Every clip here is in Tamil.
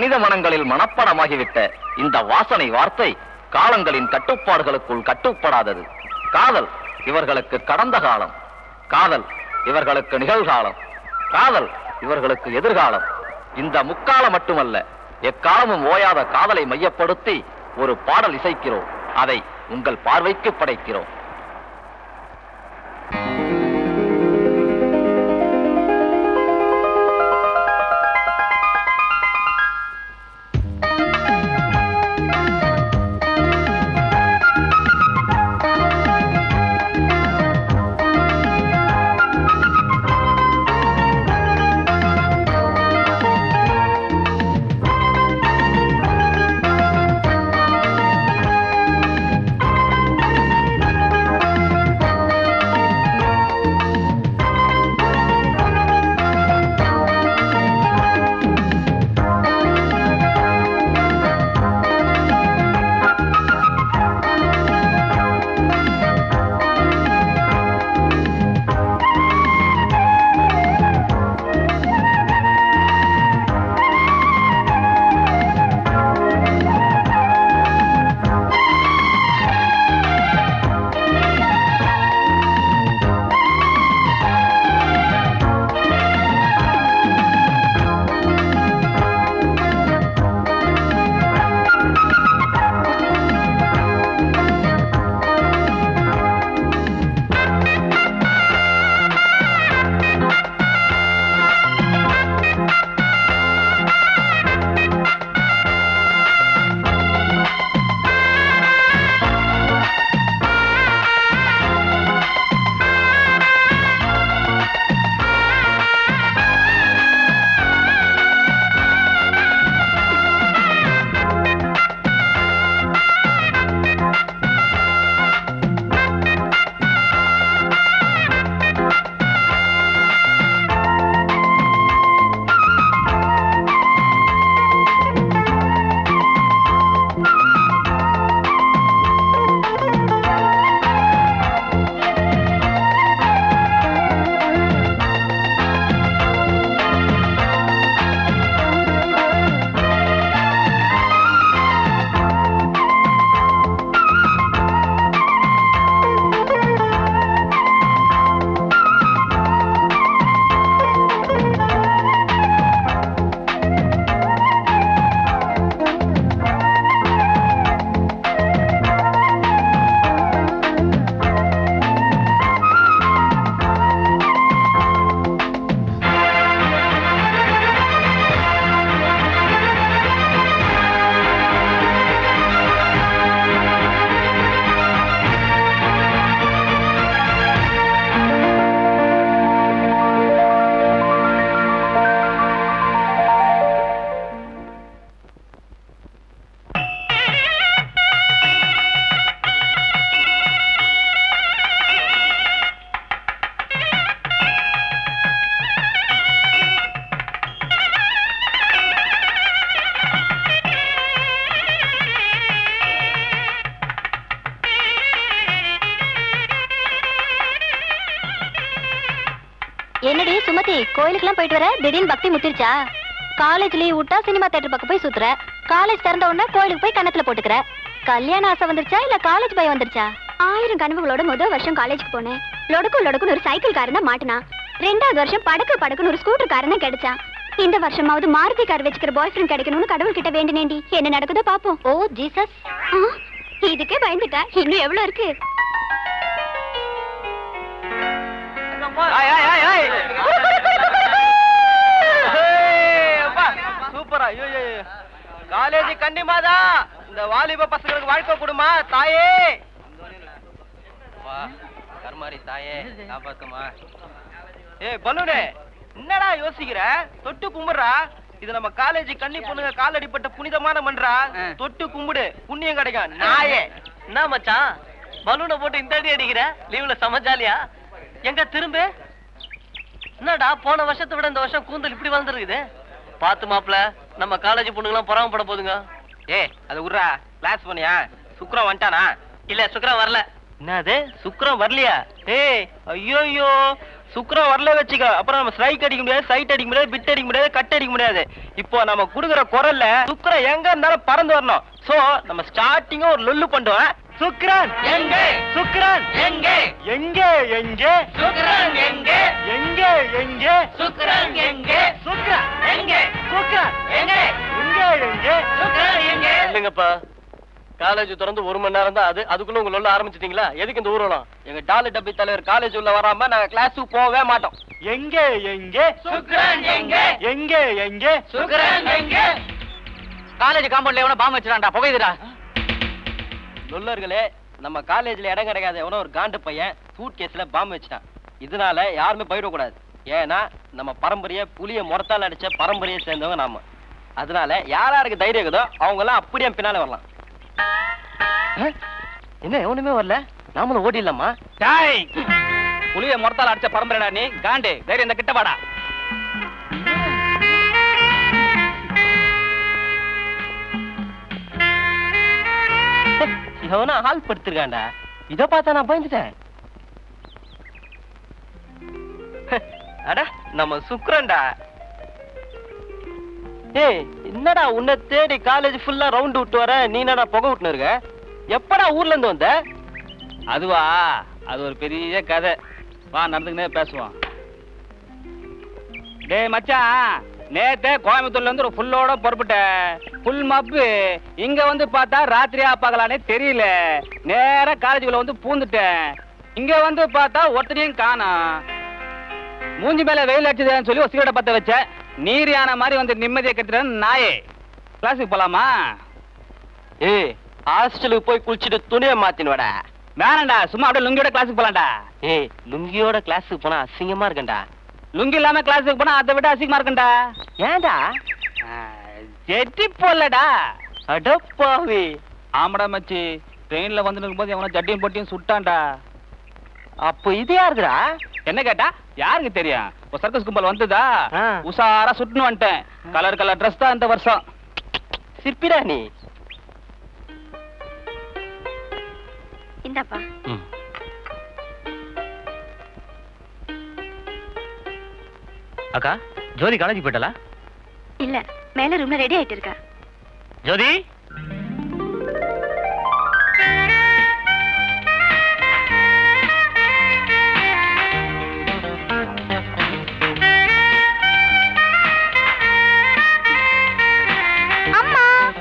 மனித மனங்களில் மனப்படமாகிவிட்ட இந்த வாசனை வார்த்தை காலங்களின் கட்டுப்பாடுகளுக்குள் கட்டுப்படாதது காதல் இவர்களுக்கு கடந்த காலம் காதல் இவர்களுக்கு நிகழ்காலம் காதல் இவர்களுக்கு எதிர்காலம் இந்த முக்காலம் மட்டுமல்ல எக்காலமும் ஓயாத காதலை மையப்படுத்தி ஒரு பாடல் இசைக்கிறோம் அதை உங்கள் பார்வைக்கு படைக்கிறோம் என்னடி சுமதி கோயிலுக்குலாம் போயிட்டு வர திடீர்னு பக்தி முத்திருச்சா காலேஜ் லீவ் விட்டா சினிமா தேட்டர் பக்கம் போய் சுத்துற காலேஜ் திறந்த உடனே கோயிலுக்கு போய் கணத்துல போட்டுக்கிற கல்யாண ஆசை வந்துருச்சா இல்ல காலேஜ் பயம் வந்துருச்சா ஆயிரம் கனவுகளோட முதல் வருஷம் காலேஜுக்கு போனேன் லொடக்கு லொடக்குன்னு ஒரு சைக்கிள் காரன் தான் மாட்டினான் ரெண்டாவது வருஷம் படக்கு படக்குன்னு ஒரு ஸ்கூட்டர் காரன் தான் கிடைச்சான் இந்த வருஷமாவது மாருதி கார் வச்சுக்கிற பாய் ஃப்ரெண்ட் கிடைக்கணும்னு கடவுள் கிட்ட வேண்டினேண்டி என்ன நடக்குதோ பாப்போம் ஓ ஜீசஸ் இதுக்கே பயந்துட்டா இன்னும் எவ்வளவு இருக்கு சூப்பரா காலேஜ் கண்டிமாதா இந்த வாலிப பசங்களுக்கு வாழ்க்கை கொடுமா தாயே கர்மாரி தாயே காப்பாத்துமா ஏய் பலூனே என்னடா யோசிக்கிற தொட்டு கும்பிடுறா இது நம்ம காலேஜ் கன்னி பொண்ணுங்க காலடிப்பட்ட புனிதமான மன்றா தொட்டு கும்பிடு புண்ணியம் கிடைக்கும் நாயே என்ன மச்சான் பலூனை போட்டு இந்த அடி அடிக்கிற லீவ்ல சமஜாலியா எங்க திரும்ப என்னடா போன வருஷத்தை விட இந்த வருஷம் கூந்தல் இப்படி வளர்ந்துருக்குது பாத்து மாப்ள நம்ம காலேஜ் பொண்ணுங்களாம் பொறாமப்பட போதுங்க ஏய் அது உர்றா கிளாஸ் பண்ணியா சுக்ரம் வந்துட்டானா இல்ல சுக்கரம் வரல என்னது சுக்ரம் வரலையா ஏய் ஐயோ சுக்ரம் வரல வச்சுக்க அப்புறம் நம்ம ஸ்ட்ரைக் அடிக்க முடியாது சைட் அடிக்க முடியாது பிட் அடிக்க முடியாது கட் அடிக்க முடியாது இப்போ நம்ம குடுக்குற குரல்ல சுக்ரம் எங்க இருந்தாலும் பறந்து வரணும் சோ நம்ம ஸ்டார்டிங்கா ஒரு லொல்லு பண்ணுவோம் சுக்ரன் எங்க சுக்ரன் எங்க எங்க எங்க சுக்ரன் எங்க எங்க எங்க சுக்ரன் எங்க சுக்ரன் எங்க சுக்ரன் எங்க எங்க எங்க சுக்ரன் எங்க இல்லைங்கப்பா காலேஜ் திறந்து ஒரு மணி நேரம் தான் அது அதுக்குள்ள உங்க லொல்ல ஆரம்பிச்சிட்டீங்களா எதுக்கு இந்த ஊர்வலம் எங்க டாலு டப்பி தலைவர் காலேஜ் உள்ள வராம நாங்க கிளாஸுக்கு போகவே மாட்டோம் எங்க எங்க சுக்ரன் எங்க எங்க எங்க சுக்ரன் எங்க காலேஜ் காம்பவுண்ட்ல எவனோ பாம்பு வச்சிடான்டா புகையுதுடா சொல்லர்களே நம்ம காலேஜ்ல இடம் கிடைக்காத எவனோ ஒரு காண்டு பையன் சூட் கேஸ்ல பாம்பு வச்சிட்டான் இதனால யாருமே போயிடக்கூடாது ஏன்னா நம்ம பரம்பரைய புளிய முறத்தால் அடிச்ச பரம்பரையை சேர்ந்தவங்க நாம அதனால யார் யாருக்கு தைரியம் இருக்குதோ அவங்க எல்லாம் அப்படியே பின்னால வரலாம் ஆ? என்ன எவனுமே வரல நாமளும் ஓடிடலாமா டாய் புளிய முறத்தால அடிச்ச பரம்பரைடா நீ காண்டு தைரியம் இந்த கிட்ட வாடா எவனா ஆள் படுத்திருக்கான்டா இத பார்த்தா நான் பயந்துட்டேன் அட நம்ம சுக்ரன்டா ஏய் என்னடா உன்னை தேடி காலேஜ் ஃபுல்லா ரவுண்ட் விட்டு வர நீ என்னடா புகை விட்டுன்னு இருக்க எப்படா ஊர்ல இருந்து வந்த அதுவா அது ஒரு பெரிய கதை வா நடந்துக்கினே பேசுவோம் டேய் மச்சான் நேத்தே கோயம்புத்தூர்ல இருந்து ஒரு ஃபுல்லோட புறப்பட்டேன் ஃபுல் மப்பு இங்க வந்து பார்த்தா ராத்திரியா பார்க்கலானே தெரியல நேரா காலேஜுக்குள்ள வந்து பூந்துட்டேன் இங்க வந்து பார்த்தா ஒருத்தரையும் காணோம் மூஞ்சி மேல வெயில் அடிச்சதுன்னு சொல்லி ஒரு சிகரெட்டை பத்த வச்சேன் நீர் யானை மாதிரி வந்து நிம்மதியை கட்டுறேன் நாயே கிளாஸுக்கு போலாமா ஏய் ஹாஸ்டலுக்கு போய் குளிச்சுட்டு துணியை மாத்தின்னு வாடா வேணாண்டா சும்மா அப்படியே லுங்கியோட கிளாஸுக்கு போலாம்டா ஏய் லுங்கியோட கிளாஸுக்கு போனா அசிங்கமா இருக்கேன்டா லுங்கி இல்லாம கிளாஸுக்கு போனா அதை விட அசிங்கமா இருக்கும்டா ஏன்டா ஜெட்டி போடலடா அடப்பாவி ஆமாடா மச்சி ட்ரெயின்ல வந்து நிற்கும்போது எவனோ ஜட்டியும் பொட்டியும் சுட்டான்டா அப்போ இது யாருக்குடா என்ன கேட்டா யாருக்கு தெரியும் ஒரு சர்க்கஸ் கும்பல் வந்ததா ஆ. உஷாரா சுட்டுன்னு வந்துட்டேன் கலர் கலர் ட்ரெஸ் தான் இந்த வருஷம் சிற்பிடா நீ இந்தாப்பா அக்கா ஜோதி காலேஜ் போயிட்டலா இல்ல மேல ரூம்ல ரெடி ஆயிட்டு இருக்கா ஜோதி அம்மா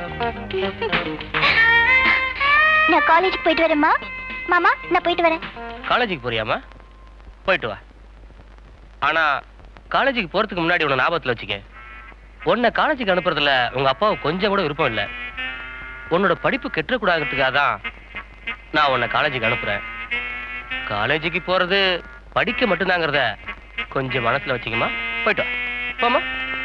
நான் காலேஜ் போயிட்டு வரேம்மா மாமா நான் போயிட்டு வரேன் காலேஜுக்கு போறியாமா போயிட்டு வா ஆனா காலேஜுக்கு போறதுக்கு முன்னாடி உன்னை ஞாபகத்துல வச்சுக்க உன்னை காலேஜுக்கு அனுப்புறதுல உங்க அப்பாவுக்கு கொஞ்சம் கூட விருப்பம் இல்ல உன்னோட படிப்பு கெட்டக்கூடாதுக்காக தான் நான் உன்னை காலேஜுக்கு அனுப்புறேன் காலேஜுக்கு போறது படிக்க மட்டும்தாங்கிறத கொஞ்சம் மனசுல வச்சுக்கமா போயிட்டு வா போமா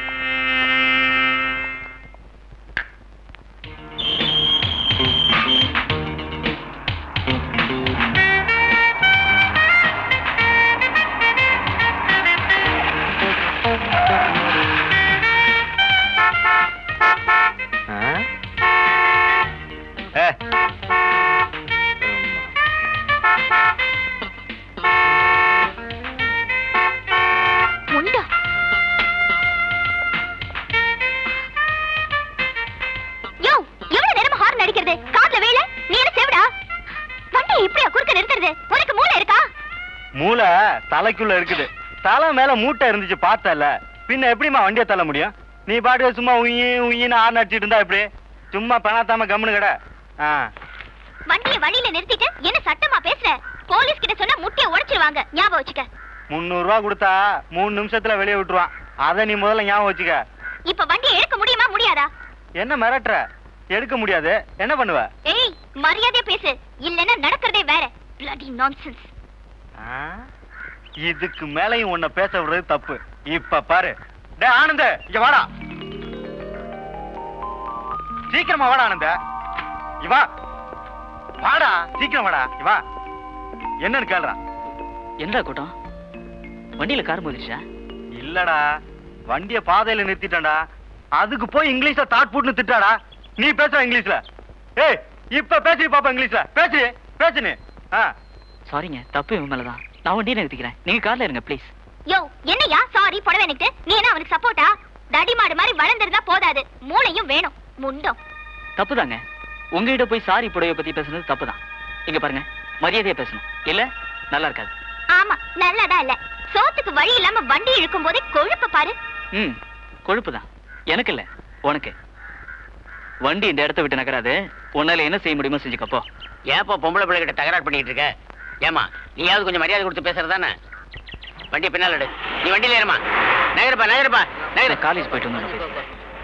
முண்டா யோ எவ்வளவு நேரமா ஹார்ன் அடிக்கிறது காதுல வேல நீ என்ன செவிடா வண்டி இப்படியா குறுக்க நிறுத்துறது உனக்கு மூளை இருக்கா மூளை தலைக்குள்ள இருக்குது தலை மேல மூட்டை இருந்துச்சு பார்த்தல பின்ன எப்படிம்மா வண்டியை தள்ள முடியும் நீ பாட்டு சும்மா உயி உயின்னு ஆறு அடிச்சிட்டு இருந்தா எப்படி சும்மா பெணாத்தாம கம்முனு கடை ஆ வண்டியை வழியில நிறுத்திட்டு என்ன சட்டமா பேசுற போலீஸ் கிட்ட சொன்னா முட்டிய உடைச்சிருவாங்க ஞாபகம் வச்சுக்க முந்நூறு ரூபா கொடுத்தா மூணு நிமிஷத்துல வெளியே விட்டுருவான் அதை நீ முதல்ல ஞாபகம் வச்சுக்க இப்ப வண்டியை எடுக்க முடியுமா முடியாதா என்ன மிரட்டுற எடுக்க முடியாது என்ன பண்ணுவ ஏய் மரியாதையா பேசு இல்லன்னா நடக்கிறதே வேற bloody nonsense ஆ? இதுக்கு மேலையும் உன்னை பேச விடுறது தப்பு இப்ப பாரு டே ஆனந்த இங்க வாடா சீக்கிரமா வாடா ஆனந்த இவா வாடா சீக்கிரம் வாடா இவா என்னன்னு கேளுடா என்ன கூட்டம் வண்டியில கார் மோதிச்சா இல்லடா வண்டிய பாதையில நிறுத்திட்டேன்டா அதுக்கு போய் இங்கிலீஷ்ல தாட் போட்டுன்னு திட்டாடா நீ பேசுற இங்கிலீஷ்ல ஏய் இப்ப பேசுறி பாப்பா இங்கிலீஷ்ல பேசுறி பேசுனு ஆ சாரிங்க தப்பு இவன் மேலதான் நான் வண்டியை நிறுத்திக்கிறேன் நீங்க கார்ல இருங்க ப்ளீஸ் யோ என்னையா சாரி புடவை எனக்கு நீ என்ன அவனுக்கு சப்போர்ட்டா தடி மாடு மாதிரி வளர்ந்திருந்தா போதாது மூளையும் வேணும் முண்டம் தப்புதாங்க உங்ககிட்ட போய் சாரி புடவை பத்தி பேசுனது தப்புதான் இங்க பாருங்க மரியாதையா பேசணும் இல்ல நல்லா இருக்காது ஆமா நல்லதா இல்ல சோத்துக்கு வழி இல்லாம வண்டி இழுக்கும் போதே கொழுப்ப பாரு ம் கொழுப்பு தான் எனக்கு இல்ல உனக்கு வண்டி இந்த இடத்த விட்டு நகராது உன்னால என்ன செய்ய முடியுமோ செஞ்சுக்கப்போ ஏப்பா பொம்பளை பிள்ளைகிட்ட தகராறு பண்ணிட்டு இருக்க ஏமா நீயாவது கொஞ்சம் மரியாதை கொடுத்து பேசுறது தானே வண்டியை பின்னால் எடு நீ வண்டியில ஏறுமா நகரப்பா நகரப்பா நகர காலேஜ் போயிட்டு வந்து பேசுறேன்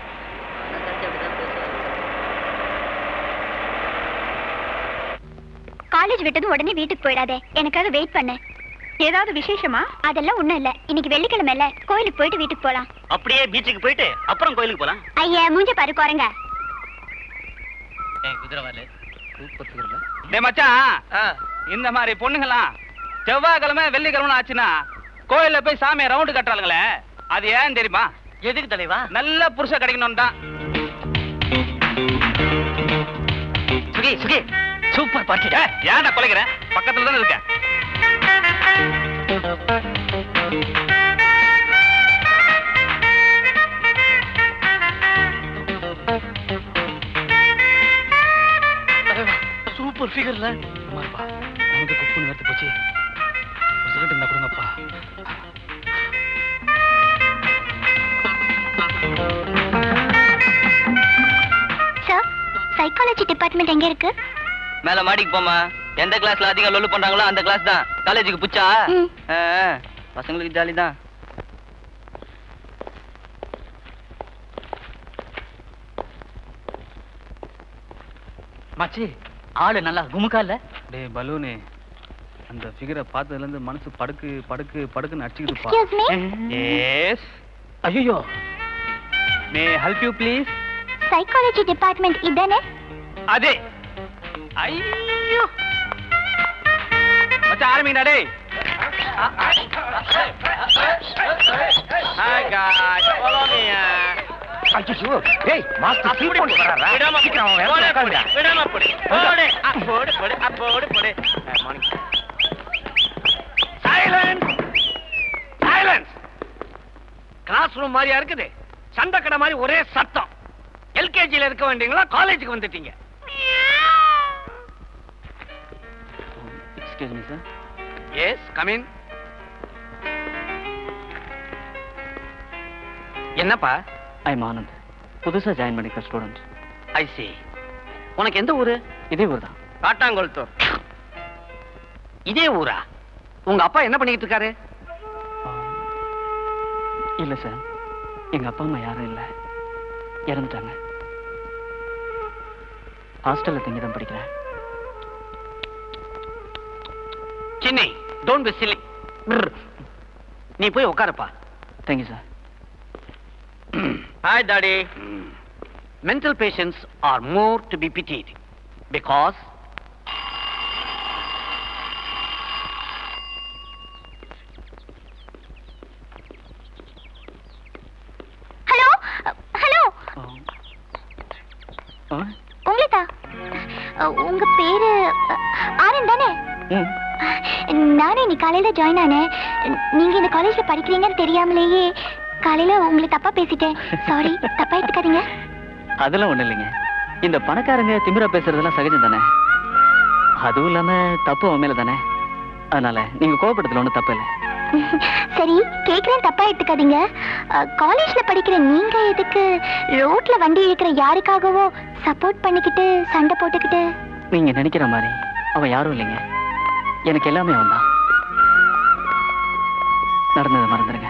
காலேஜ் விட்டதும் உடனே வீட்டுக்கு போயிடாதே எனக்காக வெயிட் பண்ணு ஏதாவது விசேஷமா அதெல்லாம் ஒண்ணும் இல்ல இன்னைக்கு வெள்ளிக்கிழமை இல்ல கோயிலுக்கு போயிட்டு வீட்டுக்கு போலாம் அப்படியே பீச்சுக்கு போயிட்டு அப்புறம் கோயிலுக்கு போலாம் ஐயா மூஞ்ச பாரு குரங்க குதிரவாலு டேய் மச்சான் இந்த மாதிரி பொண்ணுங்களாம் செவ்வாய்க்கிழமை வெள்ளிக்கிழமை ஆச்சுன்னா கோயில்ல போய் சாமியை ரவுண்டு கட்டுறாளுங்களே அது ஏன் தெரியுமா எதுக்கு தலைவா நல்ல புருஷ கிடைக்கணும் தான் சுகி சுகி சூப்பர் பார்ட்டி ஏன்டா கொலைக்கிற பக்கத்துல தானே இருக்கேன் சூப்பர் ஃபிகர்ல நமக்கு குப்புன்னு வேர்த்து போச்சு ஒரு சிகரெட் இருந்தா கொடுங்கப்பா சார் சைக்காலஜி டிபார்ட்மெண்ட் எங்க இருக்கு மேல மாடிக்கு போமா எந்த கிளாஸ்ல அதிகம் லொல்லு பண்றாங்களோ அந்த கிளாஸ் தான் காலேஜுக்கு புச்சா ம். ஆ, ஆ. பசங்களுக்கு ஜாலி தான் மச்சி ஆளு நல்லா குமுக்கா இல்ல டேய் பலூனு அந்த ஃபிகரை பார்த்ததுல இருந்து மனசு படுக்கு படுக்கு படுக்குன்னு அடிச்சுக்கிட்டுப்பா எக்ஸ்கியூஸ் மீ எஸ் ஐயோ may help you please psychology department இதானே அதே ஐயோ மச்சான் ஆரம்பிங்கடா டேய் ஹாய் காய்ஸ் ஃபாலோ மீ ஐயோ டேய் மாஸ்டர் சீட் பண்ணி வராரா விடாம சீக்கிரம் அவன் வேலை உட்காருடா விடாம போடு போடு ஆ, போடு போடு ஆ, போடு போடு morning silence silence class room மாதிரியா இருக்குது சண்டை கடை மாதிரி ஒரே சத்தம் எல்கேஜில இருக்க வேண்டியங்களா காலேஜுக்கு வந்துட்டீங்க excuse me sir yes come in என்னப்பா ஐ எம் ஆனந்த் புதுசா ஜாயின் பண்ணிக்கிற ஸ்டூடெண்ட் ஐ சி உனக்கு எந்த ஊரு இதே ஊர் தான் காட்டாங்கொளுத்தூர் இதே ஊரா உங்க அப்பா என்ன பண்ணிட்டு இருக்காரு இல்ல சார் எங்க அப்பா அம்மா யாரும் இல்ல இறந்துட்டாங்க ஹாஸ்டல்ல தங்கி தான் படிக்கிறேன் சின்னை டோன்ட் பி சில்லி நீ போய் உட்காருப்பா thank you sir hi daddy mental patients are more to be pitied because hello hello ஆ உங்களுக்கா அஹ், உங்க பேரு அஹ், ஆனந்த் தானே ம் நானே இன்னைக்கு காலையில ஜாயின் ஆனேன் நீங்க இந்த காலேஜ்ல படிக்கிறீங்கன்னு தெரியாமலேயே காலையில உங்களை தப்பா பேசிட்டேன் சாரி தப்பா எடுத்துக்காதீங்க அதெல்லாம் ஒண்ணும் இல்லைங்க இந்த பணக்காரங்க திமிரா பேசுறதெல்லாம் சகஜம் தானே அதுவும் இல்லாம தப்பு அவன் மேல தானே அதனால நீங்க கோபப்படுறதுல ஒண்ணும் தப்பு இல்லை சரி கேக்குறேன் தப்பா எடுத்துக்காதீங்க அஹ், காலேஜ்ல படிக்கிற நீங்க எதுக்கு ரோட்ல வண்டி இழுக்கிற யாருக்காகவோ சப்போர்ட் பண்ணிக்கிட்டு சண்டை போட்டுக்கிட்டு நீங்க நினைக்கிற மாதிரி அவன் யாரும் இல்லைங்க எனக்கு எல்லாமே அவன் தான் நடந்ததை மறந்துடுங்க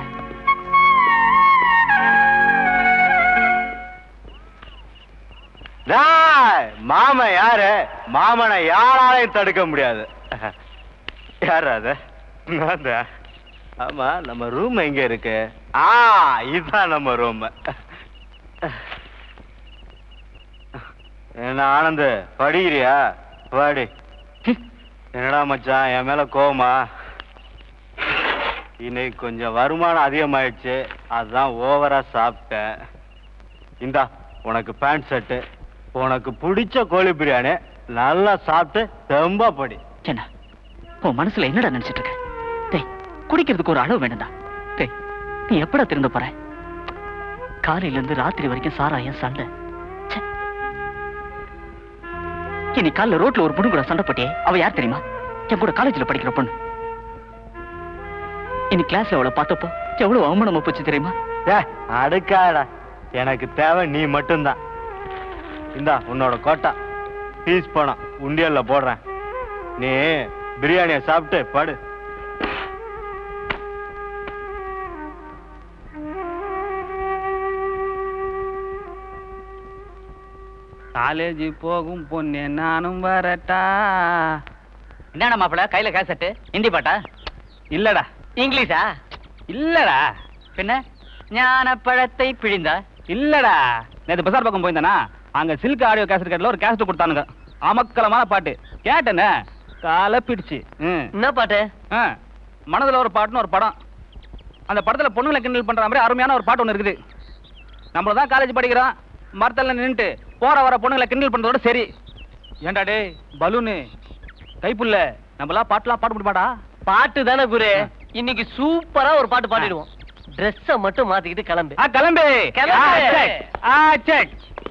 டேய், மாமன் யாரு மாமனை யாராலையும் தடுக்க முடியாது யாரு அது நான்தான். ஆமா நம்ம ரூம் எங்க இருக்கு ஆ இதுதான் நம்ம ரூம் என்ன ஆனந்த் படிக்கிறியா படி என்னடா மச்சான் என் மேல கோவமா இன்னைக்கு கொஞ்சம் வருமானம் அதிகமாயிடுச்சு அதுதான் ஓவரா சாப்பிட்டேன் இந்தா உனக்கு பேண்ட் ஷர்ட்டு உனக்கு பிடிச்ச கோழி பிரியாணி நல்லா சாப்பிட்டு தெம்பா படி என்ன உன் மனசுல என்னடா நினைச்சிட்டு இருக்க டேய் குடிக்கிறதுக்கு ஒரு அளவு வேணும்டா நீ எப்படா திருந்த போற காலையில இருந்து ராத்திரி வரைக்கும் சாராயம் சண்டை ச்சே. இன்னைக்கு காலைல ரோட்ல ஒரு பொண்ணு கூட சண்டை போட்டியே அவ யார் தெரியுமா என் கூட காலேஜ்ல படிக்கிற பொண்ணு இன்னைக்கு கிளாஸ்ல அவளை பார்த்தப்போ எவ்வளவு அவமானமா போச்சு தெரியுமா ஏ அடுக்காடா எனக்கு தேவை நீ மட்டும்தான் இந்தா உன்னோட கோட்டா பீஸ் பணம் உண்டியல்ல போடுறேன் நீ பிரியாணியை சாப்பிட்டு படு காலேஜ் போகும் பொண்ணு நானும் வரட்டா என்னடா மாப்பிள கையில கேசட்டு ஹிந்தி பாட்டா இல்லடா இங்கிலீஷா இல்லடா பின்ன ஞான பழத்தை பிழிந்தா இல்லடா நேத்து பசார் பக்கம் போயிருந்தானா அங்க சில்க் ஆடியோ கேசட் கேட்ல ஒரு கேசட் கொடுத்தானுங்க அமக்கலமான பாட்டு கேட்டேனே காலை பிடிச்சு ம். என்ன பாட்டு ஆ, மனதுல ஒரு பாட்டுன்னு ஒரு படம் அந்த படத்துல பொண்ணுங்களை கிண்டல் பண்ற மாதிரி அருமையான ஒரு பாட்டு ஒன்று இருக்குது நம்மள தான் காலேஜ் படிக்கிறோம் மரத்தில் நின்னுட்டு போற வர பொண்ணுங்களை கிண்டல் பண்றதோட சரி ஏன்டா டேய் பலூனு கைப்புள்ள நம்மளாம் பாட்டுலாம் பாட முடியுமாடா பாட்டு தானே குரு இன்னைக்கு சூப்பரா ஒரு பாட்டு பாடிடுவோம் ட்ரெஸ்ஸ மட்டும் மாத்திக்கிட்டு கிளம்பு ஆ கிளம்பு கிளம்பு. ஆ, check. ஆ செக்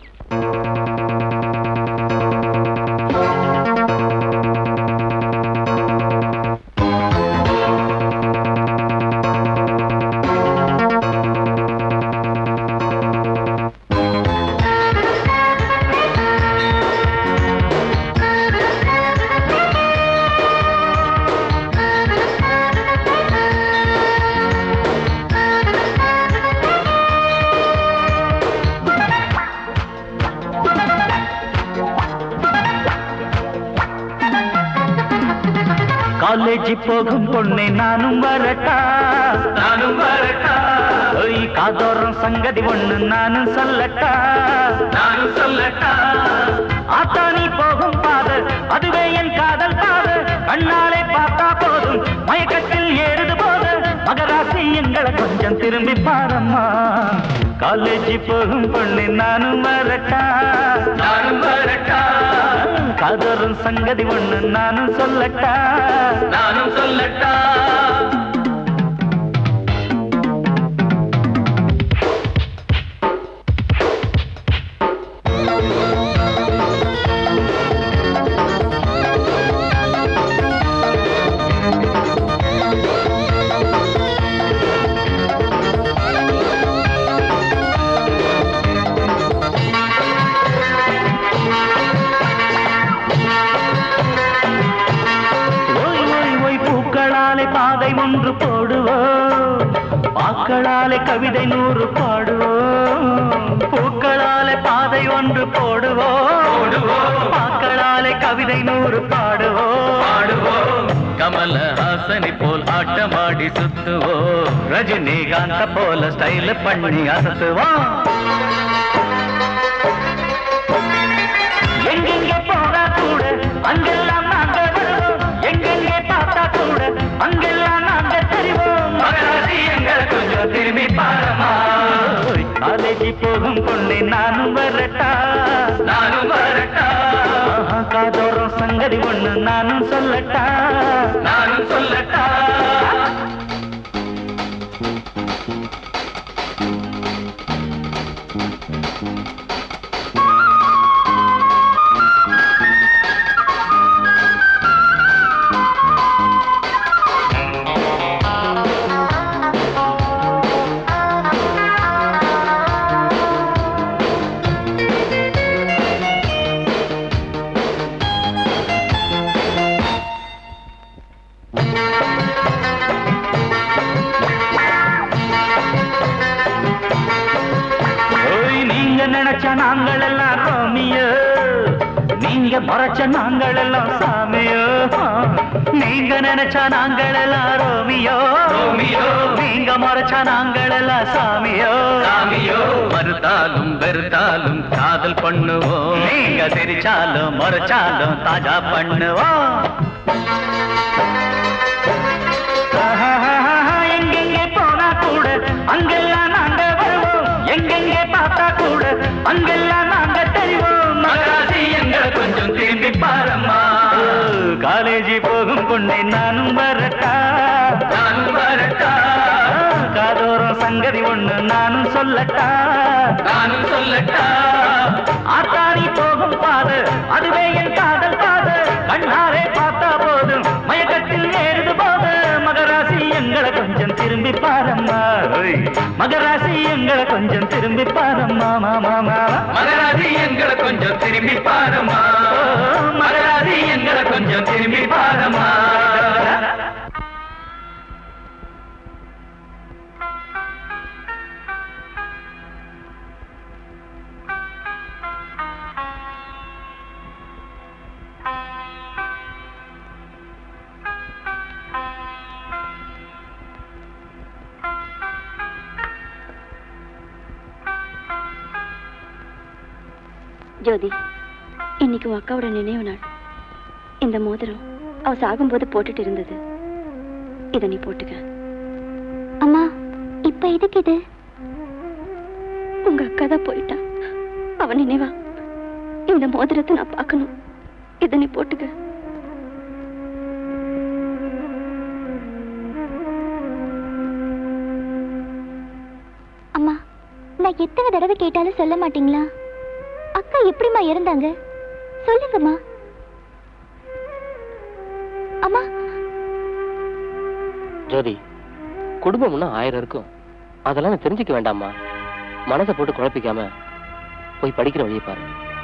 காலேஜ் போகும் பொண்ணை நானும் வரட்டா நானும் வரட்டா ஓய் காதோரம் சங்கதி ஒண்ணு நானும் சொல்லட்டா நானும் சொல்லட்டா ஆத்தானி போகும் பாதை அதுவே என் காதல் பாதை கண்ணாலே பார்த்தா போதும் மயக்கத்தில் ஏறுது போது மகராசி எங்களை கொஞ்சம் திரும்பி பாரம்மா காலேஜ் போகும் பொண்ணு நானும் வரட்டா நானும் வரட்டா காதோறும் சங்கதி ஒண்ணு நானும் சொல்லட்டா நானும் சொல்லட்டா ஓய் ஓய் ஓய் பூக்களாலே பாதை ஒன்று போடுவோம் பாக்களாலே கவிதை நூறு பாடுவோம் பூக்களாலே பாதை ஒன்று போடுவோம் பாக்களாலே கவிதை நூறு பாடுவோம் பாடுவோம் கமலஹாசனி போல் ஆட்டமாடி சுத்துவோம் ரஜினிகாந்த போல ஸ்டைல் பண்ணி அசத்துவோம் எங்கெங்கே போனா கூட அங்கெல்லாம் நாங்க வருவோம் எங்கெங்கே பார்த்தா கூட அங்கெல்லாம் நாங்க தெரிவோம் மகராசி எங்களை கொஞ்சம் திரும்பி பாரமா காலேஜி போகும் பொண்ணு நானும் வரட்டா நானும் வரட்டா காதோரம் சங்கதி ஒண்ணு நானும் சொல்லட்டா நானும் சொல்லட்டா ஓய் நீங்க நினைச்ச நாங்கள் எல்லாம் ரோமியோ நீங்க மறைச்ச நாங்கள் எல்லாம் சாமியோ நீங்க நினைச்ச நாங்கள் எல்லாம் ரோமியோ ரோமியோ நீங்க மறைச்ச நாங்கள் எல்லாம் சாமியோ சாமியோ மறுத்தாலும் வெறுத்தாலும் காதல் பண்ணுவோம் நீங்க சிரிச்சாலும் மறைச்சாலும் தாஜா பண்ணுவோம் ஆஹாஹாஹா, எங்கெங்கே போனா கூட அங்கெல்லாம் நாங்க வருவோம் எங்கெங்கே பார்த்தா கூட அங்கெல்லாம் நாங்க தெரிவோம் மகராசி எங்களை கொஞ்சம் திரும்பி பாரம்மா காலேஜ் போகும் பொண்ணை நானும் வரட்டா நானும் வரட்டா காதோரம் சங்க சங்கதி ஒண்ணு நானும் சொல்லட்டா நானும் சொல்லட்டா ஆத்தாடி போகும் பாது அதுவே என் காதல் பாது கண்ணாரே பார்த்தா போதும் மயக்கத்தில் ஏறுது போது மகராசி எங்களை கொஞ்சம் திரும்பி பாரம்மா ஓய். மகராசி எங்களை கொஞ்சம் திரும்பி பாரம்மா மாமா மாமா மகராசி எங்களை கொஞ்சம் திரும்பி பாரம்மா மகராசி எங்களை கொஞ்சம் திரும்பி பாரம்மா ஜோதி இன்னைக்கு உன் அக்காவோட நினைவு நாள் இந்த மோதிரம் அவ சாகும்போது போட்டுட்டு இருந்தது இத நீ போட்டுக்க அம்மா இப்ப எதுக்கு இது உங்க அக்கா தான் போயிட்டா அவ நினைவா இந்த மோதிரத்தை நான் பார்க்கணும் இத நீ போட்டுக்க அம்மா நான் எத்தனை தடவை கேட்டாலும் சொல்ல மாட்டீங்களா அக்கா எப்படிம்மா இறந்தாங்க சொல்லுங்கம்மா அம்மா ஜோதி குடும்பம்னா ஆயிரம் இருக்கும் அதெல்லாம் நீ தெரிஞ்சுக்க வேண்டாமா மனசை போட்டு குழப்பிக்காம போய் படிக்கிற வழியை பாரு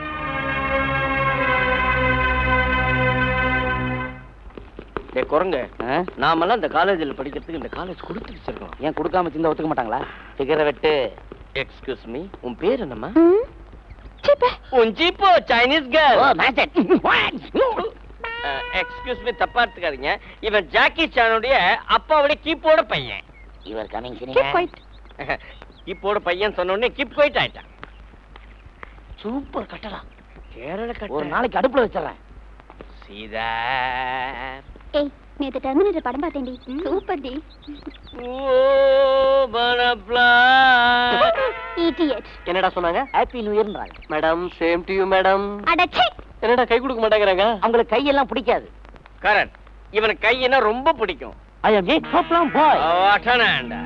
டேய் குரங்க நாமெல்லாம் இந்த காலேஜில் படிக்கிறதுக்கு இந்த காலேஜ் கொடுத்து வச்சிருக்கோம் ஏன் கொடுக்காம சிந்த ஒத்துக்க மாட்டாங்களா ஃபிகரை வெட்டு எக்ஸ்கியூஸ் மீ உன் பேர் என்னம்மா ம், சீப்பே. உன் ஜீப்போ சைனீஸ் கேர்ள் ஓ, மாஸ்டர். எக்ஸ்கியூஸ் மீ தப்பா எடுத்துக்காதீங்க இவன் ஜாக்கி சானுடைய அப்பாவுடைய கீப்போட பையன் இவர் கமிங் Keep quiet. கீப்போட பையன் சொன்ன உடனே கீப் போயிட்டு ஆயிட்டான் சூப்பர் கட்டடா கேரள ஒரு கட்டடம் நாளைக்கு அடுப்புல வச்சிடறேன் சீதா ஏய் நேத்து டெர்மினேட்டர் படம் பார்த்தேன்டி சூப்பர் டி ஓ பனப்ளா இடியட் என்னடா சொன்னாங்க ஹாப்பி நியூ இயர்ன்றாங்க madam same to you madam அடச்சே என்னடா கை கொடுக்க மாட்டேங்கிறாங்க அவங்களுக்கு கையெல்லாம் பிடிக்காது கரண் இவனுக்கு கையினா ரொம்ப பிடிக்கும் ஐ அம் ஏ ப்ராப்ளம் பாய் அட்டனாண்டா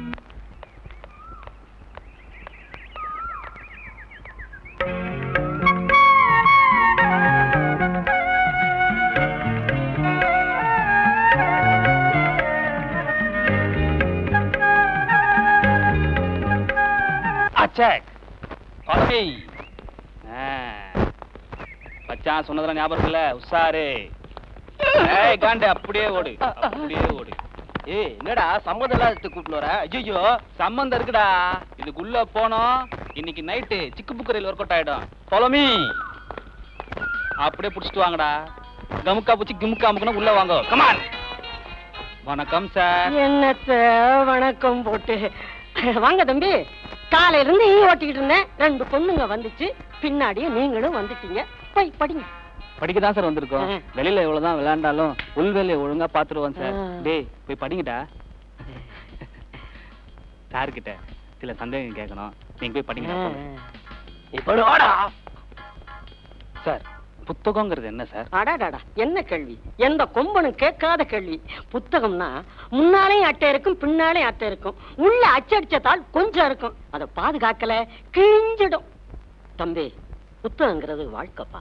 அச்சக் ஓகே மச்சான் சொன்னதெல்லாம் ஞாபகம் இல்ல உஷாரு ஏய் காண்டே அப்படியே ஓடு அப்படியே ஓடு ஏய் என்னடா சம்மதம் இல்லாத கூப்பிட்டு வர ஐயோ சம்பந்தம் இருக்குடா இதுக்குள்ள போனோம் இன்னைக்கு நைட்டு சிக்கு புக்கு ரயில் ஒர்க் அவுட் ஆயிடும் ஃபாலோ மீ அப்படியே புடிச்சிட்டு வாங்கடா கமுக்கா பூச்சி கிமுக்கா அமுக்கணும் உள்ள வாங்க கமான் வணக்கம் சார் என்னத்த வணக்கம் போட்டு வாங்க தம்பி காலையில இருந்து ஈ ஓட்டிக்கிட்டு இருந்தேன் ரெண்டு பொண்ணுங்க வந்துச்சு பின்னாடியே நீங்களும் வந்துட்டீங்க போய் படிங்க படிக்க தான் சார் வந்திருக்கோம் ஆ. வெளியில எவ்வளவுதான் விளையாண்டாலும் உள் வேலையை ஒழுங்கா பாத்துருவோம் சார் ஆ. டேய் போய் படிங்கடா சார் கிட்ட சில சந்தேகம் கேட்கணும் நீங்க போய் படிங்க இப்படா சார் புத்தகங்கிறது என்ன சார் அடாடாடா என்ன கேள்வி எந்த கொம்பனும் கேட்காத கேள்வி புத்தகம்னா முன்னாலேயும் அட்டை இருக்கும் பின்னாலேயும் அட்டை இருக்கும் உள்ள அச்சடிச்சதால் கொஞ்சம் இருக்கும் அதை பாதுகாக்கல கிழிஞ்சிடும் தம்பி புத்தகங்கிறது வாழ்க்கைப்பா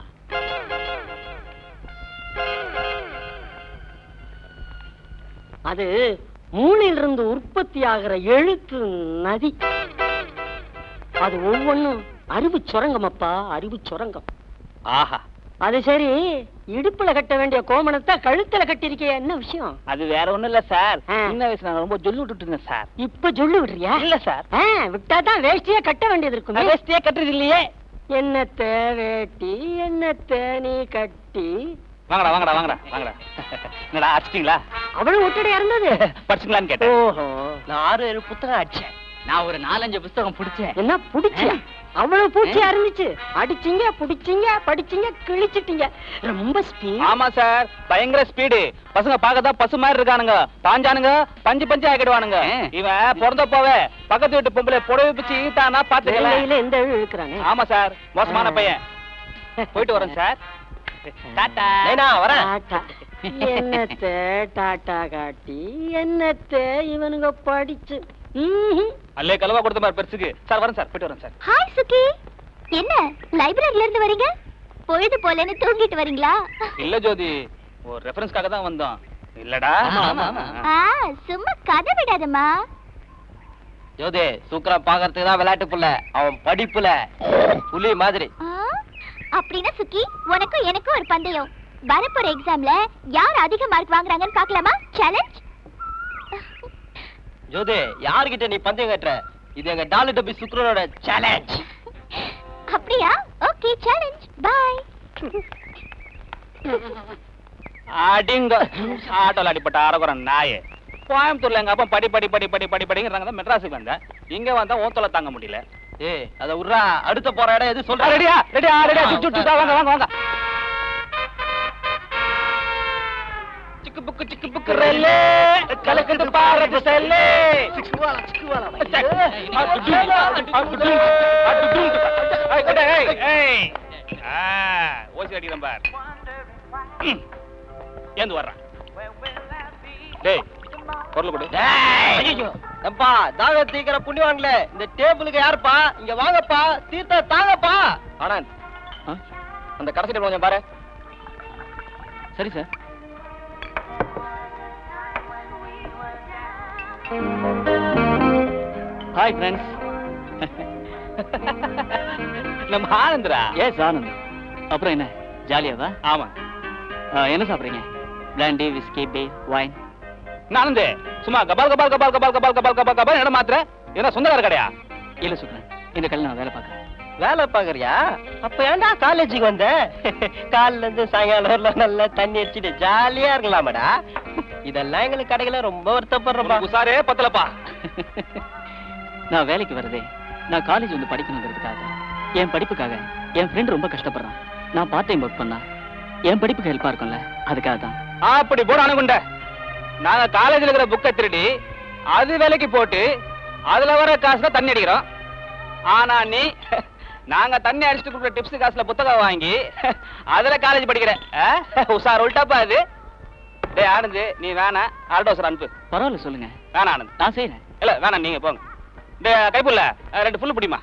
அது மூளையிலிருந்து உற்பத்தி ஆகிற எழுத்து நதி அது ஒவ்வொன்றும் அறிவு சுரங்கமப்பா அறிவு சுரங்கம் ஆஹா அது சரி இடுப்புல கட்ட வேண்டிய கோமணத்தை கழுத்துல கட்டிருக்கிய என்ன விஷயம் அது வேற ஒண்ணும் இல்ல சார் ஆ. சின்ன வயசுல நான் ரொம்ப சொல்லி விட்டுட்டு இருந்தேன் சார் இப்ப சொல்லி விடுறியா இல்ல சார் ஆ, விட்டாதான் வேஷ்டியே கட்ட வேண்டியது இருக்குமே வேஸ்டியே கட்டுறது இல்லையே என்னத்த வேட்டி என்னத்த நீ கட்டி வாங்கடா வாங்கடா வாங்கடா வாங்கடா என்னடா அடிச்சிட்டீங்களா அவளும் ஒட்டடை இறந்தது படிச்சுங்களான்னு கேட்டேன் ஓஹோ நான் ஆறு ஏழு புத்தகம் அடிச்சேன் நான் ஒரு நாலஞ்சு புத்தகம் பிடிச்சேன் என்ன புடிச்சியா அவ்வளவு பூச்சியா இருந்துச்சு அடிச்சீங்க புடிச்சீங்க படிச்சீங்க கிழிச்சிட்டீங்க ரொம்ப ஸ்பீட் ஆமா சார் பயங்கர ஸ்பீடு பசங்க பார்க்கதான் பசு மாதிரி இருக்கானுங்க பாஞ்சானுங்க பஞ்சு பஞ்சு ஆக்கிடுவானுங்க இவன் பிறந்த போவே பக்கத்து வீட்டு பொம்பளை புடவை பிச்சு ஈட்டானா பாத்துக்கல வேலையில எந்த இழு இழுக்கிறானே ஆமா சார் மோசமான பையன் போயிட்டு வரேன் சார் டாடா நைனா வரேன் டாட்டா. என்னத்த டாட்டா காட்டி என்னத்த இவனுங்க படிச்சு ம்ஹும். அல்லே கலவா கொடுத்த மாதிரி பெருசுக்கு சார் வரேன் சார் போயிட்டு வரேன் சார் ஹாய் சுக்கி என்ன லைப்ரரியில இருந்து வரீங்க பொழுது போலன்னு தூங்கிட்டு வரீங்களா இல்ல ஜோதி ஒரு ரெஃபரன்ஸ்க்காக தான் வந்தோம் இல்லடா ஆ சும்மா கதை விடாதம்மா ஜோதி சூக்கரம் பாக்குறதுக்கு தான் விளையாட்டு புள்ள அவன் படிப்புல புலி மாதிரி ஆ, அப்படின்னா சுக்கி உனக்கும் எனக்கும் ஒரு பந்தயம் வரப்போற எக்ஸாம்ல யார் அதிக மார்க் வாங்குறாங்கன்னு பார்க்கலாமா சேலஞ்ச் ஜோதி யாருகிட்ட நீ பந்தயம் கட்டுற இது எங்க டாலு டப்பி சுக்ரனோட சேலஞ்ச் அப்படியா ஓகே சேலஞ்ச் பை அடிங்க ஆட்டோல அடிப்பட்ட அரகுரம் நாயே கோயம்புத்தூர்ல எங்க அப்பா படி படி படி படி படி படிங்கிறாங்க தான் மெட்ராஸுக்கு வந்தேன் இங்க வந்தா ஓத்தல தாங்க முடியல ஏய் அத உர்றா அடுத்த போற இடம் எது சொல்ற ரெடியா ரெடியா ரெடியா சுட்டு சுட்டு வாங்க வாங்க வாங்க சிக்கு புக்கு சிக்கு புக்கு ரெல்லே கலக்குது பாரது செல்லே ஓசி அடிக்கிறேன் பார் ம். ஏந்து வர்றான் டேய் பொருள் கொடு ஐயோ எப்பா தாக தீக்கிற புண்ணியவான்ல இந்த டேபிளுக்கு யாருப்பா இங்க வாங்கப்பா தீர்த்த தாங்கப்பா ஆனந்த் ஆ? அந்த கடைசி டேபிள் கொஞ்சம் பாரு சரி சார் ஹாய் ஃப்ரெண்ட்ஸ் நம்ம ஆனந்தரா எஸ் ஆனந்த் அப்புறம் என்ன ஜாலியாவா ஆமா ஆ, என்ன சாப்பிடுறீங்க பிராண்டி விஸ்கி பீர் வைன் நானந்து சும்மா கபால் கபால் கபால் கபால் கபால் கபால் கபால் கபால் இடம் மாத்திர என்ன சொந்தக்கார கடையா இல்ல சுக்ரன் இந்த கல்ல நான் வேலை பார்க்கறேன் வேலை பாக்குறியா அப்ப ஏன்டா காலேஜுக்கு வந்த காலைல இருந்து சாயங்காலம் வரலாம் நல்லா தண்ணி அடிச்சுட்டு ஜாலியா இருக்கலாமடா இதெல்லாம் எங்களுக்கு கடையில ரொம்ப வருத்தப்படுறோம்பா உசாரே பத்தலப்பா நான் வேலைக்கு வரதே நான் காலேஜ் வந்து படிக்கணுங்கிறதுக்காக தான். என் படிப்புக்காக என் ஃப்ரெண்ட் ரொம்ப கஷ்டப்படுறான் நான் பார்ட் டைம் ஒர்க் பண்ணா என் படிப்புக்கு ஹெல்ப்பா இருக்கும்ல அதுக்காக தான் அப்படி போட அணுகுண்ட நாங்க காலேஜ்ல இருக்கிற புக்கை திருடி அது விலைக்கு போட்டு அதுல வர காசுல தண்ணி அடிக்கிறோம் ஆனா நீ நாங்க தண்ணி அடிச்சுட்டு கொடுக்குற டிப்ஸ் காசுல புத்தகம் வாங்கி அதுல காலேஜ் படிக்கிற ஆ? உஷார் உள்டாப்பா அது டேய் ஆனந்து நீ வேணா ஆல்டோசர் அனுப்பு பரவாயில்ல சொல்லுங்க வேணாம் ஆனந்த் நான் செய்யறேன் இல்ல வேணாம் நீங்க போங்க டேய் கைப்புள்ள அஹ், ரெண்டு ஃபுல் பிடிமா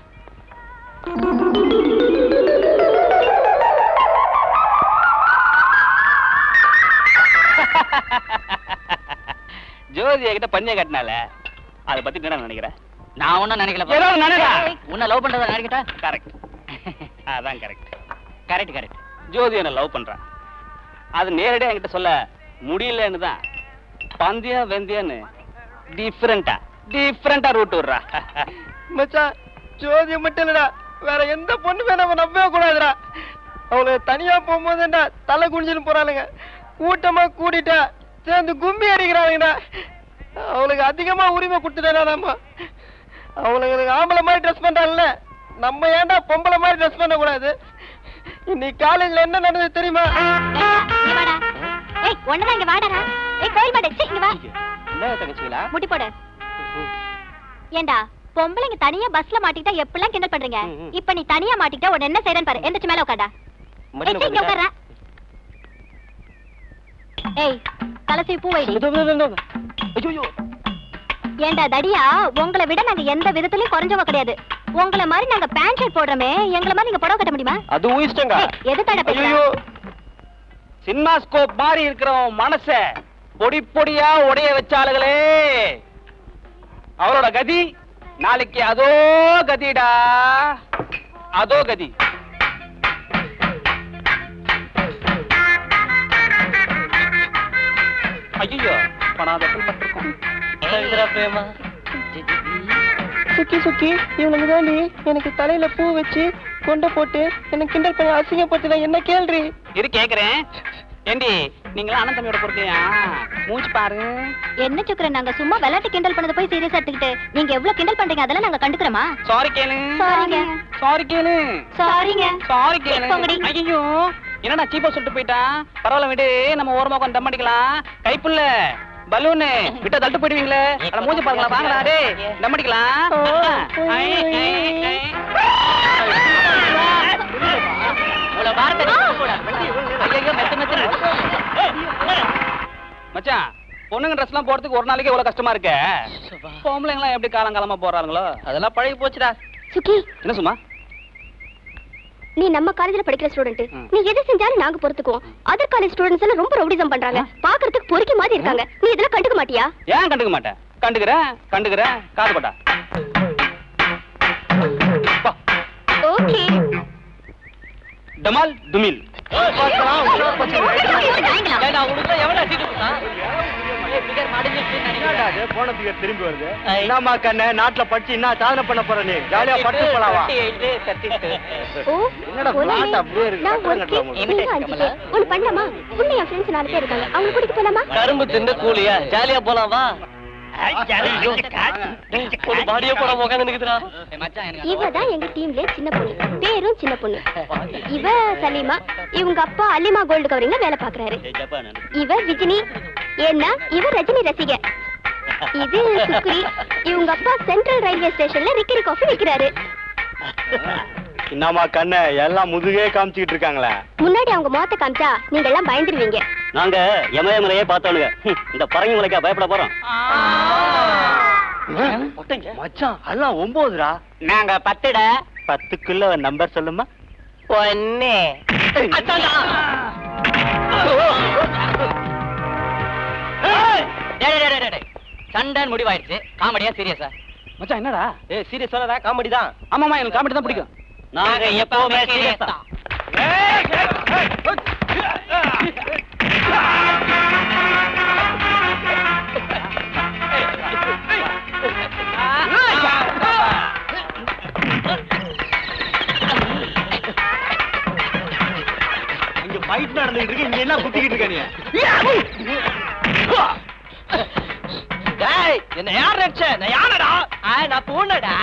ஜோதி கிட்ட பஞ்சம் கட்டினால அதை பத்தி என்ன நினைக்கிறேன் நான் ஒன்னும் நினைக்கல ஏதாவது நினைடா. உன்னை லவ் பண்றதா நினைக்கிட்டா கரெக்ட் அதான் கரெக்ட் கரெக்ட் கரெக்ட் ஜோதி என்ன லவ் பண்றான் அது நேரடியா என்கிட்ட சொல்ல முடியலன்னு தான் பந்தியம் வெந்தியன்னு டிஃப்ரெண்டா டிஃப்ரெண்டா ரூட் விடுறா மச்சான் ஜோதியை மட்டும் இல்லடா வேற எந்த பொண்ணுமே நம்ம நம்பவே கூடாதுடா அவளை தனியா போகும்போதுடா தலை குனிஞ்சுன்னு போறாளுங்க கூட்டமா கூட்டிட்டா சேர்ந்து கும்பி அடிக்கிறாளுங்கடா அவளுக்கு அதிகமா உரிமை கொடுத்துட்டா நம்ம அவளுக்கு ஆம்பளை மாதிரி ட்ரெஸ் பண்றாள்ல நம்ம ஏன்டா பொம்பளை மாதிரி ட்ரெஸ் பண்ண கூடாது இன்னைக்கு காலேஜ்ல என்ன நடந்தது தெரியுமா இங்க வாடா ஏய் ஒண்ணு இங்க வாடா ஏய் கோயில் மாடு சீ, இங்க வா என்ன தங்கச்சிங்களா முடி போடு ஏண்டா பொம்பளைங்க தனியா பஸ்ல மாட்டிக்கிட்டா எப்படிலாம் கிண்டல் பண்றீங்க ம், ம். இப்ப நீ தனியா மாட்டிக்கிட்டா உடனே என்ன செய்யறேன்னு பாரு எந்திரிச்சு மேல உட்காடா மடியில ஏய், சீ, இங்க உட்காருடா. உட்கார்றா ஏய் கலசி பூ வைடி இதோ, இதோ, இதோ, இதோ. ஐயோ ஏண்டா தடியா உங்களை விட நாங்க எந்த விதத்திலயும் குறைஞ்சவங்க கிடையாது உங்களை மாதிரி நாங்க பேண்ட் ஷர்ட் போடுறோமே எங்களை மாதிரி நீங்க புடவை கட்ட முடியுமா அது ஊயிச்சிட்டங்க ஏய், எது தடை பேசுற? ஐயோ சினிமா ஸ்கோப் மாதிரி இருக்கிறவன் மனச பொடி பொடியா உடைய வச்சாளுகளே அவரோட கதி நாளைக்கு அதோ கதிடா அதோ கதி ஐயோ பணாதத்தில் பட்டிருக்கோம் பிரேமா சுக்கி சுக்கி இவனுக்கு தாண்டி எனக்கு தலையில பூ வச்சு கொண்டை போட்டு எனக்கு கிண்டல் பண்ணி அசிங்கப்பட்டு என்ன கேள்றி இரு கேக்குறேன் ஏண்டி நீங்களாம் அண்ணன் தம்பியோட பொறுக்கையா மூச்சு பாரு என்ன சுக்கரன் நாங்க சும்மா விளையாட்டு கிண்டல் பண்ணதை போய் சீரியஸா எடுத்துக்கிட்டு நீங்க எவ்வளவு கிண்டல் பண்றீங்க அதெல்லாம் நாங்க கண்டுக்கிறோமா சாரி கேளு சாரிங்க சாரி கேளு சாரிங்க சாரி கேளு போங்கடி. ஐயோ என்னடா சீப்பா சொல்லிட்டு போயிட்டான் பரவாயில்ல விடு நம்ம ஓரமா உட்காந்து தம் அடிக்கலாம் கைப்புள்ள பலூனு விட்ட தள்ளிட்டு போயிடுவீங்களே அட மூஞ்சி பாருங்களா வாங்கடா டேய் தம் அடிக்கலாம் ஐ, ஐ, ஐ. இவ்வளவு வார்த்தை நீ சொல்லக்கூடாது. ஐயையோ, மெத்து மெத்துன்னு. மச்சான் பொண்ணுங்க ட்ரெஸ் எல்லாம் போறதுக்கு ஒரு நாளைக்கு இவ்வளவு கஷ்டமா இருக்கே பொம்பளைங்க எல்லாம் எப்படி காலங்காலமா போறாங்களோ அதெல்லாம் பழகி போச்சுடா சுக்கி என்ன சும்மா நீ நம்ம காலேஜ்ல படிக்கிற ஸ்டூடெண்ட் ம். நீ எது செஞ்சாலும் நாங்க பொறுத்துக்குவோம் அதர் காலேஜ் ஸ்டூடெண்ட்ஸ் எல்லாம் ரொம்ப ரவுடிசம் பண்றாங்க பாக்குறதுக்கு பொறுக்கி மாதிரி இருக்காங்க நீ இதெல்லாம் கண்டுக்க மாட்டியா ஏன் கண்டுக்க மாட்டேன் கண்டுக்கிறேன் கண்டுக்கிறேன் காது பட்டா ஓகே டமால் துமில் ஏண்டா, உனக்கு எவ்வளவு சீட்டு கொடுத்தான்? என்னடா இது? போனதுக்கு திரும்பி வருது என்னம்மா கண்ணு நாட்டுல படிச்சு என்ன சாதனை பண்ண போற நீ ஜாலியா பட்டு போலாவா ஓ என்னடா போலாமே. flat அப்படியே இருக்கு? நான் கட்டடம் ஒருத்தி, கட்டலாமா? நீங்க அஞ்சு பேர். ஒண்ணு பண்ணலாமா உள்ள என் ஃப்ரெண்ட்ஸ் நாலு பேர் இருக்காங்க அவங்க கூட்டிட்டு போலாமா கரும்பு தின்னு கூலியா ஜாலியா போலாம் வா ஒரு பாடியே போட உட்காந்து நிக்குதுடா இவ தான் எங்க டீம்ல சின்ன பொண்ணு பேரும் சின்ன பொண்ணு இவ சலீமா இவங்க அப்பா அல்லிமா கோல்டு கவரிங்ல வேலை பாக்குறாரு இவ விஜினி ஏன்னா இவ ரஜினி ரசிக இது சுக்ரி இவங்க அப்பா சென்ட்ரல் ரயில்வே ஸ்டேஷன்ல ரிக்கரி காஃபி விக்கிறாரு என்னம்மா கண்ணு எல்லாம் முதுகே காமிச்சுக்கிட்டு இருக்காங்களே முன்னாடி அவங்க முகத்தை காமிச்சா நீங்க எல்லாம் பயந்துருவீங்க நாங்க எமயமலையே பார்த்தோனுங்க ஹம், இந்த பரங்கி மலைக்கா பயப்பட போறோம் மச்சான் எல்லாம் ஒன்பதுடா நாங்க பத்துட பத்துக்குள்ள நம்பர் சொல்லுமா ஒன்னு சண்டன் முடிவாயிருச்சு காமெடியா சீரியஸா மச்சான் என்னடா ஏ சீரியஸ் சொல்லடா காமெடி தான் ஆமாமா எனக்கு காமெடி தான் பிடிக்கும் நாங்க எப்பவுமே சீரியஸ் தான் இங்க ஃபைட் நடந்துட்டு இருக்கு இங்க என்ன குத்திக்கிட்டு இருக்க நீ டேய் என்ன யார் நடிச்ச நான் யாரடா நான் பூனடா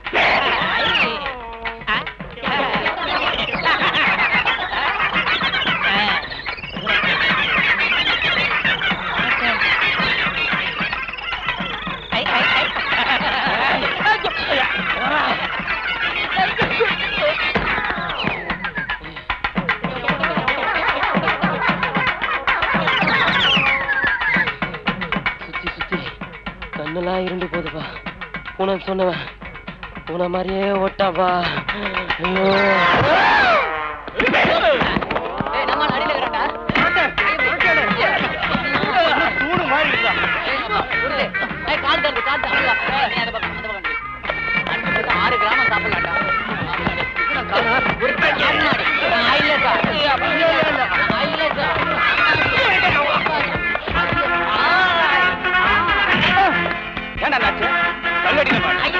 சுத்தி சுத்தி கண்ணெல்லாம் இருண்டு போகுதுப்பா பூனை சொன்னவன் பூனை மாதிரியே ஓட்டாப்பா ஐயோ தூணு மாதிரி இருக்கா ஆறு கிராமம் சாப்பிடலாம்டா ஏன்டா நாச்சு கல்லடி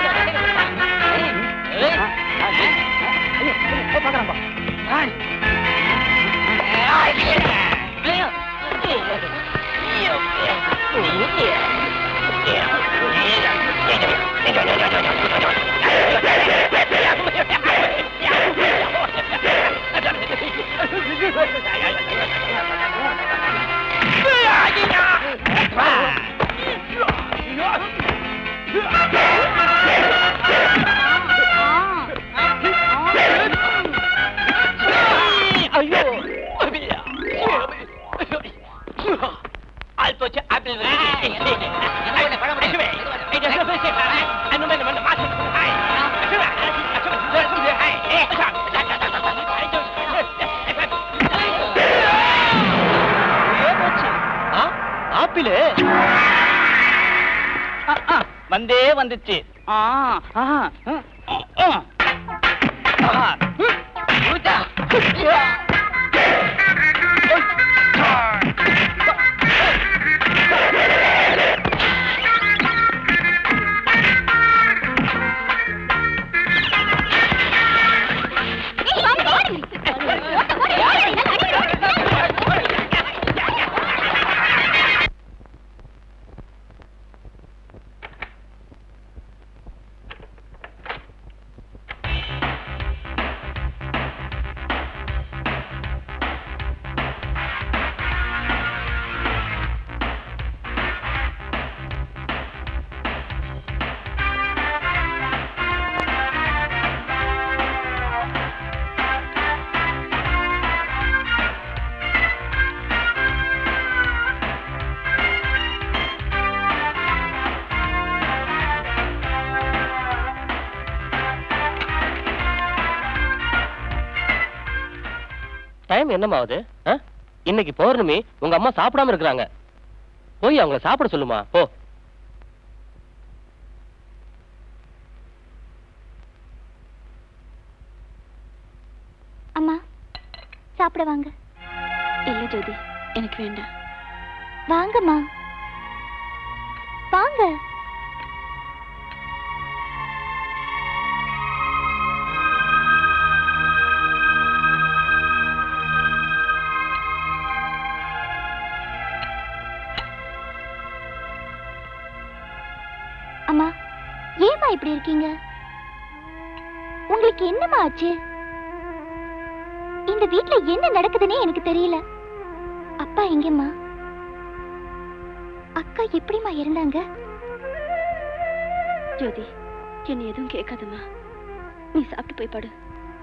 ஆப்பிள் வந்தே வந்துச்சு ஆ ஆ ஆ டைம் என்னமாவது இன்னைக்கு பௌர்ணமி உங்க அம்மா சாப்பிடாம இருக்கிறாங்க போய் அவங்கள சாப்பிட சொல்லுமா போ அம்மா சாப்பிட வாங்க இல்ல ஜோதி எனக்கு வேண்டாம் வாங்கம்மா வாங்க அம்மா ஏம்மா இப்படி இருக்கீங்க உங்களுக்கு என்னம்மா ஆச்சு இந்த வீட்ல என்ன நடக்குதுன்னே எனக்கு தெரியல அப்பா எங்கம்மா அக்கா எப்படிம்மா இருந்தாங்க ஜோதி என்ன எதுவும் கேட்காதம்மா நீ சாப்பிட்டு போய் படு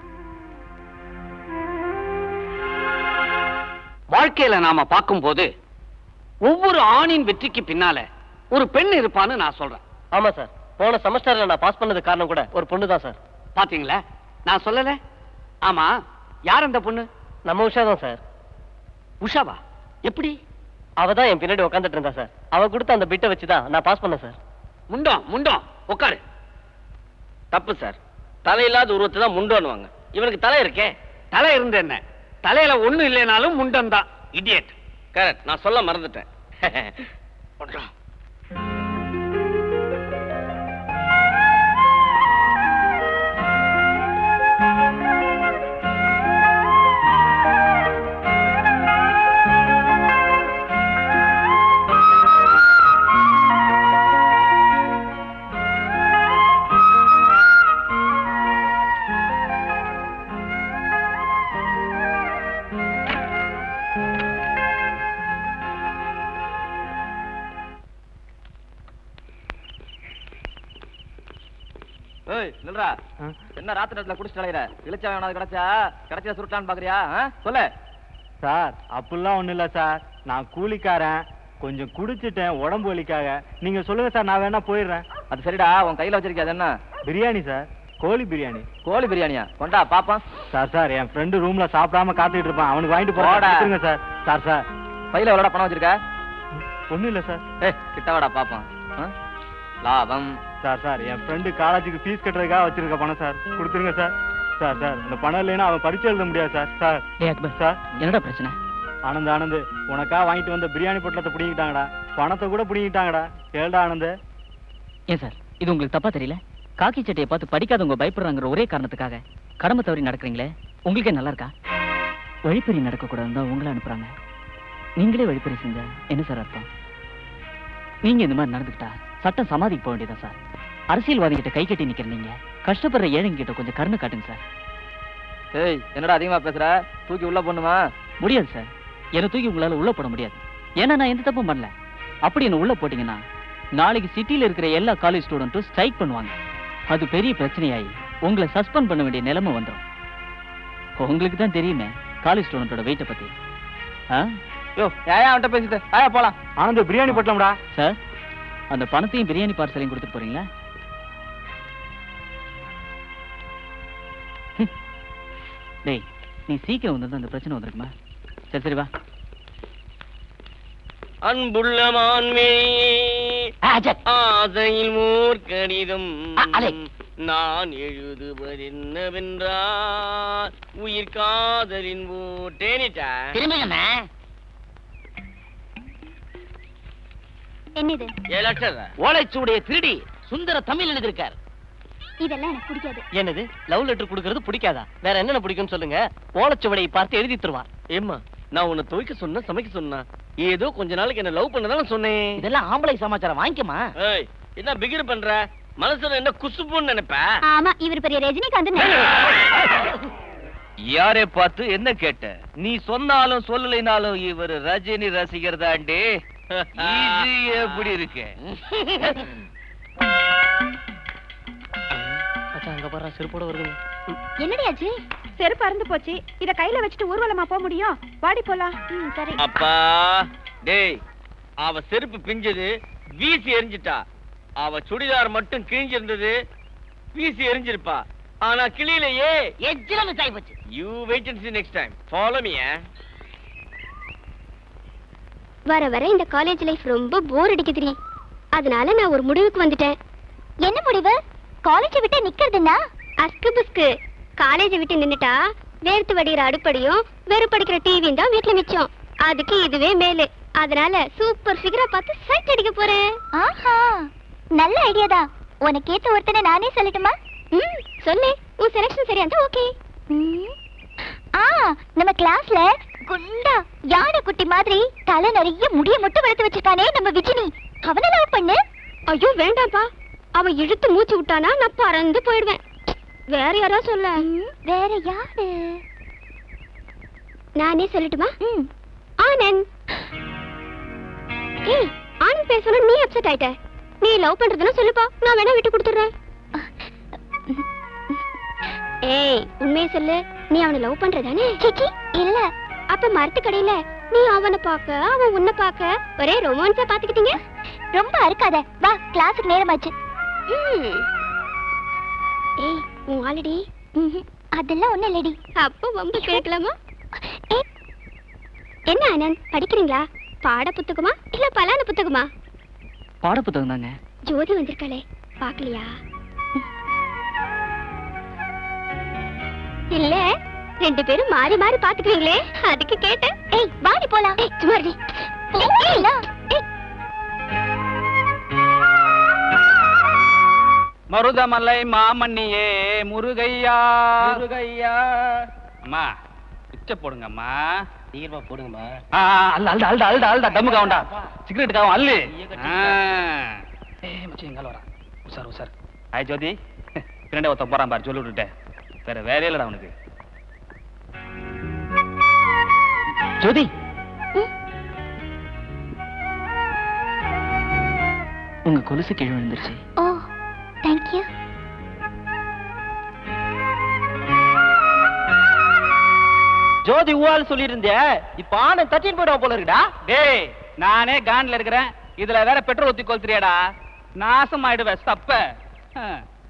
வாழ்க்கையில நாம பார்க்கும்போது ஒவ்வொரு ஆணின் வெற்றிக்கு பின்னால ஒரு பெண் இருப்பான்னு நான் சொல்றேன் ஆமா சார் போன செமஸ்டர்ல நான் பாஸ் பண்ணது காரணம் கூட ஒரு பொண்ணு தான் சார் பாத்தீங்களா நான் சொல்லல ஆமா யார் அந்த பொண்ணு நம்ம உஷா தான் சார் உஷாவா எப்படி அவ தான் என் பின்னாடி உட்காந்துட்டு இருந்தா சார் அவ கொடுத்த அந்த பிட்டை வச்சு தான் நான் பாஸ் பண்ணேன் சார் முண்டம் முண்டம் உட்காரு தப்பு சார் தலையில்லாத உருவத்தை தான் முண்டோன்னுவாங்க இவனுக்கு தலை இருக்கே தலை இருந்த என்ன தலையில ஒண்ணு இல்லைனாலும் முண்டம் தான் இடியட் கரெக்ட் நான் சொல்ல மறந்துட்டேன் முண்டம். ஏய் நில்றா என்ன ராத்திரி நேரத்துல குடிச்சிட்டு அலையிற இழிச்சா வேணாது கிடைச்சா கிடைச்சா சுருட்டான்னு பாக்குறியா ஆ? சொல்லு சார் அப்படிலாம் ஒண்ணும் இல்ல சார் நான் கூலிக்காரன் கொஞ்சம் குடிச்சிட்டேன் உடம்பு வலிக்காக நீங்க சொல்லுங்க சார் நான் வேணா போயிடுறேன் அது சரிடா உன் கையில வச்சிருக்கியா அது என்ன பிரியாணி சார் கோழி பிரியாணி கோழி பிரியாணியா கொண்டா பாப்பா சார் சார் என் ஃப்ரெண்டு ரூம்ல சாப்பிடாம காத்துக்கிட்டு இருப்பான் அவனுக்கு வாங்கிட்டு போடா. போறேன் சார் சார் சார் பையில எவ்வளோடா பணம் வச்சிருக்க ஒண்ணும் இல்ல சார் ஏ கிட்ட வாடா பாப்பான் ஆ? லாபம் சார் சார் என் ஃப்ரெண்டு காலேஜுக்கு ஃபீஸ் கட்டுறதுக்காக வச்சிருக்க பணம் சார் கொடுத்துருங்க சார் சார் சார் இந்த பணம் இல்லைன்னா அவன் பரிச்சை எழுத முடியாது சார் சார் டேய் அக்பர் சார் என்னடா பிரச்சனை ஆனந்த் ஆனந்த் உனக்கா வாங்கிட்டு வந்த பிரியாணி பொட்டலத்தை பிடிங்கிட்டாங்கடா பணத்தை கூட பிடிங்கிட்டாங்கடா கேளுடா ஆனந்த் ஏன் சார் இது உங்களுக்கு தப்பா தெரியல காக்கி சட்டையை பார்த்து படிக்காதவங்க பயப்படுறாங்கிற ஒரே காரணத்துக்காக கடமை தவறி நடக்கிறீங்களே உங்களுக்கே நல்லா இருக்கா வழிப்பறி நடக்கக்கூடாதுன்னு தான் உங்களை அனுப்புறாங்க நீங்களே வழிப்பறி செஞ்சா என்ன சார் அர்த்தம் நீங்க இந்த மாதிரி நடந்துக்கிட்டா சட்டம் சமாதிக்கு போக வேண்டியதா சார் அரசியல்வாதி கிட்ட கை கட்டி நிக்கிற நீங்க கஷ்டப்படுற ஏழைங்க கிட்ட கொஞ்சம் கருணை காட்டுங்க சார் ஏய் என்னடா அதிகமா பேசுற தூக்கி உள்ள போண்ணுமா முடியாது சார் என்னை தூக்கி உங்களால உள்ள போட முடியாது ஏன்னா நான் எந்த தப்பும் பண்ணல அப்படி என்ன உள்ள போட்டீங்கன்னா நாளைக்கு சிட்டில இருக்கிற எல்லா காலேஜ் ஸ்டூடெண்ட்டும் ஸ்ட்ரைக் பண்ணுவாங்க அது பெரிய பிரச்சனையாயி உங்களை சஸ்பெண்ட் பண்ண வேண்டிய நிலைமை வந்துடும் உங்களுக்கு தான் தெரியுமே காலேஜ் ஸ்டூடெண்டோட வெயிட்டை பத்தி ஆ யோ ஏன் அவன்கிட்ட பேசிட்டு ஆயா போலாம் ஆனந்த் பிரியாணி பொட்டலம்டா சார் அந்த பணத்தையும் பிரியாணி பார்சலையும் கொடுத்துட்டு போறீங்களா ஹம். டேய் நீ சீக்கிரம் வந்திருந்தா அந்த பிரச்சனை வந்திருக்குமா சரி சரி வா அன்புள்ள மான்மே ஆசையில் மூர் கடிதம் நான் எழுதுவது என்னவென்றால் உயிர் காதலின் ஓட்டேனிட்டா என்னது ஓலைச்சுவடைய திருடி சுந்தர தமிழ் எழுதியிருக்கார் இதெல்லாம் எனக்கு பிடிக்காது என்னது லவ் லெட்டர் கொடுக்கறது பிடிக்காதா வேற என்னென்ன பிடிக்கும்னு சொல்லுங்க ஓலச்சுவடையை பார்த்து எழுதி தருவார் ஏம்மா நான் உன்னை துவைக்க சொன்ன சமைக்க சொன்னா ஏதோ கொஞ்ச நாளைக்கு என்ன லவ் பண்ணதான சொன்னேன் இதெல்லாம் ஆம்பளை சமாச்சாரம் வாங்கிக்கமா ஏய் என்ன பிகிர் பண்ற மனசுல என்ன குசுப்புன்னு நினைப்ப ஆமா இவர் பெரிய ரஜினிகாந்த் யாரை பார்த்து என்ன கேட்ட நீ சொன்னாலும் சொல்லலைனாலும் இவர் ரஜினி ரசிகர் தாண்டி இது எப்படி இருக்கு அங்க பாரு செருப்போட வருது என்னடியாச்சு செருப்பு அறுந்து போச்சு இத கையில வச்சுட்டு ஊர்வலமா போக முடியும் வாடி போலாம் ம் சரி அப்பா டேய் அவ செருப்பு பிஞ்சது வீசி எரிஞ்சிட்டா அவ சுடிதார் மட்டும் கிழிஞ்சிருந்தது வீசி எரிஞ்சிருப்பா ஆனா கிளியிலேயே எஜ்ஜில மிஸ் ஆகி போச்சு you wait and see next time follow me வர வர இந்த காலேஜ் லைஃப் ரொம்ப போர் அடிக்குதுடி அதனால நான் ஒரு முடிவுக்கு வந்துட்டேன் என்ன முடிவு காலேஜ் விட்டு நிக்கிறதுனா அஸ்கு புஸ்கு காலேஜ் விட்டு நின்னுட்டா வேர்த்து வடிகிற அடுப்படியும் வெறுப்படிக்கிற டிவியும் தான் வீட்ல மிச்சம் அதுக்கு இதுவே மேலு அதனால சூப்பர் ஃபிகரா பார்த்து சைட் அடிக்க போறேன் ஆஹா நல்ல ஐடியா தான் உனக்கு ஏத்த ஒருத்தனை நானே சொல்லட்டுமா ம் சொல்லு உன் செலக்ஷன் சரியா இருந்தா ஓகே ஆ நம்ம கிளாஸ்ல குண்டா யானை குட்டி மாதிரி தலை நிறைய முடிய மட்டும் வளர்த்து வச்சிருக்கானே நம்ம விஜினி அவனை லவ் பண்ணு ஐயோ வேண்டாம்ப்பா அவன் இழுத்து மூச்சு விட்டானா நான் பறந்து போயிடுவேன் வேற யாரோ சொல்ல வேற யாரு நானே சொல்லட்டுமா ஆனந்த் ஏய் ஆனந்த் பேசணும் நீ அப்செட் ஆயிட்ட நீ லவ் பண்றதுன்னா சொல்லுப்பா நான் வேணா விட்டு கொடுத்துறேன் ஏய் உண்மையை சொல்லு நீ அவனை லவ் பண்றதானே சிச்சி இல்ல அப்ப மரத்து கடையில நீ அவனை பார்க்க அவன் உன்னை பார்க்க ஒரே ரொமான்ஸா பாத்துக்கிட்டீங்க ரொம்ப அறுக்காத வா கிளாஸுக்கு நேரமாச்சு ஏய் உன் ஆல்ரெடி அதெல்லாம் ஒண்ணு இல்லடி அப்போ வம்பு கேட்கலாமா என்ன ஆனந்த் படிக்கிறீங்களா பாட புத்தகமா இல்ல பலான புத்தகமா பாட புத்தகம் தாங்க ஜோதி வந்திருக்காளே பாக்கலையா இல்ல ரெண்டு பேரும் மாறி மாறி பாத்துக்குவீங்களே அதுக்கு கேட்டேன் ஏய் வாடி போலாம் ஏய் சும்மா இரு. போகல. ஏய் மருதமலை மாமன்னியே முருகையா முருகையா அம்மா பிச்சை போடுங்க அம்மா சீக்கிரமா போடுங்கம்மா ஆ, அல்ல அல்டா அல்டா அல்டா அல்டா டம்முக்கு அவன்டா சிகரெட்டுக்கு அவன் அல்லு ஆ. ஏய் மச்சி எங்கால வரா உசார் உசார் ஆய் ஜோதி பின்னாடி ஒருத்தன் போறான் பாரு சொல்லி விட்டுட்டேன் வேற வேலையே இல்லடா அவனுக்கு ஜோதி உங்க கொலுசு கீழே விழுந்துருச்சு ஓ தேங்க் யூ ஜோதி ஊவால் சொல்லியிருந்தே இப்ப ஆனை தட்டின்னு போயிடுவா போல இருக்குடா டேய் நானே கான்ல இருக்கிறேன் இதுல வேற பெட்ரோல் ஊத்தி கொளுத்துறியாடா நாசம் ஆயிடுவேன் சப்ப ஆ.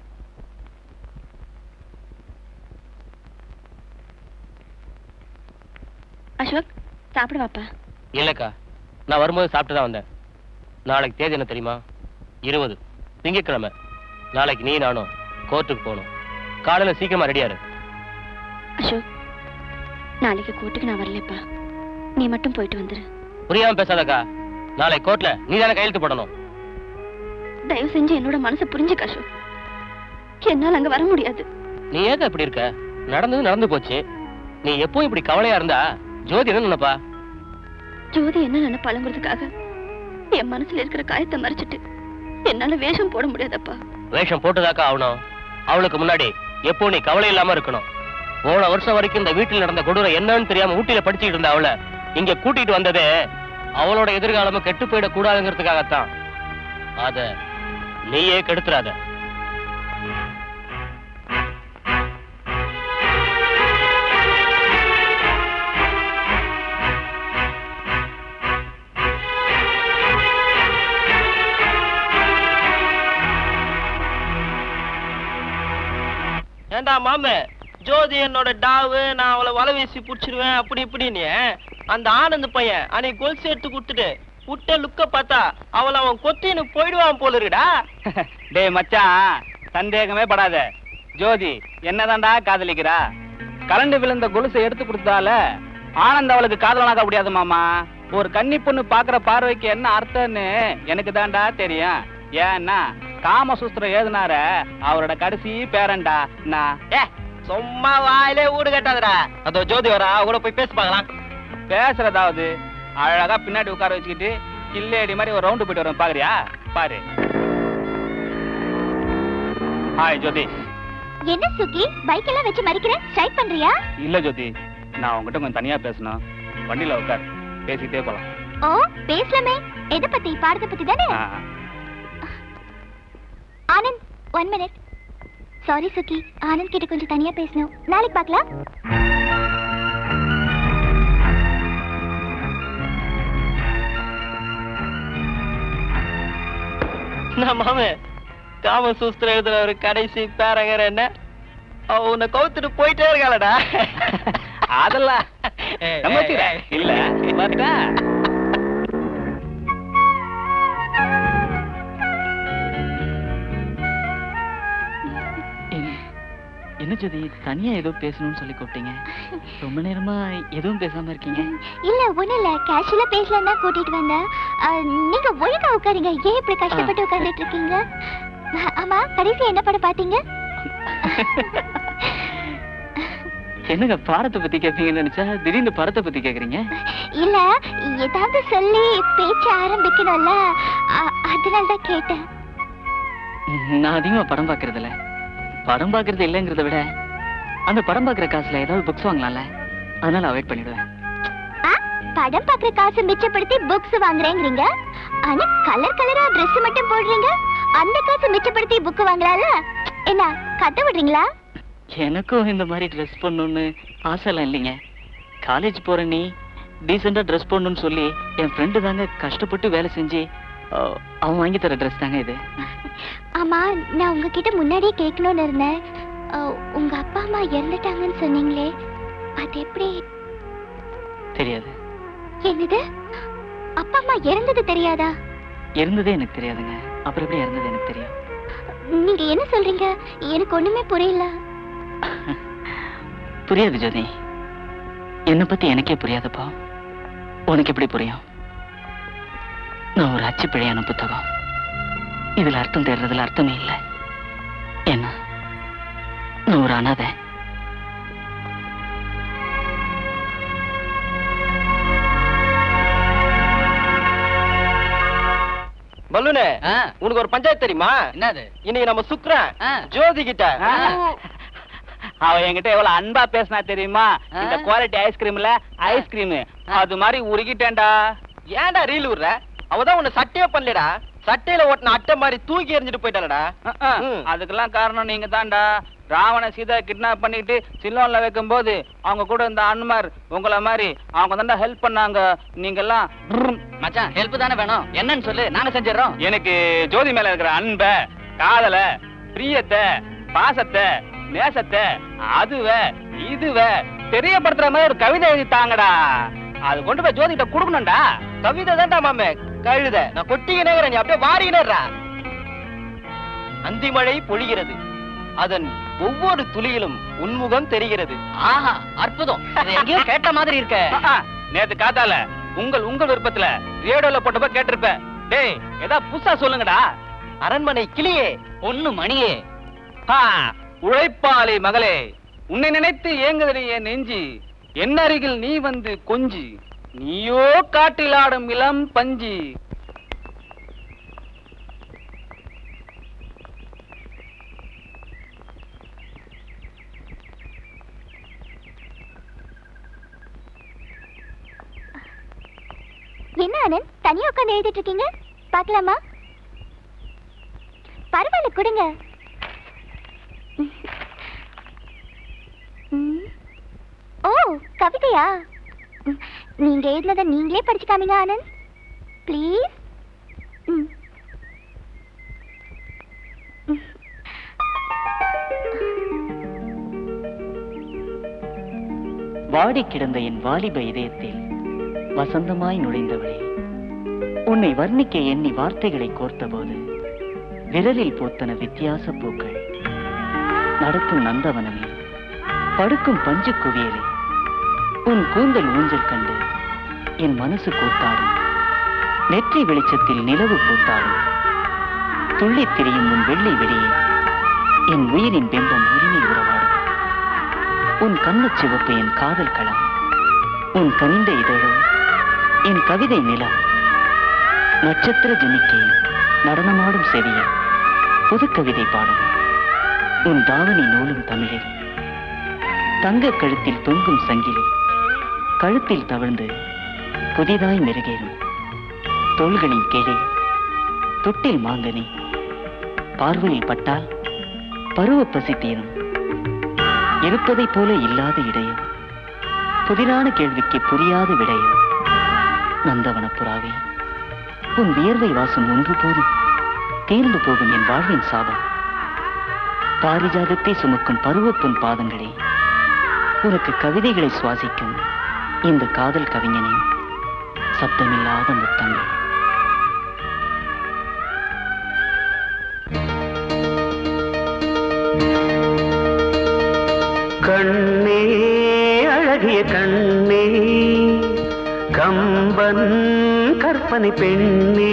அசோக் சாப்பிட வாப்பா இல்லக்கா நான் வரும்போது சாப்பிட்டு தான் வந்தேன் நாளைக்கு தேதி என்ன தெரியுமா இருபது திங்கட்கிழமை நாளைக்கு நீ நானும் கோர்ட்டுக்கு போகணும் காலையில சீக்கிரமா ரெடியாரு அசோக் நாளைக்கு கோர்ட்டுக்கு நான் வரலப்பா நீ மட்டும் போயிட்டு வந்துரு புரியாம பேசாதக்கா நாளைக்கு கோர்ட்ல நீ தானே கையெழுத்து போடணும் தயவு செஞ்சு என்னோட மனசை புரிஞ்சுக்க அசோக் என்னால அங்க வர முடியாது நீ ஏக்கா இப்படி இருக்க நடந்தது நடந்து போச்சு நீ எப்போ இப்படி கவலையா இருந்தா ஜோதி என்ன நினைப்பா ஜோதி என்ன நினைப்பாளுங்கிறதுக்காக என் மனசுல இருக்கிற காயத்தை மறைச்சிட்டு என்னால வேஷம் போட முடியாதப்பா வேஷம் போட்டுதாக்கா ஆகணும் அவளுக்கு முன்னாடி எப்போ நீ கவலை இல்லாம இருக்கணும் போன வருஷம் வரைக்கும் இந்த வீட்டில் நடந்த கொடூரம் என்னன்னு தெரியாம ஊட்டியில படிச்சுட்டு இருந்த அவளை இங்க கூட்டிட்டு வந்ததே அவளோட எதிர்காலமும் கெட்டு போயிட கூடாதுங்கிறதுக்காகத்தான் அத நீயே கெடுத்துறாத ஏண்டா மாமே ஜோதி என்னோட டாவு நான் அவளை வலை வீசி புடிச்சிருவேன் அப்படி இப்படின்னு அந்த ஆனந்த் பையன் அன்னைக்கு கொலுசு எடுத்து கொடுத்துட்டு விட்ட லுக்க பார்த்தா அவளை அவன் கொத்தின்னு போயிடுவான் போல இருக்குடா டேய் மச்சான் சந்தேகமே படாத ஜோதி என்னதான்டா காதலிக்கிறா கரண்டு விழுந்த கொலுசை எடுத்து கொடுத்தால ஆனந்த் அவளுக்கு காதலனாக முடியாது மாமா ஒரு கன்னி பொண்ணு பாக்குற பார்வைக்கு என்ன அர்த்தம்னு எனக்கு தான்டா தெரியும் ஏன்னா காமசூஸ்திரம் எழுதினார அவரோட கடைசி பேரன்டா நான் ஏ சும்மா வாயிலே ஊடு கட்டாதடா அதோ ஜோதி வரா அவ கூட போய் பேசி பார்க்கலாம் பேசுறதாவது அழகா பின்னாடி உட்கார வச்சுக்கிட்டு கில்லேடி மாதிரி ஒரு ரவுண்டு போயிட்டு வரோம் பாக்குறியா பாரு ஹாய் ஜோதி என்ன சுகி பைக் எல்லாம் வச்சு மறிக்கிற ஸ்ட்ரைக் பண்றியா இல்ல ஜோதி நான் உங்ககிட்ட கொஞ்சம் தனியா பேசணும் வண்டியில உட்கார் பேசிக்கிட்டே போலாம் ஓ பேசலாமே எதை பத்தி பாடத்தை பத்தி தானே ஆ, Anand one minute sorry Suki Anand கிட்ட கொஞ்சம் தனியா பேசணும் நாளைக்கு பார்க்கலாம் நான் மாமே காம சூஸ்திரம் எழுதுற ஒரு கடைசி பேரங்கர் என்ன அவ உன்னை கவுத்துட்டு போயிட்டே இருக்காளடா அதெல்லாம் நம்ம வச்சுக்கிறேன். இல்ல பார்த்தா என்ன ஜோதி தனியா ஏதோ பேசணும்னு சொல்லி கூப்பிட்டீங்க ரொம்ப நேரமா எதுவும் பேசாம இருக்கீங்க இல்ல ஒண்ணும் இல்ல கேஷுவலா பேசலாம் தான் கூட்டிட்டு வந்தேன் ஆ, நீங்க ஒழுங்கா உட்காருங்க ஏன் இப்படி கஷ்டப்பட்டு உட்கார்ந்துட்டு இருக்கீங்க ஆ, ஆமா கடைசி என்ன படம் பாத்தீங்க என்னங்க பாடத்தை பத்தி கேட்பீங்கன்னு நினைச்சா திடீர்னு படத்தை பத்தி கேக்குறீங்க இல்ல ஏதாவது சொல்லி பேச்ச ஆரம்பிக்கணும்ல ஆ, அதனால தான் கேட்டேன் நான் அதிகமா படம் பாக்குறது இல்ல படம் பாக்குறது இல்லைங்கிறத விட அந்த படம் பாக்குற காசுல ஏதாவது புக்ஸ் வாங்கலாம்ல அதனால அவாய்ட் பண்ணிடுவேன் ஆ, படம் பாக்குற காசு மிச்சப்படுத்தி புக்ஸ் வாங்குறேங்கிறீங்க ஆனா கலர் கலரா Dress மட்டும் போடுறீங்க அந்த காசு மிச்சப்படுத்தி புக் வாங்கலாம்ல என்ன கத்த விடுறீங்களா எனக்கும் இந்த மாதிரி ட்ரெஸ் பண்ணணும்னு ஆசைலாம் இல்லைங்க காலேஜ் போற நீ டீசெண்டா ட்ரெஸ் பண்ணணும்னு சொல்லி என் ஃப்ரெண்டு தாங்க கஷ்டப்பட்டு வேலை செஞ்சு அஹ், அவன் வாங்கி தர ட்ரெஸ் தாங்க இது ஆமா நான் உங்ககிட்ட முன்னாடியே கேட்கணும்னு இருந்தேன் ஆ, உங்க அப்பா அம்மா இறந்துட்டாங்கன்னு சொன்னீங்களே அது எப்படி தெரியாது என்னது அப்பா அம்மா இறந்தது தெரியாதா இருந்ததே எனக்கு தெரியாதுங்க அப்புறம் எப்படி இருந்தது எனக்கு தெரியும் நீங்க என்ன சொல்றீங்க எனக்கு ஒண்ணுமே புரியல புரியாது ஜோதி என்னை பத்தி எனக்கே புரியாதப்பா உனக்கு எப்படி புரியும் நான் ஒரு அச்சு பிழையான புத்தகம் இதுல அர்த்தம் தேடுறதுல அர்த்தமே இல்லை என்ன நான் ஒரு அனாதை பல்லுனு உனக்கு ஒரு பஞ்சாயத்து தெரியுமா என்னது இன்னைக்கு நம்ம சுக்ரன் ஜோதி கிட்ட அவ என்கிட்ட எவ்வளவு அன்பா பேசினா தெரியுமா இந்த குவாலிட்டி ஐஸ்கிரீம்ல ஐஸ்கிரீம் அது மாதிரி உருகிட்டேன்டா ஏன்டா ரீல் விடுற அவதான் உன்னை சட்டையே பண்ணலடா சட்டையில ஓட்டின அட்டை மாதிரி தூக்கி எறிஞ்சிட்டு போயிட்டாளடா அஹ், அஹ். அதுக்கெல்லாம் காரணம் நீங்க தான்டா ராவண சீதா கிட்னாப் பண்ணிட்டு சிலோன்ல வைக்கும் போது அவங்க கூட இந்த அன்மார் உங்கள மாதிரி அவங்க தான்டா ஹெல்ப் பண்ணாங்க நீங்க எல்லாம் மச்சான் ஹெல்ப் தானே வேணும் என்னன்னு சொல்லு நாங்க செஞ்சிடறோம் எனக்கு ஜோதி மேல இருக்கிற அன்ப காதல பிரியத்தை பாசத்தை நேசத்தை அதுவ இதுவ தெரியப்படுத்துற மாதிரி ஒரு கவிதை எழுதி தாங்கடா அது கொண்டு போய் ஜோதி கிட்ட கொடுக்கணும்டா கவிதை தான்டா மாமே கழுத நான் கொட்டிக்கினேங்கிறேன் நீ அப்படியே வாரிக்கினேறா அந்தி மழை பொழிகிறது அதன் ஒவ்வொரு துளியிலும் உன்முகம் தெரிகிறது ஆஹா அற்புதம் இதை எங்கேயோ கேட்ட மாதிரி இருக்க ஆ, நேத்து காத்தால உங்கள் உங்கள் விருப்பத்துல ரேடியோல போட்டப்ப கேட்டிருப்ப டேய் ஏதா புதுசா சொல்லுங்கடா அரண்மனை கிளியே பொண்ணு மணியே ஆ, உழைப்பாளி மகளே உன்னை நினைத்து ஏங்குதடி என் நெஞ்சு என் அருகில் நீ வந்து கொஞ்சி நீயோ காட்டில் ஆடும் இளம் பஞ்சு என்ன ஆனந்த் தனியா உட்காந்து எழுதிட்டு இருக்கீங்க பார்க்கலாமா பரவாயில்ல கொடுங்க ம். ஓ கவிதையா ம், நீங்க எழுதினதை நீங்களே படிச்சு காமிங்க ஆனந்த் ப்ளீஸ் ம் வாடி கிடந்த என் வாலிப இதயத்தில் வசந்தமாய் நுழைந்தவளே உன்னை வர்ணிக்க எண்ணி வார்த்தைகளை கோர்த்தபோது விரலில் பூத்தன வித்தியாச பூக்கள் நடக்கும் நந்தவனமே படுக்கும் பஞ்சு குவியலே உன் கூந்தல் ஊஞ்சல் கண்டு என் மனசு கூத்தாடும் நெற்றி வெளிச்சத்தில் நிலவு பூத்தாடும் துள்ளித் திரியும் உன் வெள்ளை வெளியே என் உயிரின் பிம்பம் உரிமை உறவாடும் உன் கண்ணச் சிவப்பு என் காதல் களம் உன் கனிந்த இதழோ என் கவிதை நிலம் நட்சத்திர ஜிமிக்கை நடனமாடும் செவிய புது கவிதை பாடும் உன் தாவணி நூலும் தமிழில் தங்க கழுத்தில் தொங்கும் சங்கிலி கழுத்தில் தவழ்ந்து புதிதாய் மெருகேறும் தோள்களின் கீழே தொட்டில் மாங்கனி பார்வையில் பட்டால் பருவ பசி தீரும் இருப்பதைப் போல இல்லாத இடையம் புதிரான கேள்விக்கு புரியாத விடையம் நந்தவன புறாவே உன் வியர்வை வாசம் ஒன்று போதும் தீர்ந்து போகும் என் வாழ்வின் சாபம் பாரிஜாதத்தை சுமக்கும் பருவப்பொன் பாதங்களே உனக்கு கவிதைகளை சுவாசிக்கும் இந்த காதல் கவிஞனின் சத்தமில்லாத முத்தங்கள் கண்ணே அழகிய கண்ணே கம்பன் கற்பனை பெண்ணே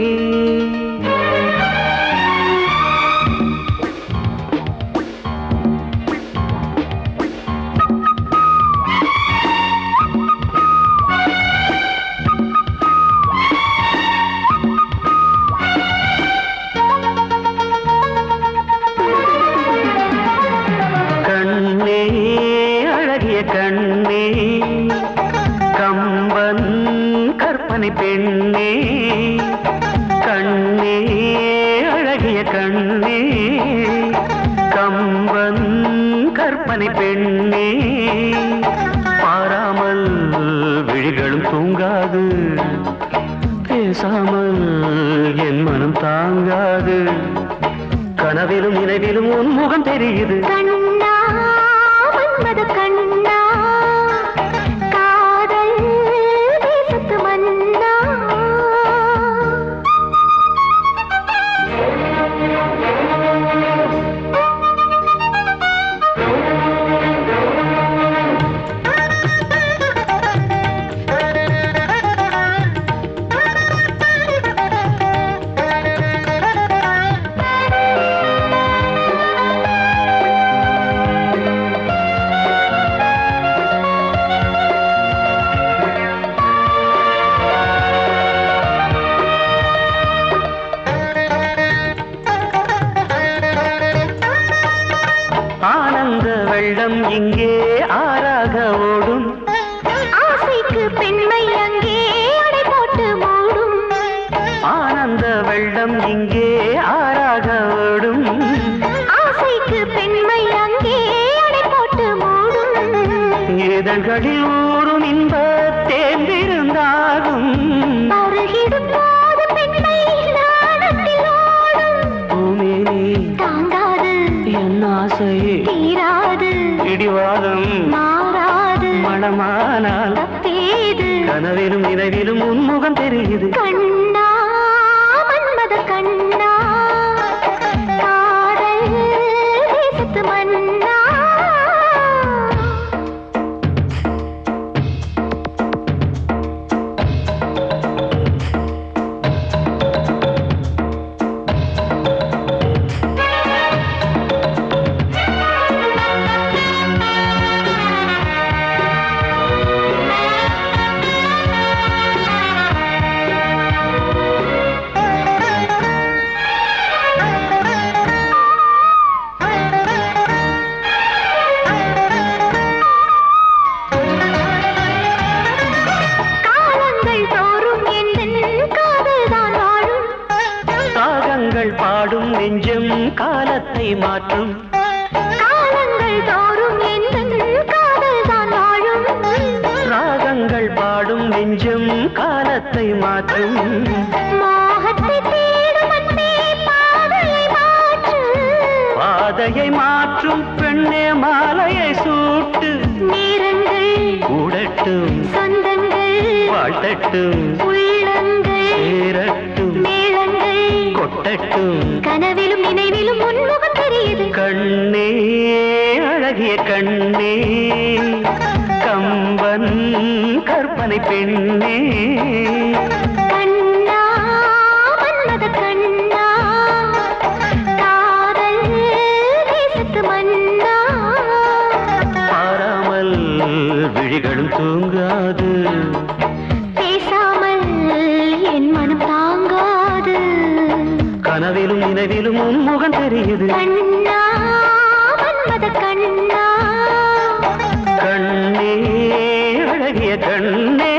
கண்ணே அழகிய கண்ணே கம்பன் கற்பனை பெண்ணே கண்ணே அழகிய கண்ணே கம்பன் கற்பனை பெண்ணே பாராமல் விழிகளும் தூங்காது பேசாமல் என் மனம் தாங்காது கனவிலும் நினைவிலும் உன் முகம் தெரியுது கண்ணா மன்மத கண்ணா காதல் தேசத்து மன்னா ஆனந்த வெள்ளம் இங்கே ஆறாக ஓடும் ஆசைக்கு பெண்மை அங்கே அடை போட்டு மூடும் ஆனந்த வெள்ளம் இங்கே ஆறாக ஓடும் ஆசைக்கு பெண்மை அங்கே அடை போட்டு மூடும் இதழ்களில் ஊறும் இன்ப தேர்ந்திருந்தாகும் அருகிடும் போது பெண்மை நாணத்தில் ஓடும் பூமேனி தாங்காது என் ஆசையே தீராது இடிவாதம் மாறாது மனமானால் தப்பேது கனவிலும் நினைவிலும் உன்முகம் தெரியுது கண்ணா மன்மத கண்ணா காதல் தேசத்து மன்னா காலங்கள் தோறும் எந்தன் காதல்தான் வாழும் ராகங்கள் பாடும் நெஞ்சம் காலத்தை மாற்றும் காலங்கள் தோறும் எந்தன் காதல்தான் வாழும் ராகங்கள் பாடும் நெஞ்சம் காலத்தை மாற்றும் மோகத்தை தேடும் அன்பே பாதையை மாற்று பாதையை மாற்றும் பெண்ணே மாலையை சூட்டு நேரங்கள் கூடட்டும் சொந்தங்கள் வாழ்த்தட்டும் உள்ளங்கள் சேரட்டும் மேளங்கள் கொட்டட்டும் கனவிலும் நினைவிலும் உன்முகம் தெரியுது கண்ணே அழகிய கண்ணே கம்பன் கற்பனை பெண்ணே கண்ணா மன்மத கண்ணா காதல் தேசத்து மன்னா பாராமல் விழிகளும் தூங்காது பேசாமல் என் மனம் தாங்காது கனவிலும் நினைவிலும் உன் முகம் தெரியுது கண்ணா மன்மத கண்ணா கண்ணே அழகிய கண்ணே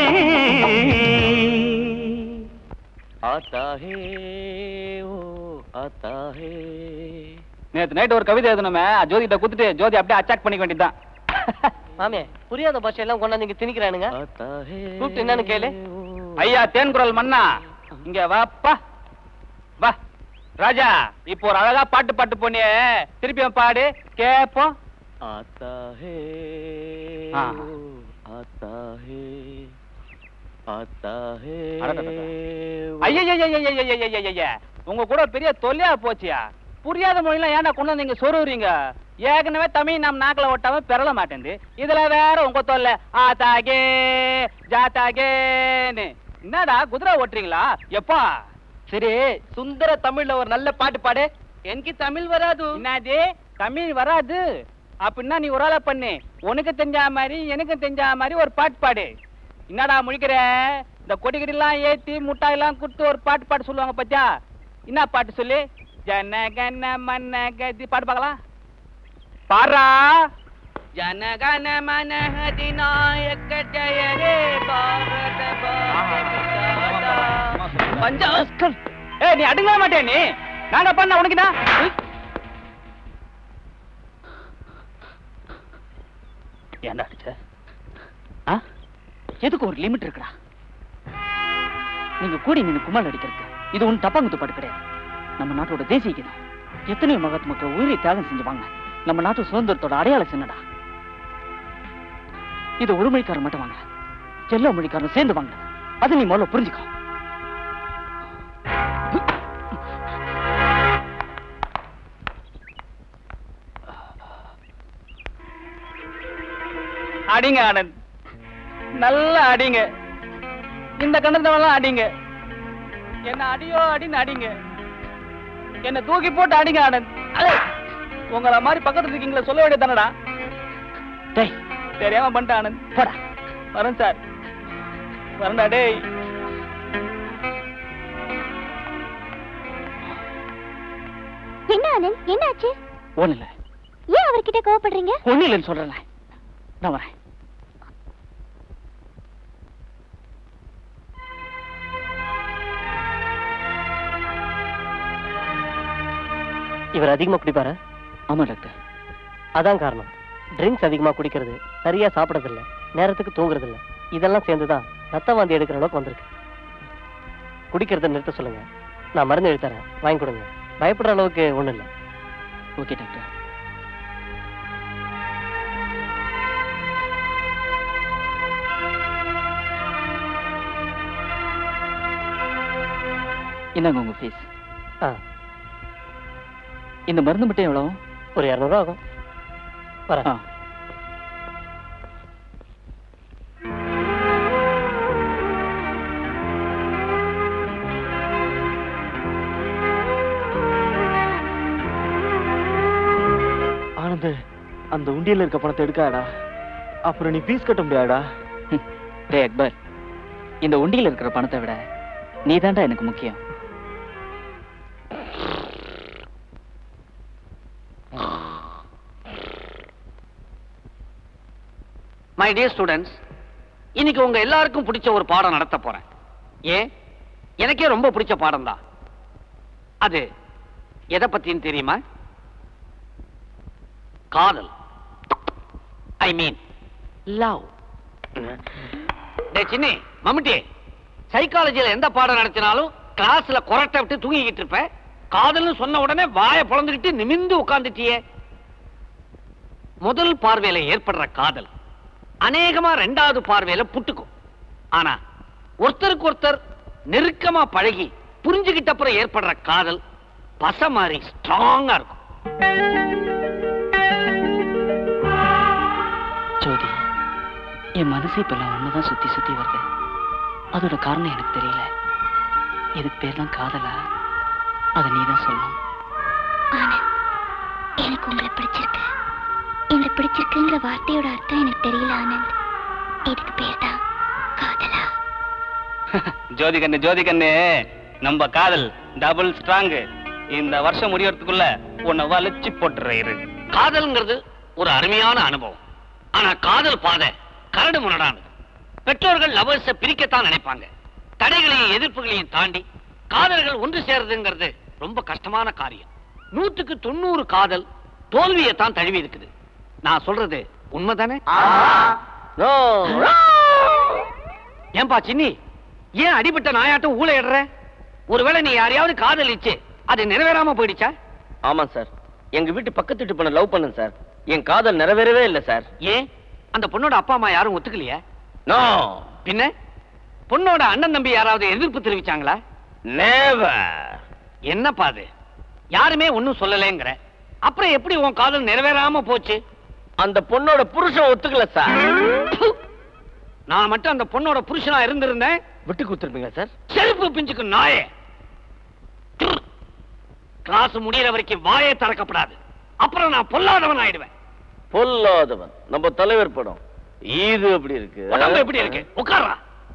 आता है ओ आता है நேத்து நைட் ஒரு கவிதை எழுதணுமே ஜோதி கிட்ட குத்துட்டு ஜோதி அப்படியே அட்டாக் பண்ணிக்க வேண்டியதுதான் மாமே புரியாத பாஷையெல்லாம் கொண்டாந்து இங்க திணிக்கிறானுங்க आता है கூப்பிட்டு என்னன்னு கேளு ஐயா தேன்குரல் மன்னா இங்க வாப்பா வா ராஜா இப்போ ஒரு அழகா பாட்டு பாட்டு போனியே திருப்பியும் பாடு கேப்போம் आता है ஆ. आता है आता है ஐயய்யய்யய்யய்யய்யய்யய்யய்ய உங்க கூட பெரிய தொல்லையா போச்சியா புரியாத மொழிலாம் ஏன்டா கொண்டு வந்து நீங்க சொருவுறீங்க ஏற்கனவே தமிழ் நாம் நாக்கில ஒட்டாம பெறல மாட்டேங்குது இதுல வேற உங்க தொல்லை ஆத்தாகே ஜாத்தாகேன்னு என்னடா குதிரை ஓட்டுறீங்களா எப்பா சரி சுந்தர தமிழ்ல ஒரு நல்ல பாட்டு பாடு எனக்கு தமிழ் வராது என்னது தமிழ் வராது அப்படின்னா நீ ஒரு ஆளை பண்ணு உனக்கு தெரிஞ்ச மாதிரி எனக்கு தெரிஞ்ச மாதிரி ஒரு பாட்டு பாடு என்னடா முழிக்கிற இந்த கொடிகிடிலாம் ஏத்தி முட்டாய் எல்லாம் கொடுத்து ஒரு பாட்டு பாட்டு சொல்லுவாங்க பத்தியா என்ன பாட்டு சொல்லு ஜன கன மன்ன கதி பாட்டு பார்க்கலாம் பாரா ஜன கன மன ஹதிநாயக ஜய ரே பாரத பஞ்சாஸ்கர் ஏ நீ அடுங்க மாட்டே நீ நாங்க பண்ண உனக்கு தான் ஏன்டா அடிச்ச ஆ எதுக்கு ஒரு லிமிட் இருக்குடா நீங்க கூடி நின்று கும்மல் அடிக்கிறது இது ஒன்றும் தப்பாங்குத்து பாட்டு கிடையாது நம்ம நாட்டோட தேசிய கீதம் எத்தனையோ மகத் மக்கள் உயிரை தியாகம் செஞ்சுவாங்க நம்ம நாட்டு சுதந்திரத்தோட அடையாளம் சின்னடா இது ஒரு மொழிக்காரன் மட்டும் வாங்க எல்லா மொழிக்காரனும் சேர்ந்து வாங்க அது நீ முதல்ல புரிஞ்சுக்கோ அடிங்க ஆனந்த் நல்லா அடிங்க இந்த கண்டத்தவெல்லாம் அடிங்க என்ன அடியோ அடின்னு அடிங்க என்ன தூக்கி போட்டு அடிங்க ஆனந்த் அலே, உங்கள மாதிரி பக்கத்துல இருக்கீங்களா சொல்ல வேண்டியது தானடா டேய் தெரியாம பண்ணிட்டேன் ஆனந்த் போடா வரேன் சார் வரேன்டா டேய் என்ன ஆனந்த் என்னாச்சு ஒண்ணு இல்ல ஏன் அவர்கிட்ட கோவப்படுறீங்க ஒண்ணு இல்லைன்னு சொல்றேன் நான் வரேன் இவர் அதிகமா குடிப்பாரா ஆமா டாக்டர் அதான் காரணம் ட்ரிங்க்ஸ் அதிகமா குடிக்கிறது சரியா சாப்பிடறது இல்ல நேரத்துக்கு தூங்குறது இல்ல இதெல்லாம் சேர்ந்துதான் ரத்த வாந்தி எடுக்கிற அளவுக்கு வந்திருக்கு குடிக்கிறத நிறுத்த சொல்லுங்க நான் மருந்து எழுதி தரேன் வாங்கி கொடுங்க பயப்படுற அளவுக்கு ஒண்ணும் இல்ல ஓகே டாக்டர் என்னங்க உங்க ஃபீஸ் ஆ இந்த மருந்து மட்டும் எவ்வளவு ஒரு இரநூறுவா ஆகும் வரேன் ஆ ஆனந்த் அந்த உண்டியல்ல இருக்க பணத்தை எடுக்காடா அப்புறம் நீ ஃபீஸ் கட்ட முடியாடா டே அக்பர் இந்த உண்டியில் இருக்கிற பணத்தை விட நீதான்டா எனக்கு முக்கியம் மை டியர் ஸ்டூடெண்ட்ஸ் இன்னைக்கு உங்க எல்லாருக்கும் பிடிச்ச ஒரு பாடம் நடத்த போறேன் ஏன் எனக்கே ரொம்ப பிடிச்ச பாடம் தான் அது எதை பத்தின்னு தெரியுமா காதல் ஐ மீன் லவ் டே சின்னி மம்முட்டி சைக்காலஜில எந்த பாடம் நடத்தினாலும் கிளாஸ்ல கொரட்டை விட்டு தூங்கிக்கிட்டு இருப்ப காதல்னு சொன்ன உடனே வாயை பொளந்துக்கிட்டு நிமிந்து உட்கார்ந்துட்டியே முதல் பார்வையில ஏற்படுற காதல் அநேகமா ரெண்டாவது பார்வையில புட்டுக்கும் ஆனா ஒருத்தருக்கு ஒருத்தர் நெருக்கமா பழகி புரிஞ்சுகிட்ட அப்புறம் ஏற்படுற காதல் பச மாதிரி ஸ்ட்ராங்கா இருக்கும் ஜோதி என் மனசு இப்பெல்லாம் ஒண்ணுதான் சுத்தி சுத்தி வருது அதோட காரணம் எனக்கு தெரியல இதுக்கு பேர் தான் காதலா அதை நீதான் சொல்லணும் ஆனந்த் எனக்கு உங்களை பிடிச்சிருக்கு இந்த பிடிச்சிருக்குங்கிற வார்த்தையோட அர்த்தம் எனக்கு தெரியல ஆனந்த் இதுக்கு பேர் தான் காதலா ஜோதி கண்ணு ஜோதி கண்ணு நம்ம காதல் டபுள் ஸ்ட்ராங் இந்த வருஷம் முடியறதுக்குள்ள உன்னை வலிச்சு போட்டுறாரு காதல்ங்கிறது ஒரு அருமையான அனுபவம் ஆனா காதல் பாதை கரடு முரடானது பெற்றோர்கள் லவர்ஸ பிரிக்கத்தான் நினைப்பாங்க தடைகளையும் எதிர்ப்புகளையும் தாண்டி காதல்கள் ஒன்று சேர்றதுங்கிறது ரொம்ப கஷ்டமான காரியம் நூத்துக்கு தொண்ணூறு காதல் தோல்வியை தான் தழுவி இருக்குது நான் சொல்றது உண்மைதானே ஏன்பா சின்னி ஏன் அடிபட்ட நாயாட்டம் ஊழையிடுற ஒருவேளை நீ யாரையாவது காதலிச்சு அது நிறைவேறாம போயிடுச்சா ஆமா சார் எங்க வீட்டு பக்கத்து வீட்டு பொண்ணை லவ் பண்ணேன் சார் என் காதல் நிறைவேறவே இல்லை சார் ஏன் அந்த பொண்ணோட அப்பா அம்மா யாரும் ஒத்துக்கலையா நோ பின்ன பொண்ணோட அண்ணன் தம்பி யாராவது எதிர்ப்பு தெரிவிச்சாங்களா நேவர் என்னப்பா அது யாருமே ஒண்ணும் சொல்லலைங்கிற அப்புறம் எப்படி உன் காதல் நிறைவேறாம போச்சு அந்த பொண்ணோட புருஷன் ஒத்துக்கல சார் நான் மட்டும் அந்த பொண்ணோட புருஷனா இருந்திருந்தேன் விட்டு கொடுத்துருப்பீங்க சார் செருப்பு பிஞ்சுக்கு நாயே கிளாஸ் முடியற வரைக்கும் வாயே திறக்கப்படாது அப்புறம் நான் பொல்லாதவன் ஆயிடுவேன் பொல்லாதவன் நம்ம தலைவர் படம் இது எப்படி இருக்கு உடம்பு எப்படி இருக்கு உட்காரா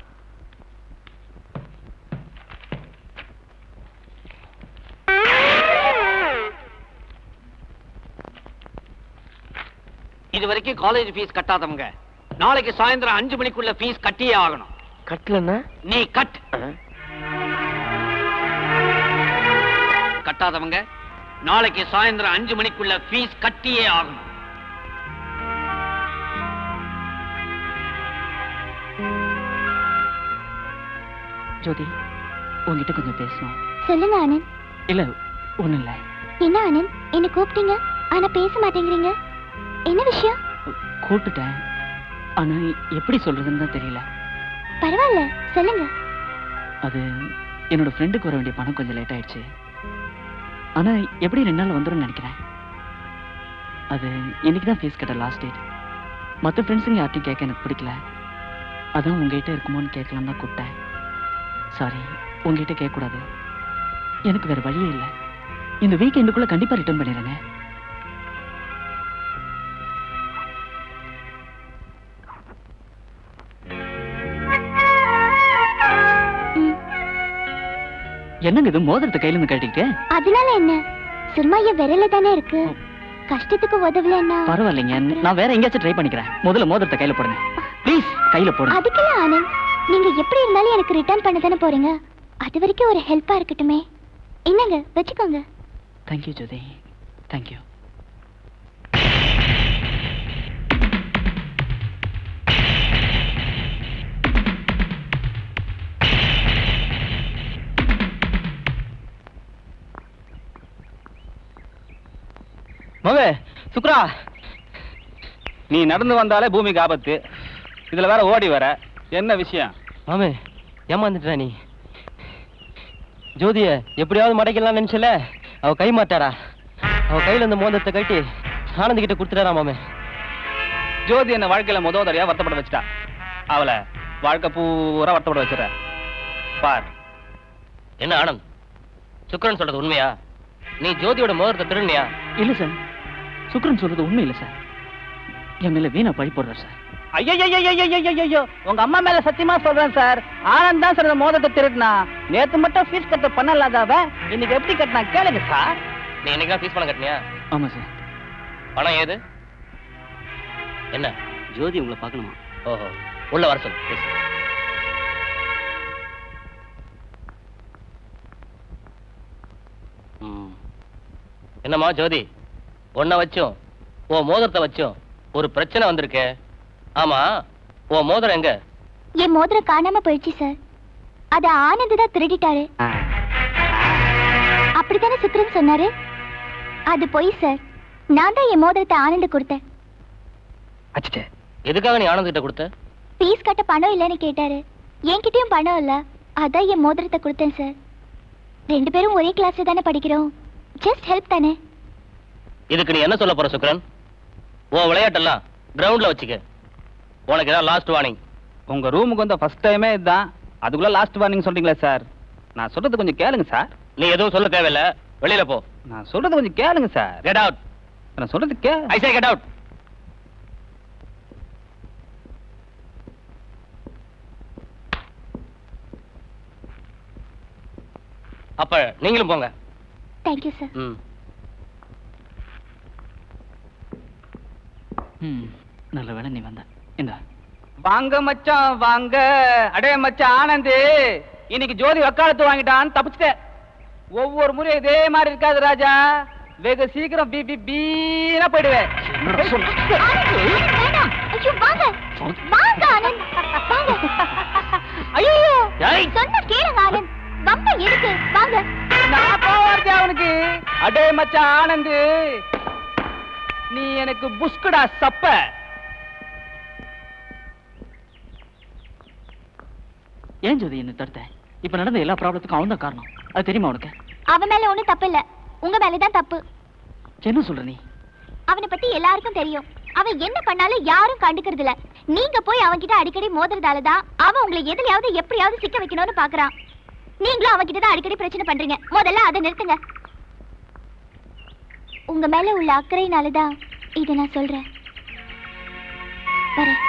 இது வரைக்கும் காலேஜ் ஃபீஸ் கட்டாதவங்க நாளைக்கு சாயந்தரம் அஞ்சு மணிக்குள்ள ஃபீஸ் கட்டியே ஆகணும் கட்டலன்னா நீ கட் கட்டாதவங்க நாளைக்கு சாயந்தரம் அஞ்சு மணிக்குள்ள ஃபீஸ் கட்டியே ஆகணும் ஜோதி உங்ககிட்ட கொஞ்சம் பேசணும் சொல்லுங்க ஆனந்த் இல்ல ஒண்ணும் இல்ல என்ன ஆனந்த் என்ன கூப்பிட்டீங்க ஆனா பேச மாட்டேங்கிறீங்க என்ன விஷயம் கூப்பிட்டுட்டேன் ஆனா எப்படி சொல்றதுன்னு தான் தெரியல பரவாயில்ல சொல்லுங்க அது என்னோட ஃப்ரெண்டுக்கு வர வேண்டிய பணம் கொஞ்சம் லேட் ஆயிடுச்சு ஆனா எப்படி ரெண்டு நாள் வந்துடும் நினைக்கிறேன் அது இன்னைக்கு தான் ஃபீஸ் கட்ட லாஸ்ட் டேட் மற்ற ஃப்ரெண்ட்ஸுங்க யார்ட்டையும் கேட்க எனக்கு பிடிக்கல அதான் உங்ககிட்ட இருக்குமோன்னு கேட்கலாம் தான் கூப்பிட்டேன் சாரி உங்ககிட்ட கேட்கக்கூடாது எனக்கு வேற வழியே இல்லை இந்த வீக்கெண்டுக்குள்ள கண்டிப்பா ரிட்டர்ன் பண்ணிடுறேங்க என்னங்க இது மோதிரத்தை கையில இருந்து கட்டிக்கிட்டு அதனால என்ன சும்மா என் விரல தானே இருக்கு கஷ்டத்துக்கு உதவலன்னா பரவாயில்லைங்க நான் வேற எங்கேயாச்சும் ட்ரை பண்ணிக்கிறேன் முதல்ல மோதிரத்தை கையில போடுங்க ப்ளீஸ் கையில போடுங்க அதுக்கெல்லாம் ஆனந்த் நீங்க எப்படி இருந்தாலும் எனக்கு ரிட்டர்ன் பண்ண தானே போறீங்க அது வரைக்கும் ஒரு ஹெல்ப்பா இருக்கட்டுமே என்னங்க வச்சுக்கோங்க தேங்க்யூ ஜோதி தேங்க்யூ மவே சுக்ரா நீ நடந்து வந்தாலே பூமிக்கு ஆபத்து இதுல வேற ஓடி வர என்ன விஷயம் மாமே ஏமாந்துட்டா நீ ஜோதிய எப்படியாவது மடைக்கலாம் நினைச்சல அவ கை மாட்டாடா அவ கையில இந்த மோதிரத்தை கட்டி ஆனந்த் கிட்ட கொடுத்துட்டாரா மாமே ஜோதி என்ன வாழ்க்கையில முத தடவையா வருத்தப்பட வச்சுட்டா அவளை வாழ்க்கை பூரா வருத்தப்பட வச்சிட பார் என்ன ஆனந்த் சுக்கரன் சொல்றது உண்மையா நீ ஜோதியோட மோதிரத்தை திருநியா இல்ல சார் சுக்ரன் சொல்றது உண்மை இல்ல சார் என் மேல வீணா பழி போடுறார் சார் ஐயோ உங்க அம்மா மேல சத்தியமா சொல்றேன் சார் ஆனந்த் தான் சார் இந்த மோதத்தை திருடினா நேத்து மட்டும் ஃபீஸ் கட்ட பண்ணலாதாவ இன்னைக்கு எப்படி கட்டினா கேளுங்க சார் நீ என்னைக்கா ஃபீஸ் பணம் கட்டினியா ஆமா சார் பணம் ஏது என்ன ஜோதி உங்களை பார்க்கணுமா ஓஹோ உள்ள வர சொல்லு பேசு. ம். என்னம்மா ஜோதி உன்னை வச்சும் உன் மோதிரத்தை வச்சும் ஒரு பிரச்சனை வந்திருக்கே ஆமா உன் மோதிரம் எங்க என் மோதிரம் காணாம போயிடுச்சு சார் அத ஆனந்த் தான் திருடிட்டாரு அப்படித்தானே சுக்ரன் சொன்னாரு அது பொய் சார் நான் தான் என் மோதிரத்தை ஆனந்த் கொடுத்தேன் அச்சே எதுக்காக நீ ஆனந்த் கிட்ட கொடுத்த ஃபீஸ் கட்ட பணம் இல்லைன்னு கேட்டாரு என்கிட்டயும் பணம் இல்ல அதான் என் மோதிரத்தை கொடுத்தேன் சார் ரெண்டு பேரும் ஒரே கிளாஸ்ல தானே படிக்கிறோம் ஜஸ்ட் ஹெல்ப் தானே இதுக்கு நீ என்ன சொல்ல போற சுக்ரன் உன் விளையாட்டெல்லாம் கிரவுண்ட்ல வச்சுக்க உனக்கு ஏதாவது லாஸ்ட் வார்னிங் உங்க ரூமுக்கு வந்த ஃபர்ஸ்ட் டைமே இதுதான் அதுக்குள்ள லாஸ்ட் வார்னிங் சொல்றீங்களா சார் நான் சொல்றது கொஞ்சம் கேளுங்க சார் நீ எதுவும் சொல்ல தேவையில்ல வெளியில போ நான் சொல்றது கொஞ்சம் கேளுங்க சார் கெட் அவுட் நான் சொல்றது கே ஐ சே கெட் அவுட் அப்ப நீங்களும் போங்க தேங்க்யூ சார் ம் ம் நல்ல வேளை நீ வந்த இந்த வாங்க மச்சான் வாங்க அடே மச்சான் ஆனந்த் இன்னைக்கு ஜோதி வக்காலத்து வாங்கிட்டான்னு தப்பிச்சிட்டேன் ஒவ்வொரு முறையும் இதே மாதிரி இருக்காது ராஜா வெகு சீக்கிரம் பி பி பீனா போயிடுவேன் ஐயோ வாங்க வாங்க ஆனந்த் வாங்க ஐயோ சொன்ன கேளுங்க ஆனந்த் வம்ப எதுக்கு வாங்க நான் போவார்த்தி அடே மச்சான் ஆனந்து நீ எனக்கு புஷ்குடா சப்ப ஏன் ஜோதி என்ன தடுத்த இப்ப நடந்த எல்லா ப்ராப்ளத்துக்கும் அவன் தான் காரணம் அது தெரியுமா உனக்கு அவன் மேல ஒண்ணும் தப்பு இல்ல உங்க மேலதான் தப்பு என்ன சொல்ற நீ அவனை பத்தி எல்லாருக்கும் தெரியும் அவன் என்ன பண்ணாலும் யாரும் கண்டுக்கிறது இல்ல நீங்க போய் அவன்கிட்ட அடிக்கடி மோதுறதால தான் அவன் உங்களை எதுலயாவது எப்படியாவது சிக்க வைக்கணும்னு பாக்குறான் நீங்களும் அவன்கிட்ட தான் அடிக்கடி பிரச்சனை பண்றீங்க முதல்ல அதை நிறுத்துங்க உங்க மேல உள்ள அக்கறையினால தான் இதை நான் சொல்றேன் வரேன்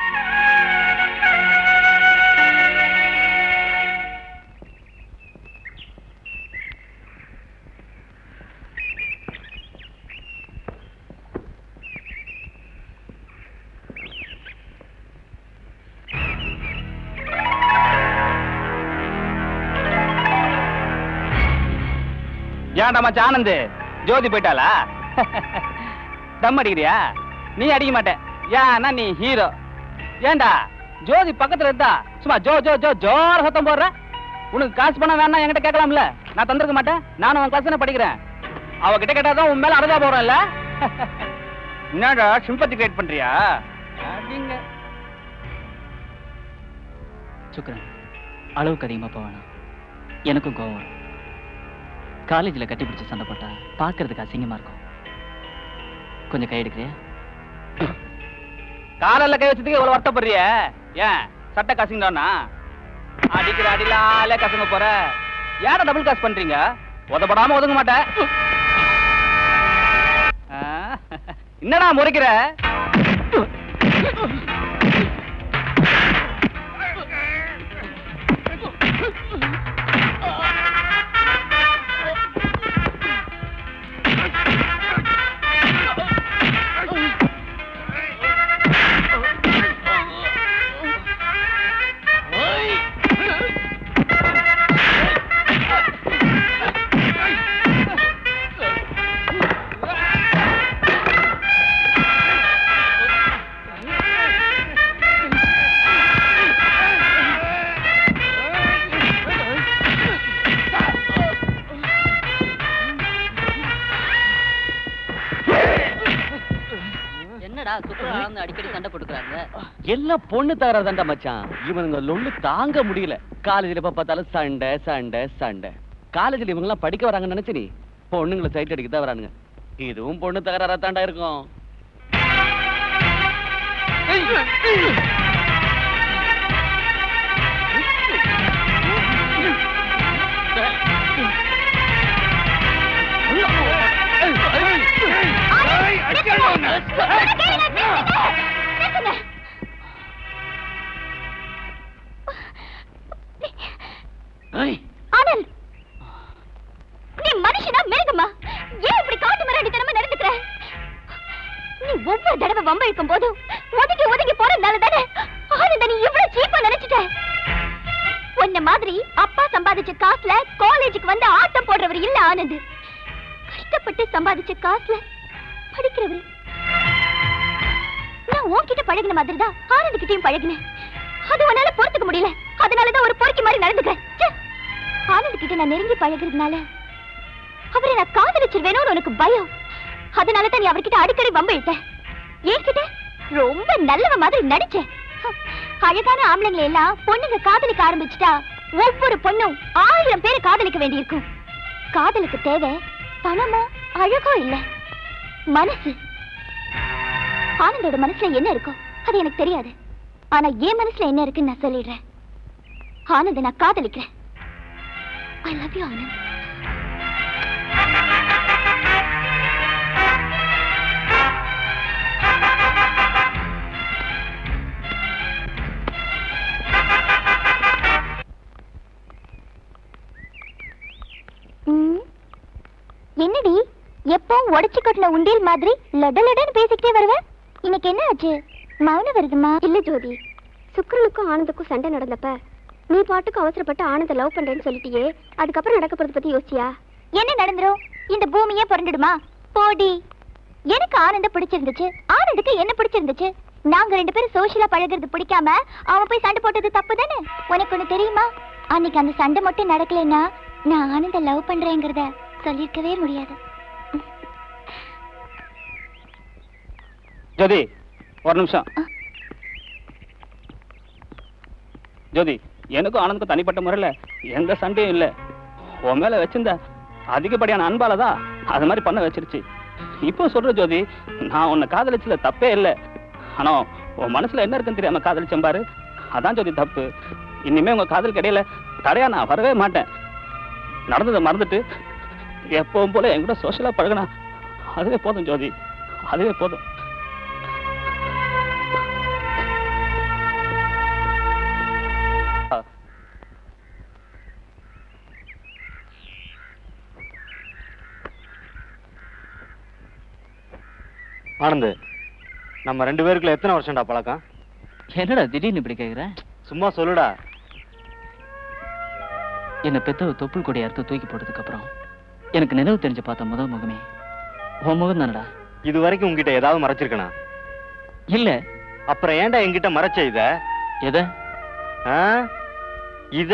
ஏன்டா மச்சான் ஆனந்து ஜோதி போயிட்டாளா தம் அடிக்கிறியா நீ அடிக்க மாட்ட ஏன்னா நீ ஹீரோ ஏன்டா ஜோதி பக்கத்துல இருந்தா சும்மா ஜோ ஜோ ஜோ ஜோர சத்தம் போடுற உனக்கு காசு பணம் வேணா என்கிட்ட கேட்கலாம்ல நான் தந்திருக்க மாட்டேன் நானும் உன் கிளாஸ் படிக்கிறேன் அவகிட்ட கேட்டாதான் உன் மேல அழுதா போறேன்ல என்னடா சிம்பத்தி கிரியேட் பண்றியா அப்படிங்க சுக்கரன் அளவுக்கு அதிகமா போவேணாம் எனக்கும் கோவம் வரும் காலேஜில் கட்டி பிடிச்சி சண்டை போட்டா பார்க்கறதுக்கு அசிங்கமா இருக்கும் கொஞ்சம் கை எடுக்கிறியா காலில் கை வச்சதுக்கு இவ்வளவு வருத்தப்படுறிய ஏன் சட்டை கசிங்கடானா அடிக்கிற அடிலாலே கசங்க போற ஏன்டா டபுள் காசு பண்றீங்க உதப்படாம ஒதுங்க மாட்டேன் ஆ, என்னடா முறைக்கிற என்னடா சுக்கரன் அடிக்கடி சண்டை போட்டுக்கிறாங்க எல்லாம் பொண்ணு தகராறுதான்டா மச்சான் இவனுங்க லொல்லு தாங்க முடியல காலேஜ்ல எப்ப பார்த்தாலும் சண்டை சண்டை சண்டை காலேஜ்ல இவங்க எல்லாம் படிக்க வராங்கன்னு நினைச்சு நீ பொண்ணுங்களை சைட் அடிக்க தான் வரானுங்க இதுவும் பொண்ணு தகராறா தாண்டா இருக்கும் ஆனந்த் நீ மனுஷனா மிருகமா ஏன் இப்படி காட்டு மிராண்டித்தனமா நடந்துக்கிற நீ ஒவ்வொரு தடவை வம்பிழுக்கும் போதும் ஒதுங்கி ஒதுங்கி போறதுனால தானே ஆனந்த நீ இவ்வளவு சீப்பா நினைச்சிட்ட உன்ன மாதிரி அப்பா சம்பாதிச்ச காசுல காலேஜுக்கு வந்து ஆட்டம் போடுறவர் இல்ல ஆனந்த் கஷ்டப்பட்டு சம்பாதிச்ச காசுல படிக்கிறவர் நான் உன்கிட்ட பழகின மாதிரி தான் ஆனந்த் கிட்டயும் பழகினேன் அது உன்னால பொறுத்துக்க முடியல அதனாலதான் ஒரு பொறுக்கி மாதிரி நடந்துக்கிறேன் ச்சே. ஆனந்த் கிட்ட நான் நெருங்கி பழகுறதுனால அவரை நான் காதலிச்சிருவேணும்னு உனக்கு பயம் அதனால தான் நீ அவர்கிட்ட அடிக்கடி வம்பிழுத்த என்கிட்ட ரொம்ப நல்லவ மாதிரி நடிச்சேன் ஹம், அழகான ஆம்பளைங்களை எல்லாம் பொண்ணுங்க காதலிக்க ஆரம்பிச்சுட்டா ஒவ்வொரு பொண்ணும் ஆயிரம் பேரை காதலிக்க வேண்டியிருக்கும் காதலுக்கு தேவை பணமோ அழகோ இல்ல மனசு ஆனந்தோட மனசுல என்ன இருக்கும் அது எனக்கு தெரியாது ஆனா என் மனசுல என்ன இருக்குன்னு நான் சொல்லிடுறேன் ஆனந்த நான் காதலிக்கிறேன் ஐ லவ் யூ ஆனந்த் ம். என்னடி எப்போ உடைச்சு கொட்டின உண்டியல் மாதிரி லட லடன்னு பேசிக்கிட்டே வருவ இன்னைக்கு என்ன ஆச்சு மௌனம் வருதுமா இல்ல ஜோதி சுக்ரனுக்கும் ஆனந்துக்கும் சண்டை நடந்தப்ப நீ பாட்டுக்கு அவசரப்பட்டு ஆனந்த லவ் பண்றேன்னு சொல்லிட்டியே அதுக்கப்புறம் நடக்க போறத பத்தி யோசிச்சியா என்ன நடந்துரும் இந்த பூமியே புரண்டுடுமா போடி எனக்கு ஆனந்த பிடிச்சிருந்துச்சு ஆனந்துக்கு என்ன பிடிச்சிருந்துச்சு நாங்க ரெண்டு பேரும் சோஷியலா பழகுறது பிடிக்காம அவன் போய் சண்டை போட்டது தப்பு தானே உனக்கு ஒண்ணு தெரியுமா அன்னைக்கு அந்த சண்டை மட்டும் நடக்கலைன்னா நான் ஆனந்த லவ் பண்றேங்கிறத சொல்லியிருக்கவே முடியாது ஜோதி ஒரு நிமிஷம் ஜோதி எனக்கும் ஆனந்துக்கும் தனிப்பட்ட முறையில் எந்த சண்டையும் இல்லை உன் மேல வச்சிருந்த அதிகப்படியான அன்பால தான் அது மாதிரி பண்ண வச்சிருச்சு இப்போ சொல்ற ஜோதி நான் உன்னை காதலிச்சதுல தப்பே இல்லை ஆனா உன் மனசுல என்ன இருக்குன்னு தெரியாம காதலிச்சேன் பாரு அதான் ஜோதி தப்பு இனிமே உங்க காதலுக்கு இடையில தடையா நான் வரவே மாட்டேன் நடந்ததை மறந்துட்டு எப்பவும் போல என் கூட சோஷியலா பழகுனா அதுவே போதும் ஜோதி அதுவே போதும் ஆனந்த் நம்ம ரெண்டு பேருக்குள்ள எத்தனை வருஷம்டா பழக்கம் என்னடா திடீர்னு இப்படி கேக்குற சும்மா சொல்லுடா என்ன பெத்த தொப்புள் கொடி அறுத்து தூக்கி போட்டதுக்கு அப்புறம் எனக்கு நினைவு தெரிஞ்சு பார்த்த முதல் முகமே உன் முகம் தானடா இது வரைக்கும் உங்ககிட்ட ஏதாவது மறைச்சிருக்கனா இல்ல அப்புறம் ஏன்டா என்கிட்ட மறைச்ச இத எத ஆ? இத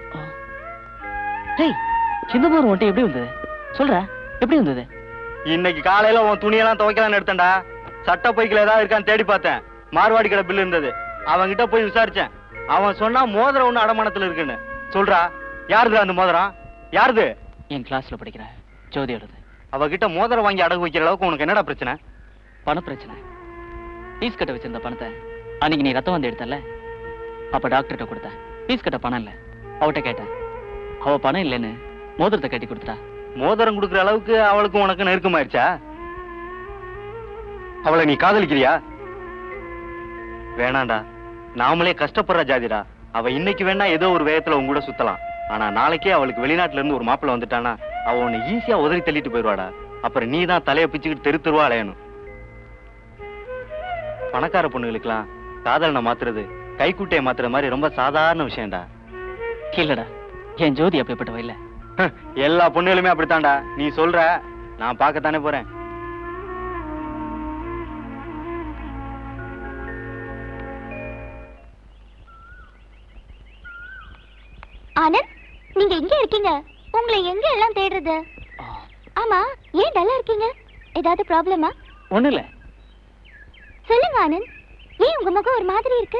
டேய் இந்த மாதிரி உன்ட்ட எப்படி வந்தது சொல்ற எப்படி வந்தது இன்னைக்கு காலையில உன் துணியெல்லாம் துவைக்கலாம்னு எடுத்தேன்டா சட்ட பைக்கில் ஏதாவது இருக்கான்னு தேடி பார்த்தேன் மார்வாடி கடை பில்லு இருந்தது அவன்கிட்ட போய் விசாரிச்சேன் அவன் சொன்னா மோதிரம் ஒண்ணு அடமானத்துல இருக்குன்னு சொல்றா யாருது அந்த மோதிரம் யாருது என் கிளாஸ்ல படிக்கிற ஜோதியோடது அவகிட்ட மோதிரம் வாங்கி அடகு வைக்கிற அளவுக்கு உனக்கு என்னடா பிரச்சனை பண பிரச்சனை ஃபீஸ் கட்ட வச்சிருந்த பணத்தை அன்னைக்கு நீ ரத்தம் வந்து எடுத்தல அப்ப டாக்டர்கிட்ட கொடுத்த ஃபீஸ் கட்ட பணம் இல்ல அவட்ட கேட்டேன் அவ பணம் இல்லைன்னு மோதிரத்தை கட்டி கொடுத்துட்டா மோதிரம் கொடுக்குற அளவுக்கு அவளுக்கும் உனக்கு நெருக்கமாயிருச்சா அவளை நீ காதலிக்கிறியா வேணாண்டா நாமளே கஷ்டப்படுற ஜாதிடா அவ இன்னைக்கு வேணா ஏதோ ஒரு வேகத்துல உங்க கூட சுத்தலாம் ஆனா நாளைக்கே அவளுக்கு வெளிநாட்டுல இருந்து ஒரு மாப்பிள்ளை வந்துட்டானா அவ உன்னை ஈஸியா உதறி தள்ளிட்டு போயிடுவாடா அப்புறம் நீ தான் தலையை பிச்சுக்கிட்டு தெரு தெருவா அலையணும் பணக்கார பொண்ணுகளுக்கெல்லாம் காதலனை மாத்துறது கைக்குட்டையை மாத்துற மாதிரி ரொம்ப சாதாரண விஷயம்டா இல்லடா என் ஜோதி அப்படிப்பட்டவ இல்ல எல்லா பொண்ணுகளுமே அப்படித்தான்டா நீ சொல்ற நான் பார்க்கத்தானே போறேன் ஆனந்த் நீங்க எங்க இருக்கீங்க உங்களை எங்க எல்லாம் தேடுறது ஆமா ஏன் டல்லா இருக்கீங்க ஏதாவது ப்ராப்ளமா ஒண்ணு இல்ல சொல்லுங்க ஆனந்த் ஏன் உங்க முகம் ஒரு மாதிரி இருக்கு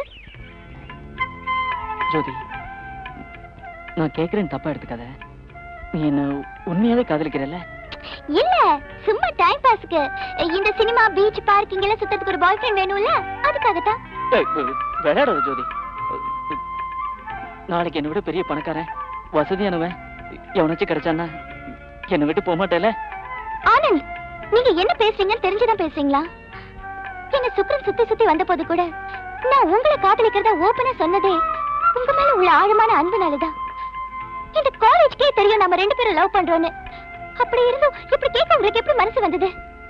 ஜோதி நான் கேக்குறேன் தப்பா எடுத்துக்காத நீ என்ன உண்மையாவே காதலிக்கிறல்ல இல்ல சும்மா டைம் பாஸ்க்கு இந்த சினிமா பீச் பார்க் இங்கெல்லாம் சுத்தத்துக்கு ஒரு பாய் ஃப்ரெண்ட் வேணும்ல அதுக்காகத்தான் ஏய், வி- விளையாடாத ஜோதி நாளைக்கு என்னை விட பெரிய பணக்காரன் வசதியானவன் எவனாச்சும் கிடைச்சான்னா என்னை விட்டு போக மாட்டேல ஆனந்த் நீங்க என்ன பேசுறீங்கன்னு தெரிஞ்சுதான் பேசுறீங்களா என்ன சுக்ரன் சுத்தி சுத்தி வந்த போது கூட நான் உங்களை காதலிக்கிறதா ஓபனா சொன்னதே உங்க மேல உள்ள ஆழமான அன்புனாலதான் இந்த காலேஜ்க்கே தெரியும் நம்ம ரெண்டு பேரும் லவ் பண்றோம்னு அப்படி இருந்தும் இப்படி கேட்க உங்களுக்கு எப்படி மனசு வந்தது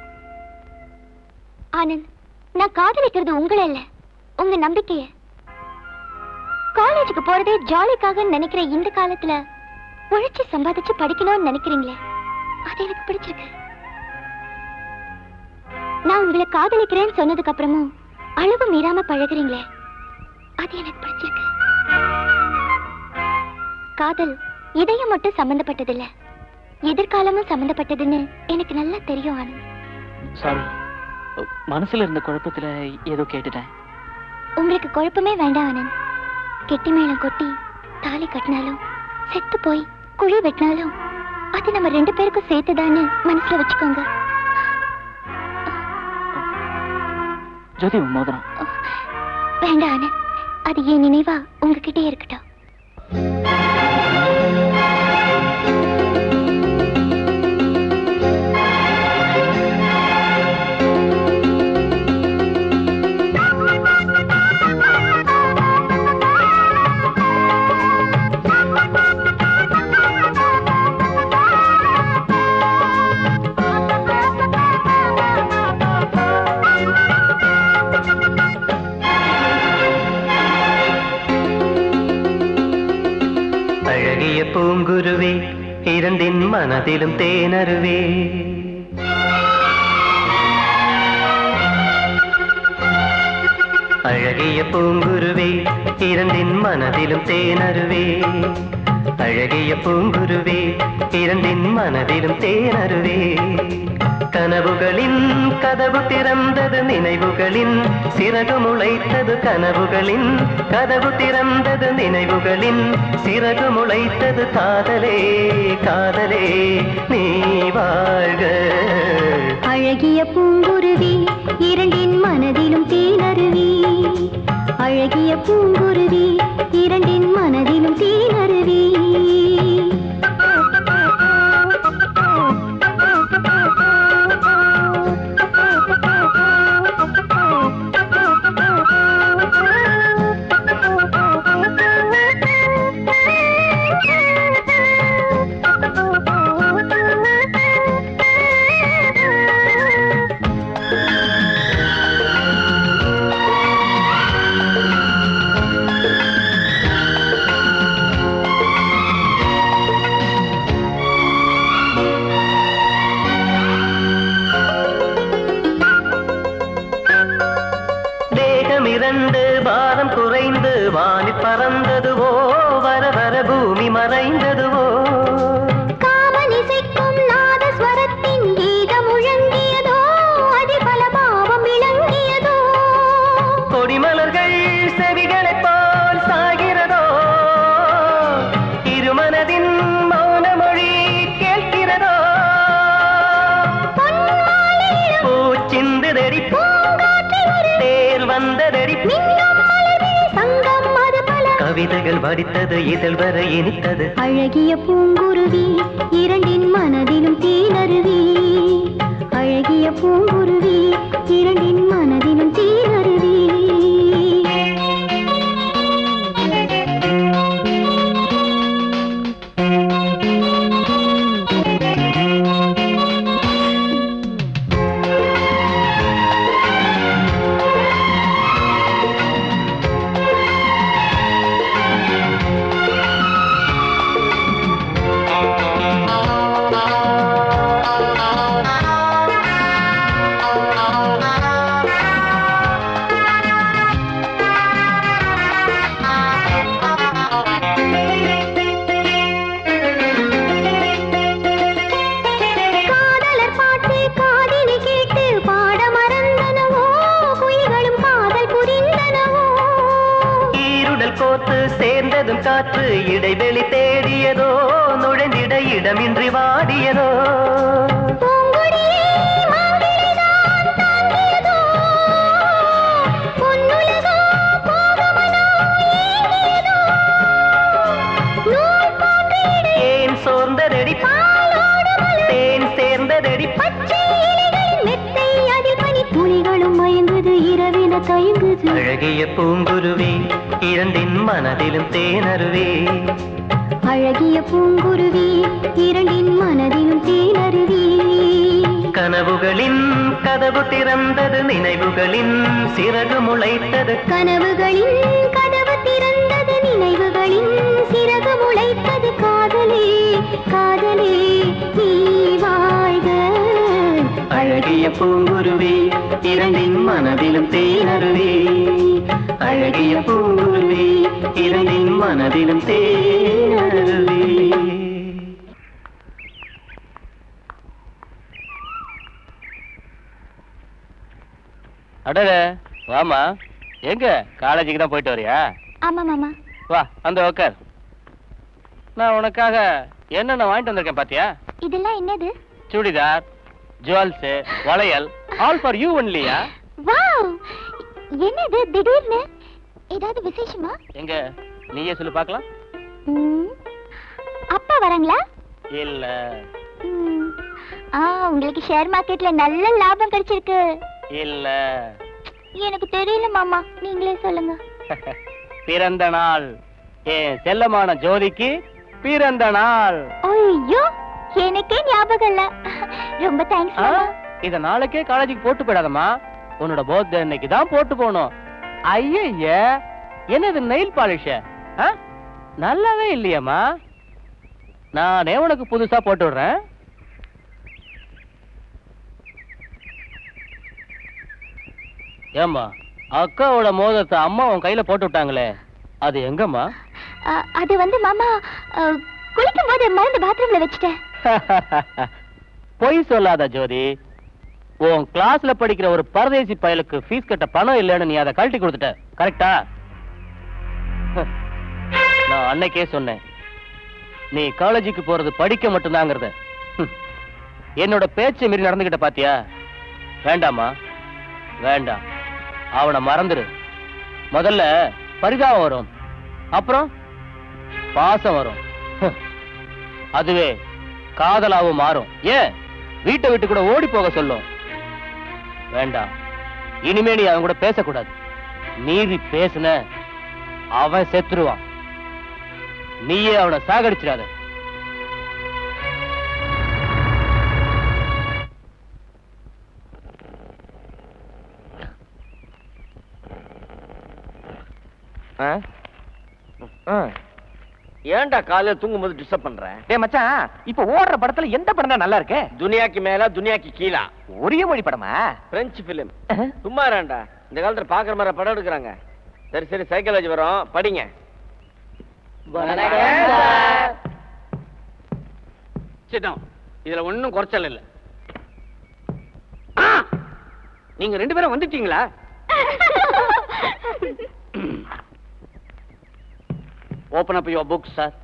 ஆனந்த் நான் காதலிக்கிறது உங்களை இல்ல உங்க நம்பிக்கைய காலேஜுக்கு போறதே ஜாலிக்காக நினைக்கிற இந்த காலத்துல உழைச்சு சம்பாதிச்சு படிக்கணும்னு நினைக்கிறீங்களே அது எனக்கு பிடிச்சிருக்கு நான் உங்களை காதலிக்கிறேன்னு சொன்னதுக்கு அப்புறமும் அளவு மீறாம பழகுறீங்களே அது எனக்கு பிடிச்சிருக்கு காதல் இதயம் மட்டும் சம்பந்தப்பட்டதில்ல எதிர்காலமும் சம்பந்தப்பட்டதுன்னு எனக்கு நல்லா தெரியும் ஆனந்த் சாரி மனசுல இருந்த குழப்பத்துல ஏதோ கேட்டுட்டேன் உங்களுக்கு குழப்பமே வேண்டாம் ஆனந்த் கெட்டி மேளம் கொட்டி தாலி கட்டினாலும் செத்து போய் குழி வெட்டினாலும் அது நம்ம ரெண்டு பேருக்கும் சேர்த்துதான்னு மனசுல வச்சுக்கோங்க ஜோதி உன் மோதிரம் வேண்டாம் ஆனந்த் அது என் நினைவா உங்ககிட்டே இருக்கட்டும் அழகிய பூங்குருவே இரண்டின் மனதிலும் தேனருவே அழகிய பூங்குருவே இரண்டின் மனதிலும் தேனருவே அழகிய பூங்குருவே இரண்டின் மனதிலும் தேனருவே கனவுகளின் கதவு திறந்தது நினைவுகளின் சிறகு முளைத்தது கனவுகளின் கதவு திறந்தது நினைவுகளின் சிறகு முளைத்தது காதலே காதலே நீ வாழ்க அழகிய பூங்குருவி இரண்டின் மனதிலும் தேனருவி அழகிய பூங்குருவி இரண்டின் மனதிலும் தேனருவி தேகம் இரண்டு பாரம் குறைந்து வானி பறந்ததுவோ வர வர பூமி மறைந்ததுவோ காமனிசைக்கும் நாதஸ்வரத்தின் கீதம் முழங்கியதோ அதில் பல பாவம் விளங்கியதோ கொடிமலர்கள் செவிகளைப் போல் சாகிறதோ இருமனதின் மௌன மொழி கேட்கிறதோ பூச்சிந்துதடி தேர் வந்ததடி சங்கம் அது பல கவிதைகள் வடித்தது இதழ் வர இனித்தது அழகிய பூங்குருவி இரண்டின் மனதிலும் தேனருவி அழகிய பூங்குருவி இரண்டின் மனதிலும் தேனருவி காதலர் பாட்டு காதினி கேட்டு பாட மறந்தனவோ குயில்களும் காதல் புரிந்தனவோ ஈருடல் கோத்து சேர்ந்ததும் காற்று இடைவெளி தேடியதோ நுழைந்திட இடமின்றி வாடியதோ பூங்கொடியே மாங்கிலிதான் தாங்கியதோ பொன்னுலகோ போகமனோ ஏங்கியதோ நூல் போன்ற இடை ஏன் சோர்ந்ததடி பாலோடு மலர் தேன் சேர்ந்ததடி பச்சை இலைகளின் மெத்தை அதில் பனி துளிகளும் மயங்குது இரவின தயங்குது அழகிய பூங்குருவி இரண்டின் மனதிலும் தேனருவே அழகிய பூங்குருவி இரண்டின் மனதிலும் தேனருவி கனவுகளின் கதவு திறந்தது நினைவுகளின் சிறகு முளைத்தது கனவுகளின் கதவு திறந்தது நினைவுகளின் சிறகு முளைத்தது காதலே காதலே நீ வாழ்க அழகிய பூங்குருவி இரண்டின் மனதிலும் தேனருவே அழகிய பூங்குருவி இரண்டின் மனதிலும் தேனருவே அடடே வாமா எங்க காலேஜுக்கு தான் போயிட்டு வரியா ஆமா மாமா வா அந்த உட்கார் நான் உனக்காக என்னென்ன வாங்கிட்டு வந்திருக்கேன் பாத்தியா இதெல்லாம் என்னது சுடிதார் ஜுவல்ஸ் வளையல் ஆல் ஃபார் யூ ஒன்லியா வாவ் என்னது திடீர்னு ஏதாவது விசேஷமா எங்க நீயே சொல்லு பார்க்கலாம் ம், அப்பா வராங்களா இல்ல ம், ஆ உங்களுக்கு ஷேர் மார்க்கெட்ல நல்ல லாபம் கிடைச்சிருக்கு இல்ல எனக்கு தெரியல மாமா நீங்களே சொல்லுங்க பிறந்த நாள் என் செல்லமான ஜோதிக்கு பிறந்த நாள் ஐயோ எனக்கே ஞாபகம் இல்ல ரொம்ப தேங்க்ஸ் ஆ, இத நாளைக்கே காலேஜுக்கு போட்டு போயிடாதம்மா உன்னோட பர்த்டே அன்னைக்கு தான் போட்டு போகணும் ஐய என்னது நெயில் பாலிஷ நல்லாவே இல்லையம்மா நானே உனக்கு புதுசா போட்டு விடுறேன் ஏம்மா அக்காவோட மோதிரத்தை அம்மா உன் கையில போட்டு விட்டாங்களே அது எங்கம்மா அது வந்து மாமா அ, குளிக்கும் போது மருந்து பாத்ரூம்ல வச்சுட்டேன் பொய் சொல்லாத ஜோதி உன் கிளாஸ்ல படிக்கிற ஒரு பரதேசி பயலுக்கு ஃபீஸ் கட்ட பணம் இல்லைன்னு நீ அதை கழட்டி கொடுத்துட்ட கரெக்டா நான் அன்னைக்கே சொன்னேன் நீ காலேஜுக்கு போறது படிக்க மட்டும்தாங்கிறத ஹம். என்னோட பேச்சை மீறி நடந்துகிட்ட பாத்தியா வேண்டாமா வேண்டாம் அவனை மறந்துரு முதல்ல பரிதாபம் வரும் அப்புறம் பாசம் வரும் ஹம். அதுவே காதலாவும் மாறும் ஏன் வீட்டை விட்டு கூட ஓடி போக சொல்லும் வேண்டாம் இனிமே நீ அவன் கூட பேசக்கூடாது மீறி பேசுன அவன் செத்துருவான் நீயே அவனை சாகடிச்சிடாத ஏன்டா காலையில தூங்கும் போது டிஸ்டர்ப் பண்ற டேய் மச்சான் இப்ப ஓடுற படத்துல எந்த படம் தான் நல்லா இருக்கு துனியாக்கு மேல துனியாக்கு கீழா ஒரே மொழி படமா பிரெஞ்சு பிலிம் சும்மா இருடா இந்த காலத்துல பாக்குற மாதிரி படம் எடுக்கிறாங்க சரி சரி சைக்காலஜி வரும் படிங்க சிட்டம் இதுல ஒண்ணும் குறைச்சல் இல்ல ஆ! நீங்க ரெண்டு பேரும் வந்துட்டீங்களா open up your book sir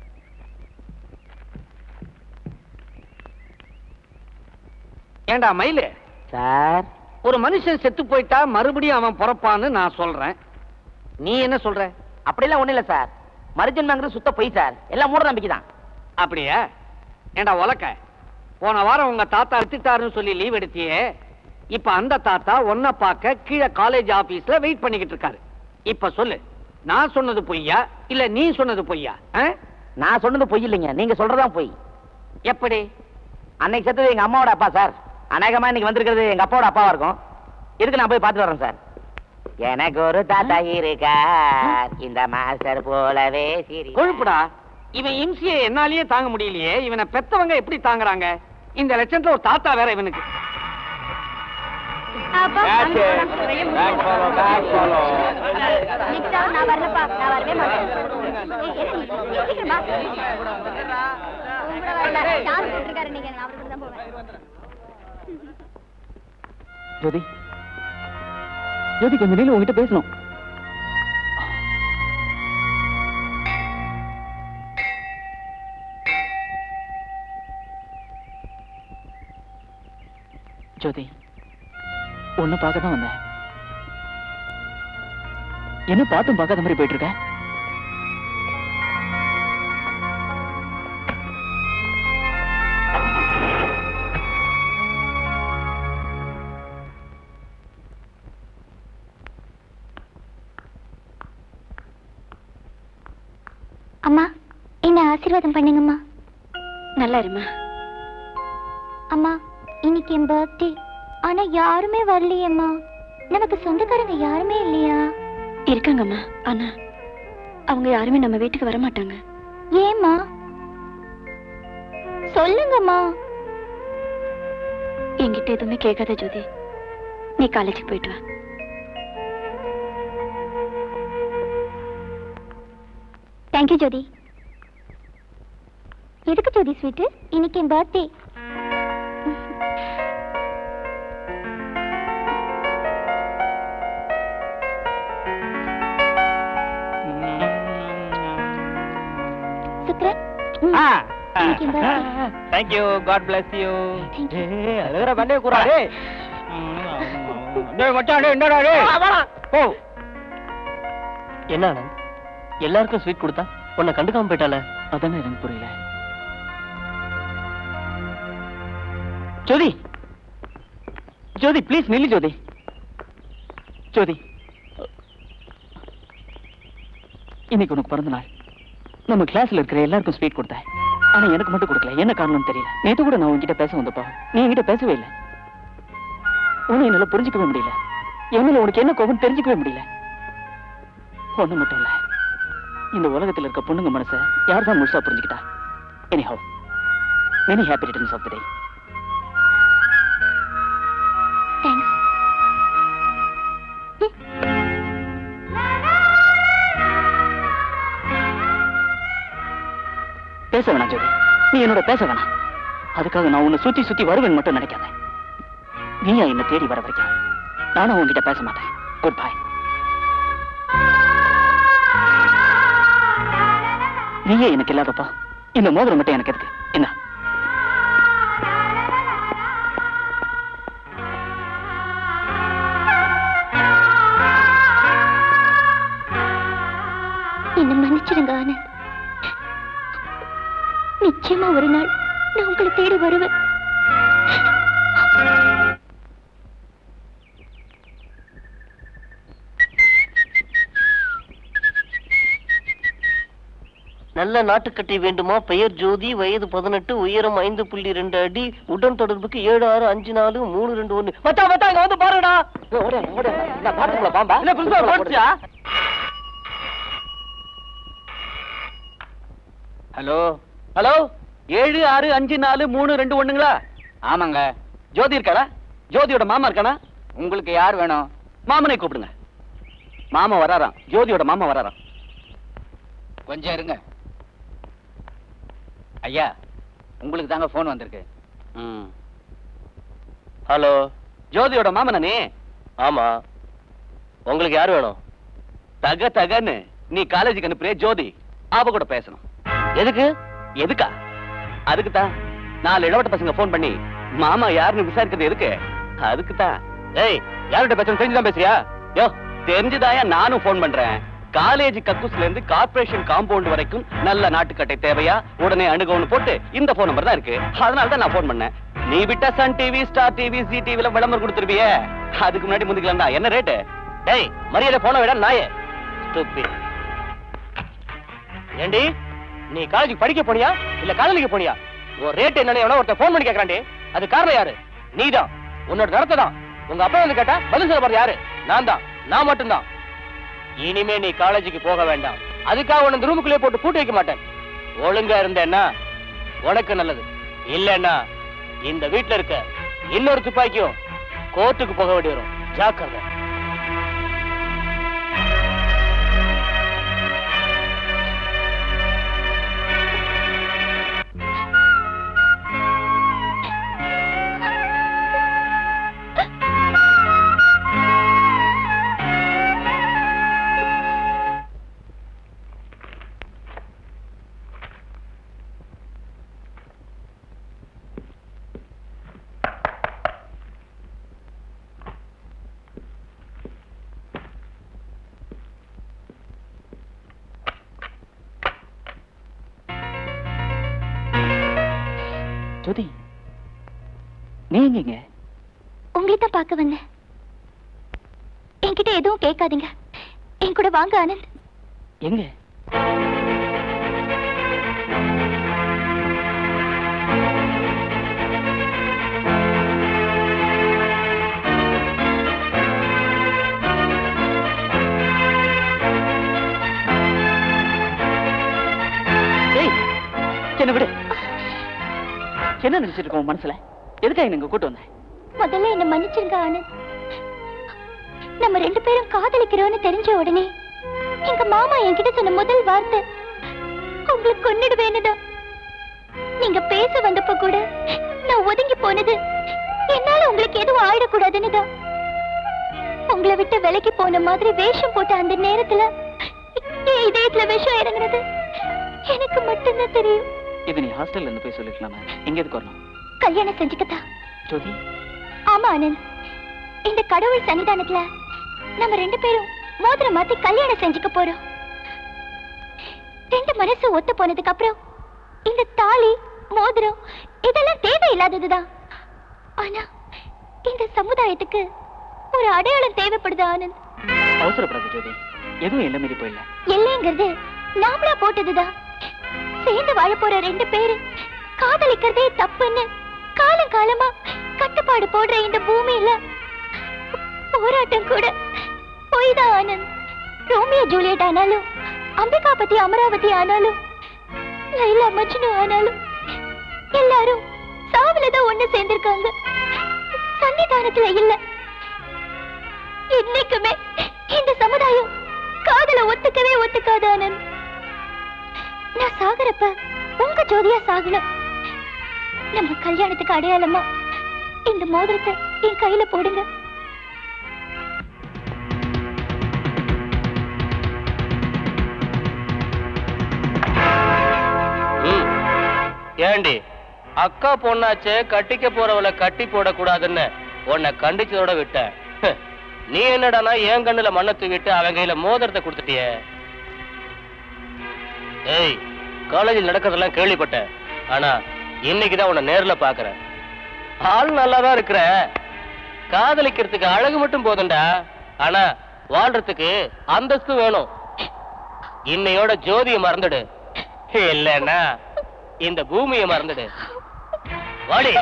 ஏண்டா மயிலு சார் ஒரு மனுஷன் செத்து போயிட்டா மறுபடியும் அவன் பிறப்பான்னு நான் சொல்றேன் நீ என்ன சொல்ற அப்படிலாம் ஒண்ணு இல்ல சார் மருஜன்மாங்கிறது சுத்த பொய் சார் எல்லாம் மூட நம்பிக்கை தான் அப்படியா ஏண்டா உலக்க போன வாரம் உங்க தாத்தா எடுத்துட்டாருன்னு சொல்லி லீவ் எடுத்தியே இப்ப அந்த தாத்தா உன்னை பார்க்க கீழே காலேஜ் ஆபீஸ்ல வெயிட் பண்ணிக்கிட்டு இருக்காரு இப்ப சொல்லு நான் சொன்னது பொய்யா இல்ல நீ சொன்னது பொய்யா ஆ? நான் சொன்னது பொய் இல்லைங்க நீங்க சொல்றதுதான் பொய் எப்படி அன்னைக்கு செத்தது எங்க அம்மாவோட அப்பா சார் அநேகமா இன்னைக்கு வந்திருக்கிறது எங்க அப்பாவோட அப்பாவா இருக்கும் இருக்கு நான் போய் பார்த்துட்டு வரேன் சார் எனக்கு ஒரு தாத்தா இருக்கார் இந்த மாஸ்டர் போலவே சிரி கொழுப்புடா இவன் இம்சியை என்னாலேயே தாங்க முடியலையே இவனை பெத்தவங்க எப்படி தாங்குறாங்க இந்த லட்சத்துல ஒரு தாத்தா வேற இவனுக்கு அப்பா, Back it. அங்க போலாம். Back follow, back follow. Next time நான் வரலப்பா நான் வரவே மாட்டேன் ஏய், என்ன நீ? சீக்கிரம் வா. உங்களை வரல. சாரு கூப்பிட்டிருக்காரு நீங்க நான் அவரு கூட தான் போவேன் ஜோதி ஜோதி கொஞ்சம் நில்லு உங்ககிட்ட பேசணும் ஜோதி ஒன்னு பார்க்க தான் வந்தேன் என்ன பார்த்தும் பார்க்காத மாதிரி போயிட்டு இருக்க அம்மா என்ன ஆசீர்வாதம் பண்ணுங்கம்மா நல்லா இருமா அம்மா இன்னைக்கு என் பர்த்டே ஆனா யாருமே வரலையேம்மா நமக்கு சொந்தக்காரங்க யாருமே இல்லையா இருக்காங்கம்மா ஆனா அவங்க யாருமே நம்ம வீட்டுக்கு வர மாட்டாங்க ஏம்மா சொல்லுங்கம்மா என்கிட்ட எதுவுமே கேட்காத ஜோதி நீ காலேஜுக்கு போயிட்டு வா தேங்க்யூ ஜோதி எதுக்கு ஜோதி ஸ்வீட்டு இன்னைக்கு என் பர்த்டே சுக்ரன் இன்னைக்கு என் birthday. Thank you God bless you Thank you. அழுகிற பண்ணே கூடாது டேய் மச்சான் டேய் என்னடா டேய் ஓ என்ன ஆனந்த் எல்லாருக்கும் ஸ்வீட் கொடுத்தா உன்னை கண்டுக்காம போயிட்டால அதானே எனக்கு புரியல ஜோதி ஜோதி ப்ளீஸ் நில்லு ஜோதி ஜோதி இன்னைக்கு உனக்கு பிறந்த நாள் நம்ம கிளாஸ்ல இருக்கிற எல்லாருக்கும் ஸ்வீட் கொடுத்தேன் ஆனா எனக்கு மட்டும் கொடுக்கல என்ன காரணம்னு தெரியல நேத்து கூட நான் உன்கிட்ட பேச வந்தப்பா நீ என்கிட்ட பேசவே இல்லை உன்னை என்னால புரிஞ்சுக்கவே முடியல என் மேல உனக்கு என்ன கோபம் தெரிஞ்சுக்கவே முடியல ஒண்ணு மட்டும் இல்ல இந்த உலகத்துல இருக்க பொண்ணுங்க மனச யார் தான் முழுசா புரிஞ்சுக்கிட்டா anyhow many happy returns of the day thanks பேச பேச வேணாம் ஜோதி நீ என்னோட பேச வேணாம் அதுக்காக நான் உன்னை சுத்தி சுத்தி வருவேன் மட்டும் நினைக்காத நீயா என்ன தேடி வர வரைக்கும் நானும் உன்கிட்ட பேச மாட்டேன் குட் பை நீயே எனக்கு இல்லாதப்பா இந்த மோதிரம் மட்டும் எனக்கு எதுக்கு என்ன என்ன மன்னிச்சிடுங்க ஆனந்த் நிச்சயமா ஒரு நாள் நான் உங்களை தேடி வருவேன் நல்ல நாட்டுக்கட்டை வேண்டுமா பெயர் ஜோதி வயது பதினெட்டு உயரம் ஐந்து புள்ளி ரெண்டு அடி உடன் தொடர்புக்கு ஏழு ஆறு அஞ்சு நாலு மூணு ரெண்டு ஒண்ணு மச்சான் மச்சான் இங்க வந்து பாருடா ஓடியா ஓடியா நான் பாத்துக்கலாம் பாம்பா இல்ல, புதுசா போட்டுச்சா? ஹலோ ஹலோ ஏழு ஆறு அஞ்சு நாலு மூணு ரெண்டு ஒண்ணுங்களா ஆமாங்க ஜோதி இருக்காளா ஜோதியோட மாமா இருக்கானா உங்களுக்கு யார் வேணும் மாமனை கூப்பிடுங்க மாமா வராராம் ஜோதியோட மாமா வராராம் கொஞ்சம் இருங்க ஐயா உங்களுக்கு தாங்க போன் வந்திருக்கு ம் ஹலோ ஜோதியோட மாமனே ஆமா உங்களுக்கு யார் வேணும் தக தகன்னு நீ காலேஜுக்கு அனுப்புறிய ஜோதி அவ கூட பேசணும் எதுக்கு எதுக்கா அதுக்கு தான் நாலு இளவட்ட பசங்க ஃபோன் பண்ணி மாமா யாருன்னு விசாரிக்கிறது எதுக்கு அதுக்கு தான் ஏய் யார்கிட்ட பேசணும் தெரிஞ்சுதான் பேசுறியா யோ தெரிஞ்சுதாயா நானும் ஃபோன் பண்றேன் காலேஜ் கக்கூஸ்ல இருந்து கார்ப்பரேஷன் காம்பவுண்ட் வரைக்கும் நல்ல நாட்டுக்கட்டை தேவையா உடனே அணுகவுன்னு போட்டு இந்த போன் நம்பர் தான் இருக்கு அதனால தான் நான் ஃபோன் பண்ணேன் நீ விட்ட Sun TV Star TV Zee டிவில விளம்பரம் கொடுத்துருவியே அதுக்கு முன்னாடி முந்திக்கலாம் தான் என்ன ரேட்டு டேய் மரியாதை போன விட நாயே Stupid. ஏண்டி நீ காலேஜுக்கு படிக்க போனியா இல்ல காதலிக்க போனியா உன் ரேட் என்னன்னு எவனோ ஒருத்தன் ஃபோன் பண்ணி கேக்குறான்டி அது காரணம் யாரு நீதான் உன்னோட நடத்தை தான் உங்க அப்பா வந்து கேட்டா பதில் சொல்ல போறது யாரு நான் தான் நான் மட்டும்தான் இனிமே நீ காலேஜுக்கு போக வேண்டாம் அதுக்காக உன்னை இந்த ரூமுக்குள்ளே போட்டு பூட்டி வைக்க மாட்டேன் ஒழுங்கா இருந்தேன்னா உனக்கு நல்லது இல்லன்னா இந்த வீட்ல இருக்க இன்னொரு துப்பாக்கியும் கோர்ட்டுக்கு போக வேண்டி வரும் ஜாக்கிரதை ஜோதி நீ எங்கீங்க உங்களை தான் பார்க்க வந்தேன் என்கிட்ட எதுவும் கேட்காதீங்க என் கூட வாங்க ஆனந்த் எங்க ஏய், என்ன விடு என்ன நினைச்சிட்டு இருக்க உன் மனசுல எதுக்காக என்ன இங்க கூட்டு வந்தேன் முதல்ல என்ன மன்னிச்சிருங்க ஆனந்த் நம்ம ரெண்டு பேரும் காதலிக்கிறோம்னு தெரிஞ்ச உடனே எங்க மாமா என்கிட்ட சொன்ன முதல் வார்த்தை உங்களுக்கு கொன்னிடுவேன்னுதான் நீங்க பேச வந்தப்ப கூட நான் ஒதுங்கி போனது என்னால உங்களுக்கு எதுவும் ஆயிடக்கூடாதுன்னு தான் உங்களை விட்டு விலைக்கு போன மாதிரி வேஷம் போட்ட அந்த நேரத்துல என் இதயத்துல விஷம் இறங்குனது எனக்கு மட்டும்தான் தெரியும் இது நீ ஹாஸ்டல்ல இருந்து போய் சொல்லிருக்கலாமே இங்க எதுக்கு வரணும் கல்யாணம் செஞ்சுக்கத்தா ஜோதி ஆமா ஆனந்த் இந்த கடவுள் சன்னிதானத்துல நம்ம ரெண்டு பேரும் மோதிரம் மாத்தி கல்யாணம் செஞ்சுக்க போறோம் ரெண்டு மனசு ஒத்து போனதுக்கு அப்புறம் இந்த தாலி மோதிரம் இதெல்லாம் தேவையில்லாததுதான் ஆனா இந்த சமுதாயத்துக்கு ஒரு அடையாளம் தேவைப்படுது ஆனந்த் அவசரப்படாத ஜோதி எதுவும் எல்லை மீறி போயிடல இல்லைங்கிறது நாமளா போட்டதுதான் சேர்ந்து வாழ போற ரெண்டு பேரு காதலிக்கிறதே தப்புன்னு காலம் காலமா கட்டுப்பாடு போடுற இந்த பூமியில போராட்டம் கூட பொய்தான் ஆனந்த் ரோமியோ ஜூலியட் ஆனாலும் அம்பிகாபதி அமராவதி ஆனாலும் லைலா மஜ்னு ஆனாலும் எல்லாரும் சாவுல தான் ஒண்ணு சேர்ந்திருக்காங்க சன்னிதானத்துல இல்ல என்னைக்குமே இந்த சமுதாயம் காதல ஒத்துக்கவே ஒத்துக்காது ஆனந்த் நான் சாகரப்ப உங்க ஜோதியா சாகணும் நம்ம கல்யாணத்துக்கு அடையாளமா இந்த மோதிரத்தை என் கையில போடுங்க ம். ஏண்டி அக்கா பொண்ணாச்சே கட்டிக்க போறவளை கட்டி போடக்கூடாதுன்னு உன்னை கண்டிச்சதோட விட்டேன் ஹ். நீ என்னடானா என் கண்ணுல மண்ணை தூக்கிட்டு அவன் கையில மோதிரத்தை கொடுத்துட்டியே ஏய் காலேஜில் நடக்கிறதெல்லாம் கேள்விப்பட்டேன் ஆனா இன்னைக்குதான் உன்னை நேர்ல பாக்குறேன் ஆள் நல்லாதான் இருக்கிற காதலிக்கிறதுக்கு அழகு மட்டும் போதும்டா ஆனா வாழ்றதுக்கு அந்தஸ்து வேணும் இன்னையோட ஜோதியை மறந்துடு இல்லன்னா இந்த பூமியை மறந்துடு வாடி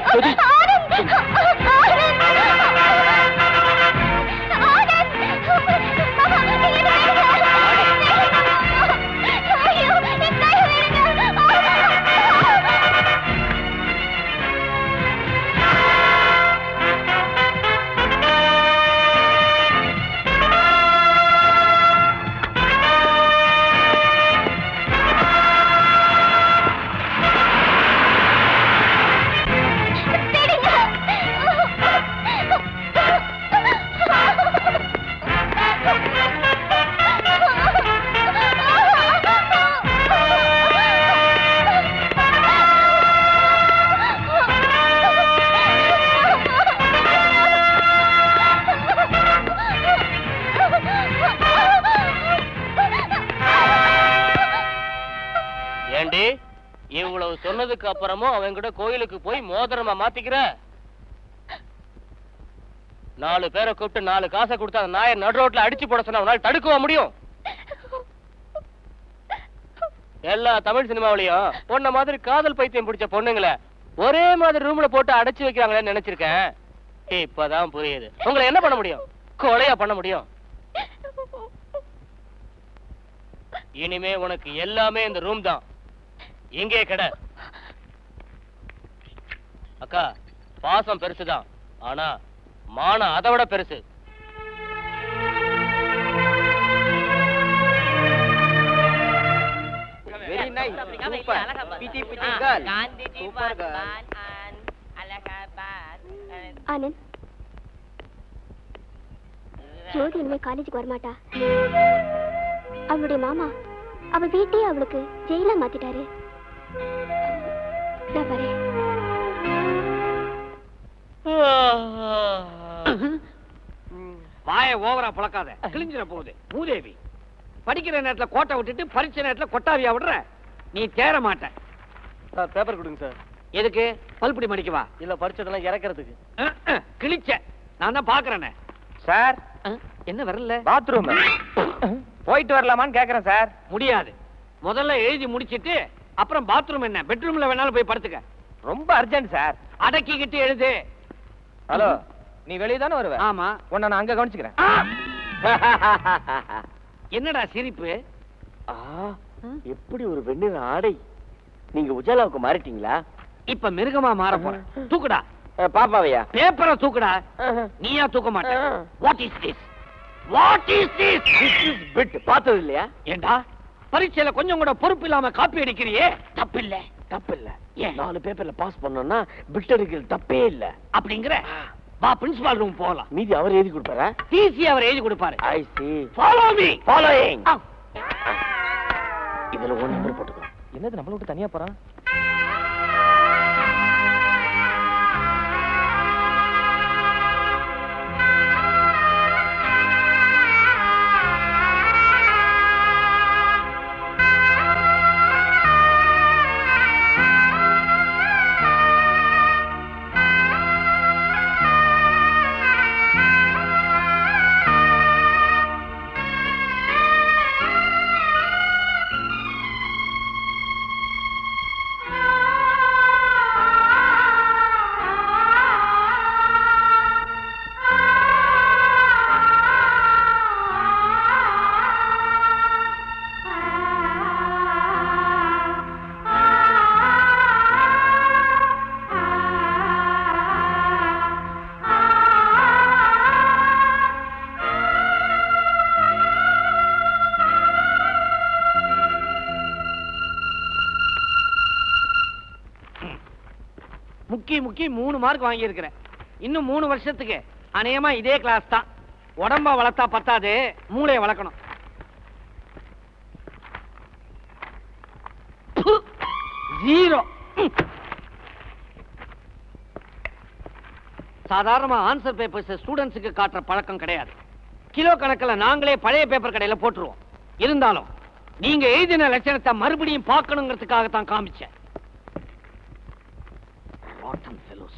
ஏண்டி இவ்வளவு சொன்னதுக்கு அப்புறமும் அவன் கூட கோயிலுக்கு போய் மோதிரமா மாத்திக்கிற நாலு பேரை கூப்பிட்டு நாலு காசை கொடுத்து அந்த நாயை நடு ரோட்ல அடிச்சு போட சொன்னா உன்னால தடுக்கவா முடியும் எல்லா தமிழ் சினிமாவிலையும் பொண்ண மாதிரி காதல் பைத்தியம் பிடிச்ச பொண்ணுங்களை ஒரே மாதிரி ரூம்ல போட்டு அடைச்சு வைக்கிறாங்களேன்னு நினைச்சிருக்கேன் இப்பதான் புரியுது உங்களை என்ன பண்ண முடியும் கொலையா பண்ண முடியும் இனிமே உனக்கு எல்லாமே இந்த ரூம் தான் இங்கே கடை அக்கா பாசம் பெருசுதான் ஆனா மானம் அதை விட பெருசு வெரி நைஸ் சூப்பர் பிடி பிடி girl super girl Anand Jothi இனிமே காலேஜுக்கு வரமாட்டா அவளுடைய மாமா அவ வீட்டையே அவளுக்கு ஜெயிலா மாத்திட்டாரு நான் வரேன் வாய ஓவரா பழக்காத கிழிஞ்சிட போகுது மூதேவி படிக்கிற நேரத்துல கோட்டை விட்டுட்டு பரீட்சை நேரத்துல கொட்டாவியா விடுற நீ தேர மாட்ட சார் பேப்பர் கொடுங்க சார் எதுக்கு பல்புடி மடிக்கவா இல்ல படிச்சதெல்லாம் இறக்கிறதுக்கு அஹ், அஹ், கிழிச்ச நான் தான் பாக்குறேனே சார் என்ன வரல பாத்ரூம் போயிட்டு வரலாமான்னு கேக்குறேன் சார் முடியாது முதல்ல எழுதி முடிச்சிட்டு அப்புறம் பாத்ரூம் என்ன பெட்ரூம்ல வேணாலும் போய் படுத்துக்க ரொம்ப அர்ஜென்ட் சார் அடக்கிக்கிட்டு எழுது ஹலோ நீ வெளியே தானே வருவ ஆமா உன்னை நான் அங்க கவனிச்சுக்கிறேன் என்னடா சிரிப்பு எப்படி ஒரு வெண்ணிற ஆடை நீங்க உஜாலாவுக்கு மாறிட்டீங்களா இப்ப மிருகமா மாற போறேன் தூக்குடா பாப்பாவையா பேப்பரை தூக்குடா நீயா தூக்க மாட்ட what is this what is this bit பார்த்தது இல்லையா ஏண்டா பரீட்சையில கொஞ்சம் கூட பொறுப்பு இல்லாம காப்பி அடிக்கிறியே தப்பு இல்ல தப்பு இல்ல ஏன்? நாலு பேப்பர்ல பாஸ் பண்ணோம்னா பிட் அடிக்கிறது தப்பே இல்ல அப்படிங்கிற வா பிரின்சிபால் ரூம் போகலாம் மீதி அவர் எழுதி கொடுப்பாரா டிசி அவர் எழுதி கொடுப்பாரு I see follow me following இதுல ஒன் நம்பர் போட்டுக்கோ என்னது நம்மள விட்டு தனியா போறான் முக்கி முக்கி மூணு மார்க் வாங்கியிருக்கிறேன் இன்னும் மூணு வருஷத்துக்கு அநேகமா இதே கிளாஸ் தான் உடம்ப வளர்த்தா பத்தாது மூளையை வளர்க்கணும் ஜீரோ சாதாரணமா ஆன்சர் பேப்பர்ஸ் ஸ்டூடெண்ட்ஸுக்கு காட்டுற பழக்கம் கிடையாது கிலோ கணக்கில் நாங்களே பழைய பேப்பர் கடையில போட்டுருவோம் இருந்தாலும் நீங்க எழுதின லட்சணத்தை மறுபடியும் பார்க்கணுங்கிறதுக்காக தான் காமிச்சேன் Rotten fellows.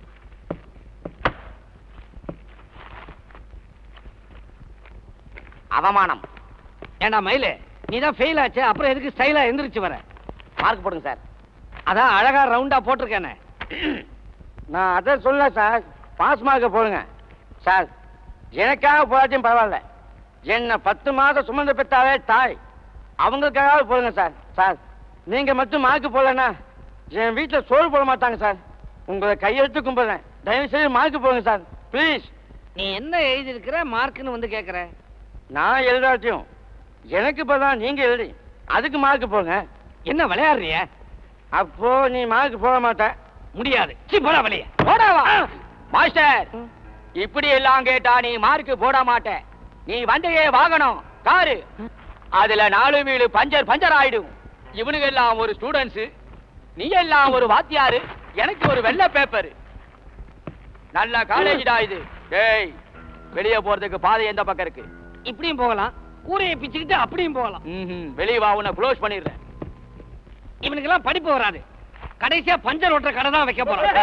அவமானம் ஏண்டா மயிலு நீ தான் ஃபெயில் ஆச்சு அப்புறம் எதுக்கு ஸ்டைலா எந்திரிச்சு வர மார்க் போடுங்க சார் அதான் அழகா ரவுண்டா போட்டிருக்கேனே நான் அதை சொல்ல சார் பாஸ் மார்க்க போடுங்க சார் எனக்காக போராட்டம் பரவாயில்ல என்ன பத்து மாதம் சுமந்து பெற்றாவே தாய் அவங்களுக்காக போடுங்க சார் சார் நீங்க மட்டும் மார்க் போடலன்னா என் வீட்டில் சோறு போட மாட்டாங்க சார் உங்களை கையெழுத்து கும்பிடுறேன் தயவு செய்து மார்க் போடுங்க சார் ப்ளீஸ் நீ என்ன எழுதியிருக்கிற மார்க்னு வந்து கேட்குற நான் எழுதாட்டியும் எனக்கு இப்பதான் நீங்க எழுதி அதுக்கு மார்க் போடுங்க என்ன விளையாடுறிய அப்போ நீ மார்க் போட மாட்ட முடியாது சி போடா வெளிய போடாவா மாஸ்டர் இப்படி எல்லாம் கேட்டா நீ மார்க் போட மாட்ட நீ வண்டியே வாங்கணும் காரு அதுல நாலு வீடு பஞ்சர் பஞ்சர் ஆயிடும் இவனுங்க எல்லாம் ஒரு ஸ்டூடெண்ட்ஸ் நீ எல்லாம் ஒரு வாத்தியாரு எனக்கு ஒரு வெள்ளை பேப்பர் நல்ல காலேஜ்டா இது டேய் வெளியே போறதுக்கு பாதை எந்த பக்கம் இருக்கு இப்படியும் போகலாம் கூரையை பிச்சுக்கிட்டு அப்படியும் போகலாம் வெளியே வா உன்னை க்ளோஸ் பண்ணிடுறேன் இவனுக்கெல்லாம் படிப்பு வராது கடைசியா பஞ்சர் ஓட்டுற கடை தான் வைக்க போறோம்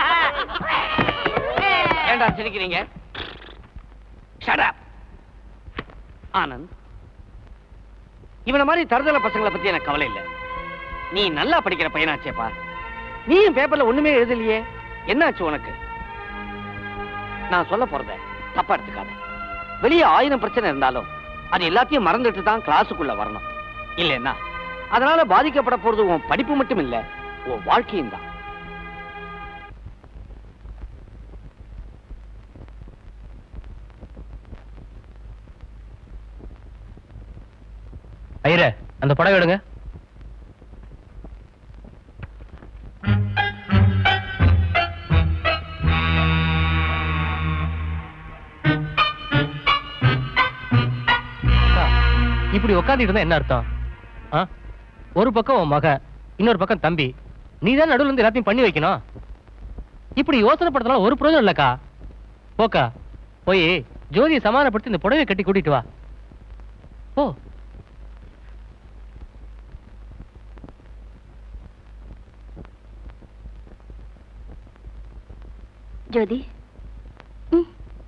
ஏண்டா சிரிக்கிறீங்க Shut up. ஆனந்த் இவன மாதிரி தருதல பசங்களை பத்தி எனக்கு கவலை இல்ல நீ நல்லா படிக்கிற பையனாச்சேப்பா நீயும் பேப்பர்ல ஒண்ணுமே எழுதலையே என்னாச்சு உனக்கு நான் சொல்ல போறத தப்பா எடுத்துக்காத வெளியே ஆயிரம் பிரச்சனை இருந்தாலும் அது எல்லாத்தையும் மறந்துட்டு தான் கிளாஸுக்குள்ள வரணும் இல்லைன்னா அதனால பாதிக்கப்பட போறது உன் படிப்பு மட்டும் இல்ல உன் வாழ்க்கையும் தான் ஐயரே அந்த படம் எடுங்க அக்கா, இப்படி உட்காந்துட்டு இருந்தா என்ன அர்த்தம் ஆ? ஒரு பக்கம் உன் மக இன்னொரு பக்கம் தம்பி நீ தான் நடுவுல இருந்து எல்லாத்தையும் பண்ணி வைக்கணும் இப்படி யோசனை படுத்தலாம் ஒரு பிரயோஜனம் இல்லக்கா போக்கா போய் ஜோதியை சமாதானப்படுத்தி இந்த புடவை கட்டி கூட்டிட்டு வா போ ஜோதி ம்.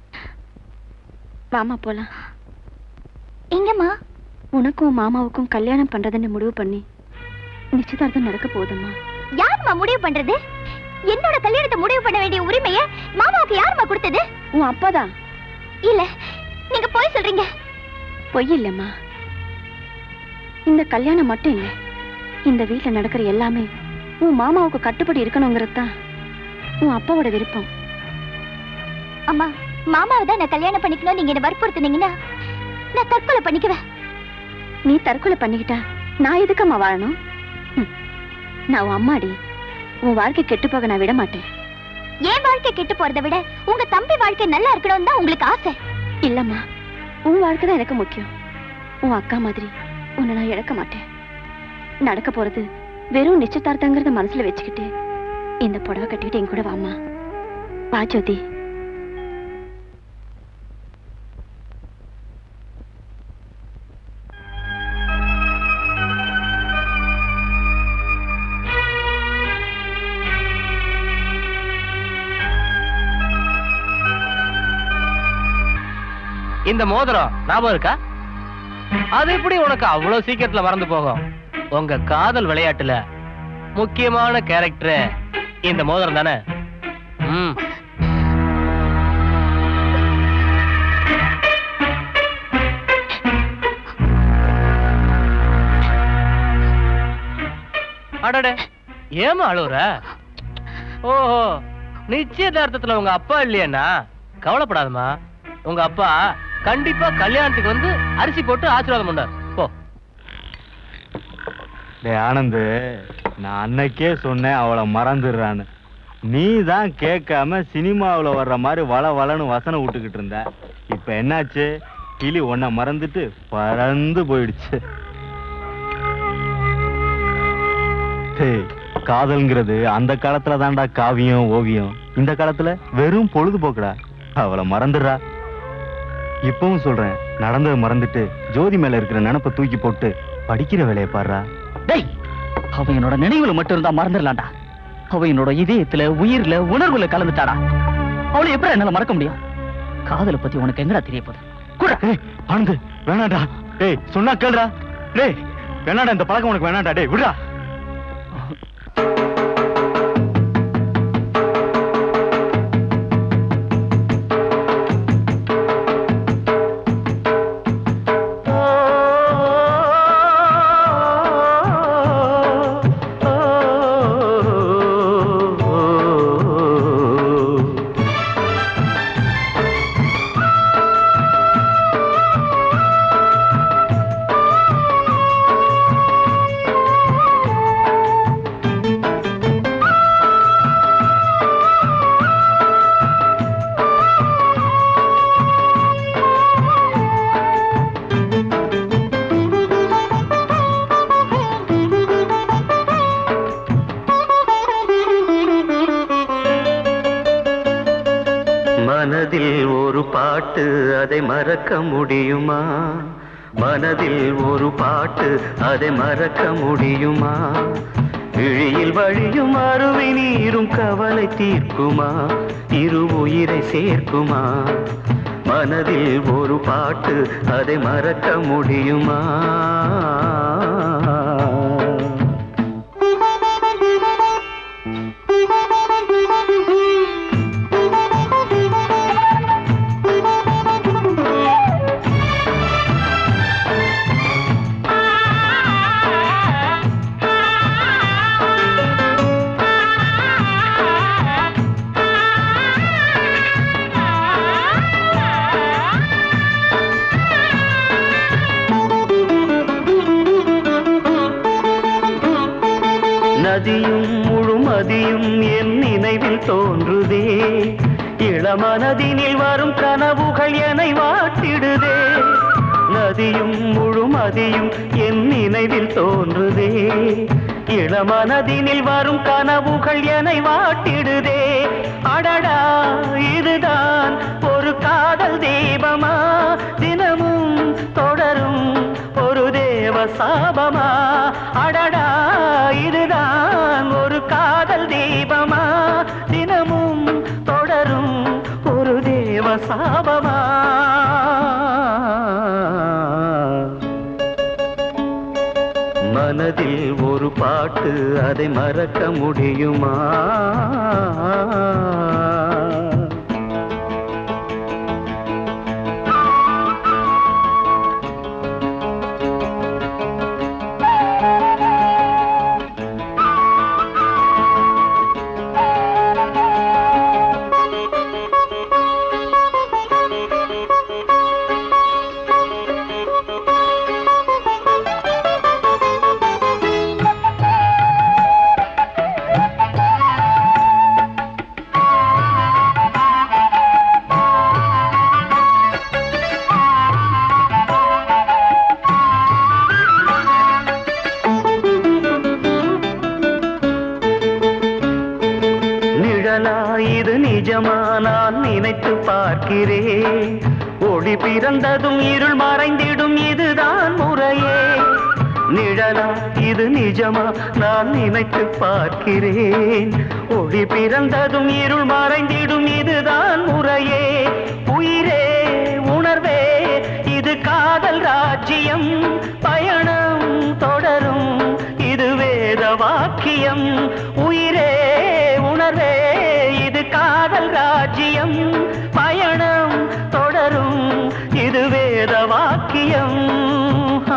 வாமா போலாம் எங்கம்மா உனக்கும் மாமாவுக்கும் கல்யாணம் பண்றதுன்னு முடிவு பண்ணி நிச்சயதார்த்தம் நடக்க போகுதம்மா யாரும்மா முடிவு பண்றது என்னோட கல்யாணத்தை முடிவு பண்ண வேண்டிய உரிமையை மாமாவுக்கு யாரும்மா கொடுத்தது உன் அப்பாதான் இல்ல நீங்க போய் சொல்றீங்க பொய் இல்லம்மா இந்த கல்யாணம் மட்டும் இல்ல இந்த வீட்ல நடக்கிற எல்லாமே உன் மாமாவுக்கு கட்டுப்படி இருக்கணுங்கிறது தான் உன் அப்பாவோட விருப்பம் அம்மா மாமாவை தான் நான் கல்யாணம் பண்ணிக்கணும் நீங்க என்ன வற்புறுத்துனீங்கன்னா நான் தற்கொலை பண்ணிக்குவேன் நீ தற்கொலை பண்ணிக்கிட்டா நான் எதுக்கம்மா வாழணும் ம். நான் உன் அம்மாடி உன் வாழ்க்கை கெட்டு போக நான் விட மாட்டேன் என் வாழ்க்கை கெட்டு போறதை விட உங்க தம்பி வாழ்க்கை நல்லா இருக்கணும்னு தான் உங்களுக்கு ஆசை இல்லம்மா உன் வாழ்க்கை தான் எனக்கு முக்கியம் உன் அக்கா மாதிரி உன்னை நான் இழக்க மாட்டேன் நடக்க போறது வெறும் நிச்சயதார்த்தங்கிறத மனசுல வச்சுக்கிட்டு இந்த புடவை கட்டிக்கிட்டு என் கூட வாமா வா ஜோதி இந்த மோதிரம் ஞாபகம் இருக்கா அது எப்படி உனக்கு அவ்வளவு சீக்கிரத்துல மறந்து போகும் உங்க காதல் விளையாட்டுல முக்கியமான கேரக்டர் இந்த மோதிரம் தானே ம் அடடே ஏமா அழுவுற ஓஹோ நிச்சயதார்த்தத்துல உங்க அப்பா இல்லையேண்ணா கவலைப்படாதம்மா உங்க அப்பா கண்டிப்பா கல்யாணத்துக்கு வந்து அரிசி போட்டு ஆசீர்வாதம் பண்ணார் போ டேய் ஆனந்து நான் அன்னைக்கே சொன்னேன் அவளை மறந்துடுறான்னு நீ தான் கேட்காம சினிமாவுல வர்ற மாதிரி வள வளன்னு வசனம் விட்டுக்கிட்டு இருந்த இப்ப என்னாச்சு கிளி உன்னை மறந்துட்டு பறந்து போயிடுச்சு டேய், காதல்ங்கிறது அந்த காலத்துல தான்டா காவியம் ஓவியம் இந்த காலத்துல வெறும் பொழுதுபோக்குடா அவளை மறந்துடுறா இப்பவும் சொல்றேன் நடந்ததை மறந்துட்டு ஜோதி மேல இருக்கிற நினப்பை தூக்கி போட்டு படிக்கிற வேலையை பாடுறா டேய் அவ என்னோட நினைவுல மட்டும் இருந்தா மறந்துடலாம்டா அவ என்னோட இதயத்துல உயிர்ல உணர்வுல கலந்துட்டாடா அவளை எப்படி என்னால மறக்க முடியும் காதலை பத்தி உனக்கு எங்கடா தெரிய போகுது ஏய், ஆனந்து வேணாடா டேய் சொன்னா கேளுடா டேய் வேணாடா இந்த பழக்கம் உனக்கு வேணாடா டேய் விடுடா மனதில் ஒரு பாட்டு அதை மறக்க முடியுமா மனதில் ஒரு பாட்டு அதை மறக்க முடியுமா விழியில் வழியும் அருவி நீரும் கவலை தீர்க்குமா இரு உயிரை சேர்க்குமா மனதில் ஒரு பாட்டு அதை மறக்க முடியுமா நதியும் முழுமதியும் என் நினைவில் தோன்றுதே இளமனதினில் வரும் கனவுகள் என்னை வாட்டிடுதே நதியும் முழுமதியும் என் நினைவில் தோன்றுதே இளமனதினில் வரும் கனவுகள் என்னை வாட்டிடுதே அடடா இதுதான் ஒரு காதல் தீபமா தினமும் தொடரும் ஒரு தேவ சாபமா அடடா இதுதான் ஒரு காதல் தீபமா தினமும் தொடரும் ஒரு தேவ சாபமா மனதில் ஒரு பாட்டு அதை மறக்க முடியுமா நிழலா இது நிஜமா நான் நினைத்து பார்க்கிறேன் ஒளி பிறந்ததும் இருள் மறைந்திடும் இதுதான் முறையே நிழலா இது நிஜமா நான் நினைத்து பார்க்கிறேன் ஒளி பிறந்ததும் இருள் மறைந்திடும் இதுதான் முறையே உயிரே உணர்வே இது காதல் ராஜ்யம் பயணம் தொடரும் இது வேத வாக்கியம் உயிரே உணர்வே இது காதல் ராஜ்யம் பயணம் தொடரும் இது வேத வாக்கியம் ஆ.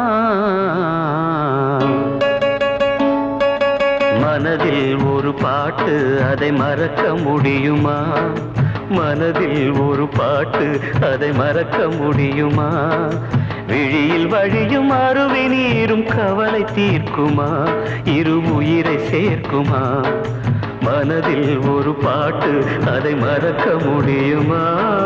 மனதில் ஒரு பாட்டு அதை மறக்க முடியுமா மனதில் ஒரு பாட்டு அதை மறக்க முடியுமா விழியில் வழியும் அருவி நீரும் கவலை தீர்க்குமா இரு உயிரை சேர்க்குமா மன மனதில் ஒரு பாட்டு அதை மறக்க முடியுமா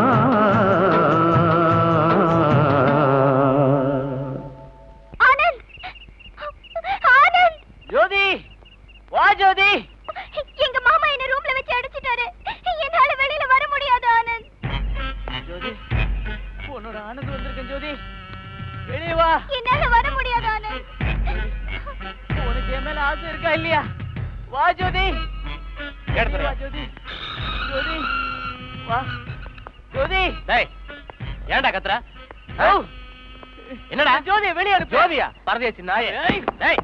ஆனந்த் ஆனந்த் ஜோதி வா ஜோதி எங்க மாமா என்ன ரூம்ல வச்சு அடிச்சிட்டாரு என்னால வெளியில வர முடியாது ஆனந்த் ஜோதி உன்னோட ஆனந்த் வந்திருக்கேன் ஜோதி வெளியே வா என்னால வர முடியாது ஆனந்த் உனக்கு என் மேல ஆசை இருக்கா இல்லையா வா ஜோதி எடுத்துரு. வா ஜோதி ஜோதி வா ஜோதி டேய் ஏன்டா கத்துற ஓ என்னடா ஜோதியை வெளியே அனுப்பு ஜோதியா பரதேசி நாயே ஏய். டேய்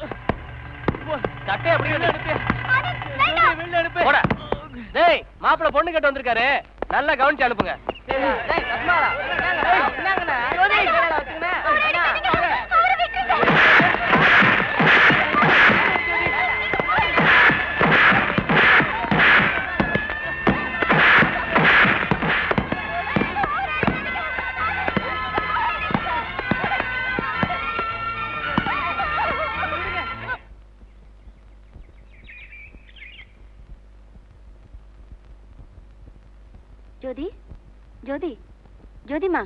சட்டை அப்படியே வெளியே அனுப்பு ஜோதியை வெளியே அனுப்பு போடா டேய் மாப்பிள பொண்ணு கேட்டு வந்திருக்காரு நல்லா கவனிச்சு அனுப்புங்க டேய், தஸ்மாலா. டேய், என்னங்கண்ணா? ஜோதி, என்னடா வச்சுக்கின? ஜோதி ஜோதி ஜோதிமா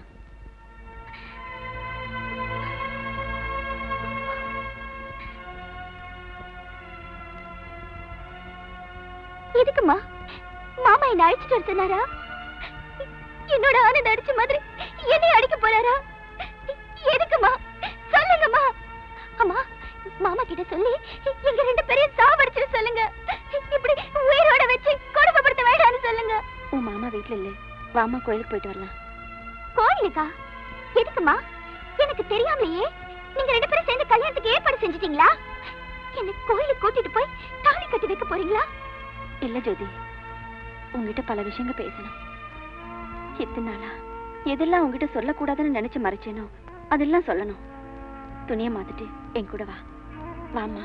எதுக்குமா மாமா என்ன அடிச்சிட்டு வர சொன்னாரா என்னோட ஆனந்த் அடிச்ச மாதிரி என்னை அடிக்க போறாரா எதுக்குமா சொல்லுங்கம்மா அம்மா மாமா கிட்ட சொல்லி எங்க ரெண்டு பேரையும் சாவடிச்சு சொல்லுங்க இப்படி உயிரோட வச்சு கொடுமைப்படுத்த வேண்டாம்னு சொல்லுங்க உன் மாமா வீட்ல இல்ல வாமா கோயிலுக்கு போயிட்டு வரலாம் கோயிலுக்கா எதுக்குமா எனக்கு தெரியாமலையே நீங்க ரெண்டு பேரும் சேர்ந்து கல்யாணத்துக்கு ஏற்பாடு செஞ்சிட்டீங்களா என்ன கோயிலுக்கு கூட்டிட்டு போய் தாலி கட்டி வைக்க போறீங்களா இல்ல ஜோதி உங்ககிட்ட பல விஷயங்கள் பேசணும் இத்தனை நாளா எதெல்லாம் உங்ககிட்ட சொல்லக்கூடாதுன்னு நினைச்சு மறைச்சேனோ அதெல்லாம் சொல்லணும் துணியை மாத்திட்டு என் கூட வா வாமா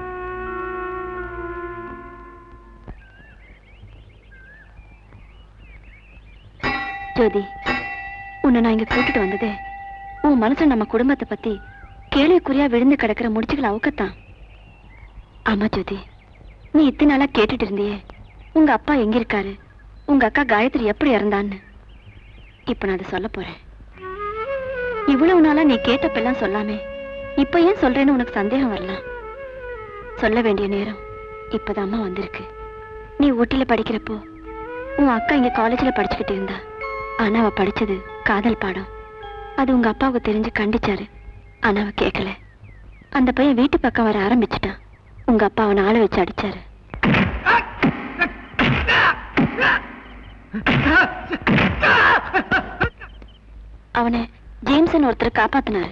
ஜோதி உன்னை நான் இங்க கூட்டிட்டு வந்ததே உன் மனசுல நம்ம குடும்பத்தை பத்தி கேள்விக்குறியா விழுந்து கிடக்கிற முடிச்சுகளை அவுக்கத்தான் ஆமா ஜோதி நீ இத்தனை நாளா கேட்டுட்டு இருந்தியே உங்க அப்பா எங்க இருக்காரு உங்க அக்கா காயத்ரி எப்படி இறந்தான்னு இப்ப நான் அதை சொல்ல போறேன் இவ்வளவு நாளா நீ கேட்டப்பெல்லாம் சொல்லாமே இப்ப ஏன் சொல்றேன்னு உனக்கு சந்தேகம் வரலாம் சொல்ல வேண்டிய நேரம் இப்பதாம்மா வந்திருக்கு நீ ஊட்டில படிக்கிறப்போ உன் அக்கா இங்க காலேஜ்ல படிச்சுக்கிட்டு இருந்தா ஆனா அவ படிச்சது காதல் பாடம் அது உங்க அப்பாவுக்கு தெரிஞ்சு கண்டிச்சாரு ஆனா அவ கேட்கல அந்த பையன் வீட்டு பக்கம் வர ஆரம்பிச்சுட்டான் உங்க அப்பா அவனை ஆள வச்சு அடிச்சாரு அவனை ஜேம்சன் ஒருத்தர் காப்பாத்தினாரு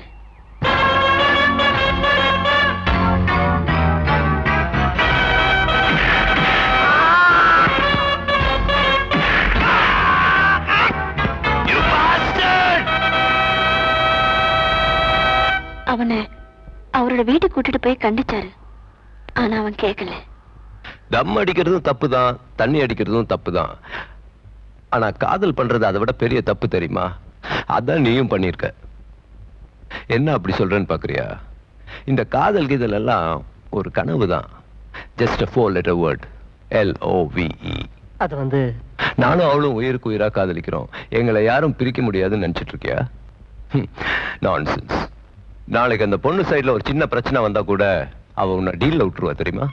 அவனை அவரோட வீட்டுக்கு கூட்டிட்டு போய் கண்டிச்சாரு ஆனா அவன் கேட்கல தம் அடிக்கிறதும் தப்பு தான் தண்ணி அடிக்கிறதும் தப்பு தான் ஆனா காதல் பண்றது அதை விட பெரிய தப்பு தெரியுமா அதான் நீயும் பண்ணிருக்க என்ன அப்படி சொல்றேன்னு பாக்குறியா இந்த காதல் கீதல் எல்லாம் ஒரு கனவு தான் just four letter word L O V E அது வந்து நானும் அவளும் உயிருக்கு உயிரா காதலிக்கிறோம் எங்களை யாரும் பிரிக்க முடியாதுன்னு நினைச்சிட்டு இருக்கியா நான்சென்ஸ் நாளைக்கு அந்த பொண்ணு சைடுல ஒரு சின்ன பிரச்சனை வந்தா கூட அவ உன்னை டீல்ல விட்டுருவா தெரியுமா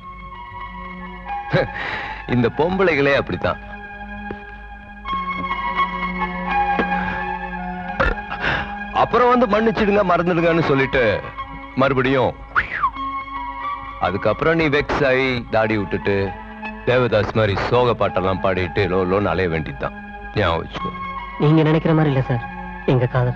இந்த பொம்பளைகளே அப்படித்தான் அப்புறம் வந்து மன்னிச்சிடுங்க மறந்துடுங்கன்னு சொல்லிட்டு மறுபடியும் அதுக்கப்புறம் நீ வெக்ஸ் ஆகி தாடி விட்டுட்டு தேவதாஸ் மாதிரி சோக பாட்டெல்லாம் பாடிட்டு லோ லோன்னு அலைய வேண்டியதுதான் ஞாபகம் வச்சுக்கோ நீங்க நினைக்கிற மாதிரி இல்ல சார் எங்க காதல்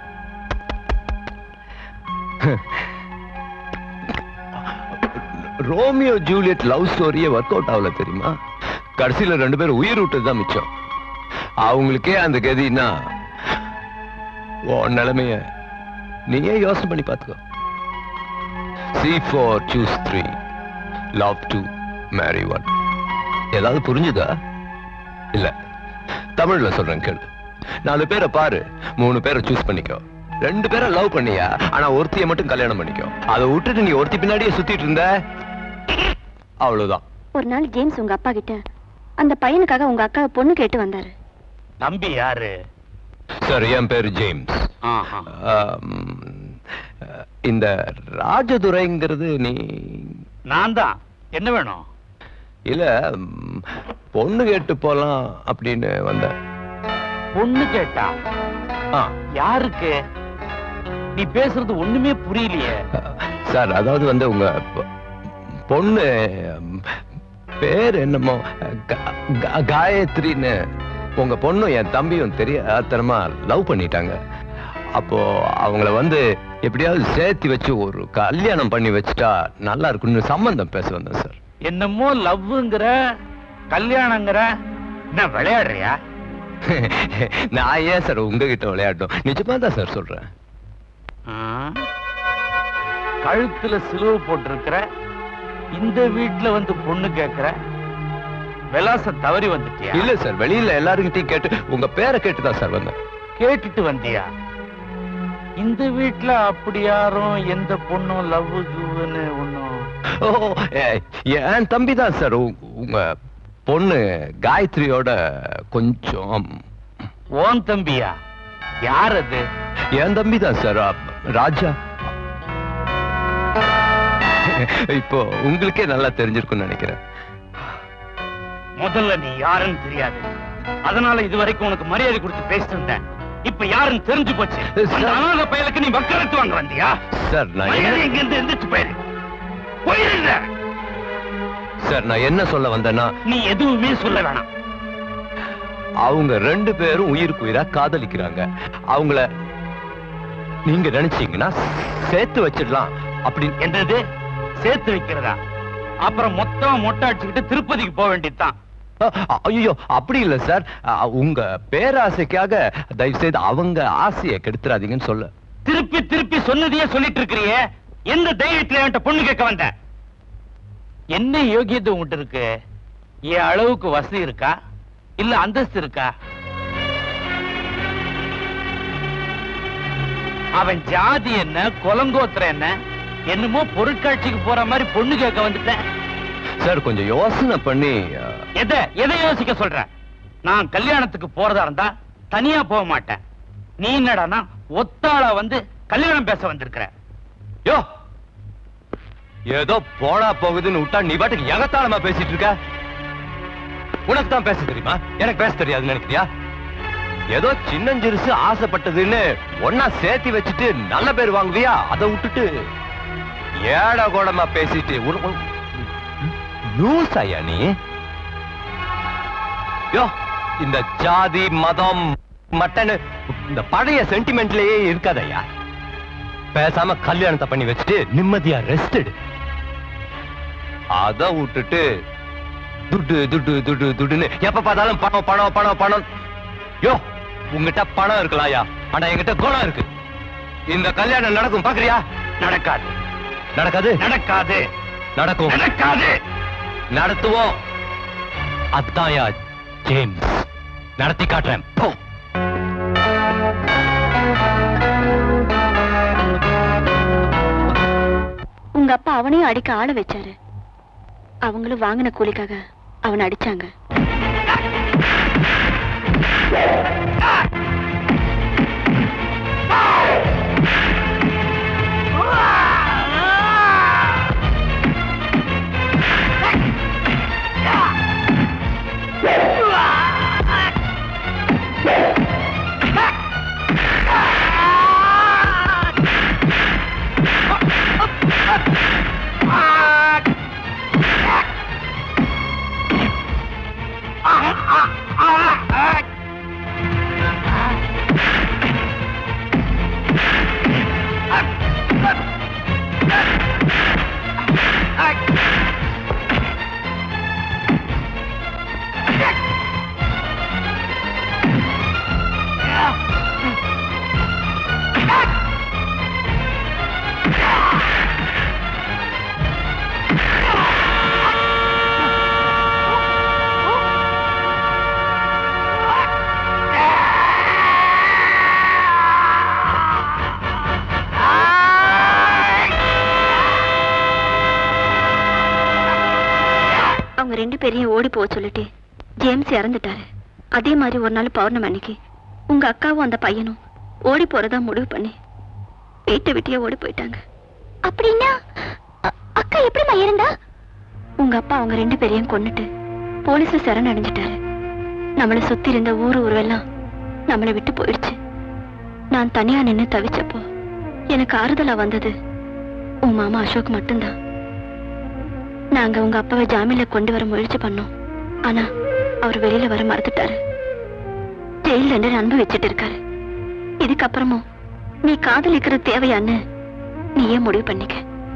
ரோமியோ ஜூலியட் லவ் ஸ்டோரியே ஒர்க் அவுட் ஆகல தெரியுமா கடைசியில ரெண்டு பேரும் உயிர் விட்டது தான் மிச்சம் அவங்களுக்கே அந்த கதின்னா உன் நிலைமைய நீயே யோசனை பண்ணி பார்த்துக்கோ see four choose three love two marry one ஏதாவது புரிஞ்சுதா இல்ல தமிழ்ல சொல்றேன் கேளு நாலு பேரை பாரு மூணு பேரை சூஸ் பண்ணிக்கோ ரெண்டு பேரை லவ் பண்ணியா ஆனா ஒருத்திய மட்டும் கல்யாணம் பண்ணிக்கோ அதை விட்டுட்டு நீ ஒருத்தி பின்னாடியே சுத்திட்டு இருந்த அவ்வளவுதான் ஒரு நாள் ஜேம்ஸ் உங்க அப்பா கிட்ட அந்த பையனுக்காக உங்க அக்காவை பொண்ணு கேட்டு வந்தாரு தம்பி யாரு சார் என் பேரு ஜேம்ஸ் ஆஹா. ஆம், இந்த ராஜதுரைங்கிறது நீ நான் தான் என்ன வேணும் இல்ல ம், பொண்ணு கேட்டு போலாம் அப்படின்னு வந்தேன் பொண்ணு கேட்டா ஆ, யாருக்கு நீ பேசுறது ஒண்ணுமே புரியலையே சார் அதாவது வந்து உங்க பொ- பொண்ணு ம், பேர் என்னமோ கா- கா- காயத்ரின்னு உங்க பொண்ணும் என் தம்பியும் தெரியாதனமா லவ் பண்ணிட்டாங்க அப்போ அவங்கள வந்து எப்படியாவது சேர்த்து வச்சு ஒரு கல்யாணம் பண்ணி வச்சுட்டா நல்லா இருக்கும்னு சம்பந்தம் பேச வந்தேன் சார் என்னமோ லவ்ங்கிற கல்யாணங்கிற என்ன விளையாடுறியா நான் ஏன் சார் உங்ககிட்ட விளையாட்டும் நிஜமா தான் சார் சொல்றேன் ஆ? கழுத்துல சிலுவை போட்டிருக்கிற இந்த வீட்டுல வந்து பொண்ணு கேக்குற விலாசம் தவறி வந்துட்டியா இல்ல சார் வெளியில எல்லாருக்கிட்டையும் கேட்டு உங்க பேரை கேட்டு தான் சார் வந்தேன் கேட்டுட்டு வந்தியா இந்த வீட்டுல அப்படி யாரும் எந்த பொண்ணும் லவ் கிவ்னு ஒண்ணும் ஓ ஏ- என் தம்பி தான் சார் உங்க பொண்ணு காயத்ரியோட கொஞ்சம் ஓன் தம்பியா யார் அது என் தம்பி தான் சார் ராஜா இப்போ உங்களுக்கே நல்லா தெரிஞ்சிருக்கும்னு நினைக்கிறேன் முதல்ல நீ யாருன்னு தெரியாது அதனால இதுவரைக்கும் உனக்கு மரியாதை கொடுத்து பேசிட்டு இருந்தேன் இப்ப யாருன்னு தெரிஞ்சு போச்சு அந்த அனாதை பயலுக்கு நீ வக்கரத்து வாங்க வந்தியா சார் நான் மரியாதை என்ன- இங்க இருந்து எந்திரிச்சு போயிரு போயிருந்த சார் நான் என்ன சொல்ல வந்தேன்னா நீ எதுவுமே சொல்ல வேணாம் அவங்க ரெண்டு பேரும் உயிருக்கு உயிரா காதலிக்கிறாங்க அவங்கள நீங்க நினைச்சீங்கன்னா சேர்த்து வச்சிடலாம் அப்படி என்னது சேர்த்து வைக்கிறதா அப்புறம் மொத்தம் மொட்டை அடிச்சுக்கிட்டு திருப்பதிக்கு போக வேண்டியதுதான் ஐயோ அப்படி இல்ல சார் அ, உங்க பேராசைக்காக தயவு செய்து அவங்க ஆசையை கெடுத்துறாதீங்கன்னு சொல்ல திருப்பி திருப்பி சொன்னதையே சொல்லிட்டு இருக்கிறியே எந்த தைரியத்துல என்கிட்ட பொண்ணு கேட்க வந்த என்ன யோகியத்தை உங்ககிட்ட இருக்கு என் அளவுக்கு வசதி இருக்கா இல்ல அந்தஸ்து இருக்கா அவன் ஜாதி என்ன குலங்கோத்திரம் என்ன என்னமோ பொருட்காட்சிக்கு போற மாதிரி பொண்ணு கேட்க வந்துட்டேன் சார் கொஞ்சம் யோசனை பண்ணி அ, எதை எதை யோசிக்க சொல்ற நான் கல்யாணத்துக்கு போறதா இருந்தா தனியா போக மாட்டேன் நீ என்னடானா ஒத்தாள வந்து கல்யாணம் பேச வந்திருக்கிற யோ ஏதோ போனா போகுதுன்னு விட்டா நீ பாட்டுக்கு எகத்தாளமா பேசிட்டு இருக்க உனக்கு தான் பேச தெரியுமா எனக்கு பேச தெரியாதுன்னு நினைக்கிறியா ஏதோ சின்னஞ்சிறுசு ஆசைப்பட்டதுன்னு ஒன்னா சேர்த்தி வச்சுட்டு நல்ல பேர் வாங்குவியா அதை விட்டுட்டு ஏட கோடமா பேசிட்டு ஒரு- ஒரு- லூஸ் ஐயா நீ யோ இந்த ஜாதி மதம் மட்டன் இந்த பழைய சென்டிமெண்ட்லயே இருக்காதய்யா பேசாம கல்யாணத்தை பண்ணி வச்சுட்டு நிம்மதியா ரெஸ்ட் எடு அத விட்டுட்டு துட்டு துட்டு துட்டு துட்டுன்னு எப்ப பார்த்தாலும் பணம் பணம் பணம் பணம் யோ உங்ககிட்ட பணம் இருக்கலாம்யா ஆனா என்கிட்ட குணம் இருக்கு இந்த கல்யாணம் நடக்கும் பாக்குறியா நடக்காது நடக்காது நடக்காது நடக்கும் நடக்காது நடத்துவோம் அத்தாயா ஜேம்ஸ் நடத்தி காட்டுறேன் போ உங்க அப்பா அவனையும் அடிக்க ஆள வச்சாரு அவங்களும் வாங்கின கூலிக்காக அவனை அடிச்சாங்க Ah! போக சொல்லிட்டு ஜேம்ஸ் இறந்துட்டாரு அதே மாதிரி ஒரு நாள் பௌர்ணமி அன்னைக்கு உங்க அக்காவும் அந்த பையனும் ஓடி போறதா முடிவு பண்ணி வீட்டை விட்டியே ஓடி போயிட்டாங்க அப்படின்னா அ- அக்கா எப்படிம்மா இருந்தா உங்க அப்பா அவங்க ரெண்டு பேரையும் கொன்னுட்டு போலீஸ்ல சரண் அடைஞ்சிட்டாரு நம்மளை சுத்தி இருந்த ஊரு ஊரெல்லாம் நம்மளை விட்டு போயிடுச்சு நான் தனியா நின்னு தவிச்சப்போ எனக்கு ஆறுதலா வந்தது உன் மாமா அசோக் மட்டும்தான் நாங்க உங்க அப்பாவை ஜாமீன்ல கொண்டு வர முயற்சி பண்ணோம் ஆனா அவர் வெளியில வர மறுத்துட்டாரு ஜெயில ரெண்டு அனுபவிச்சுட்டு இருக்காரு இதுக்கப்புறமும் நீ காதலிக்கிறது தேவையான்னு நீயே முடிவு பண்ணிக்க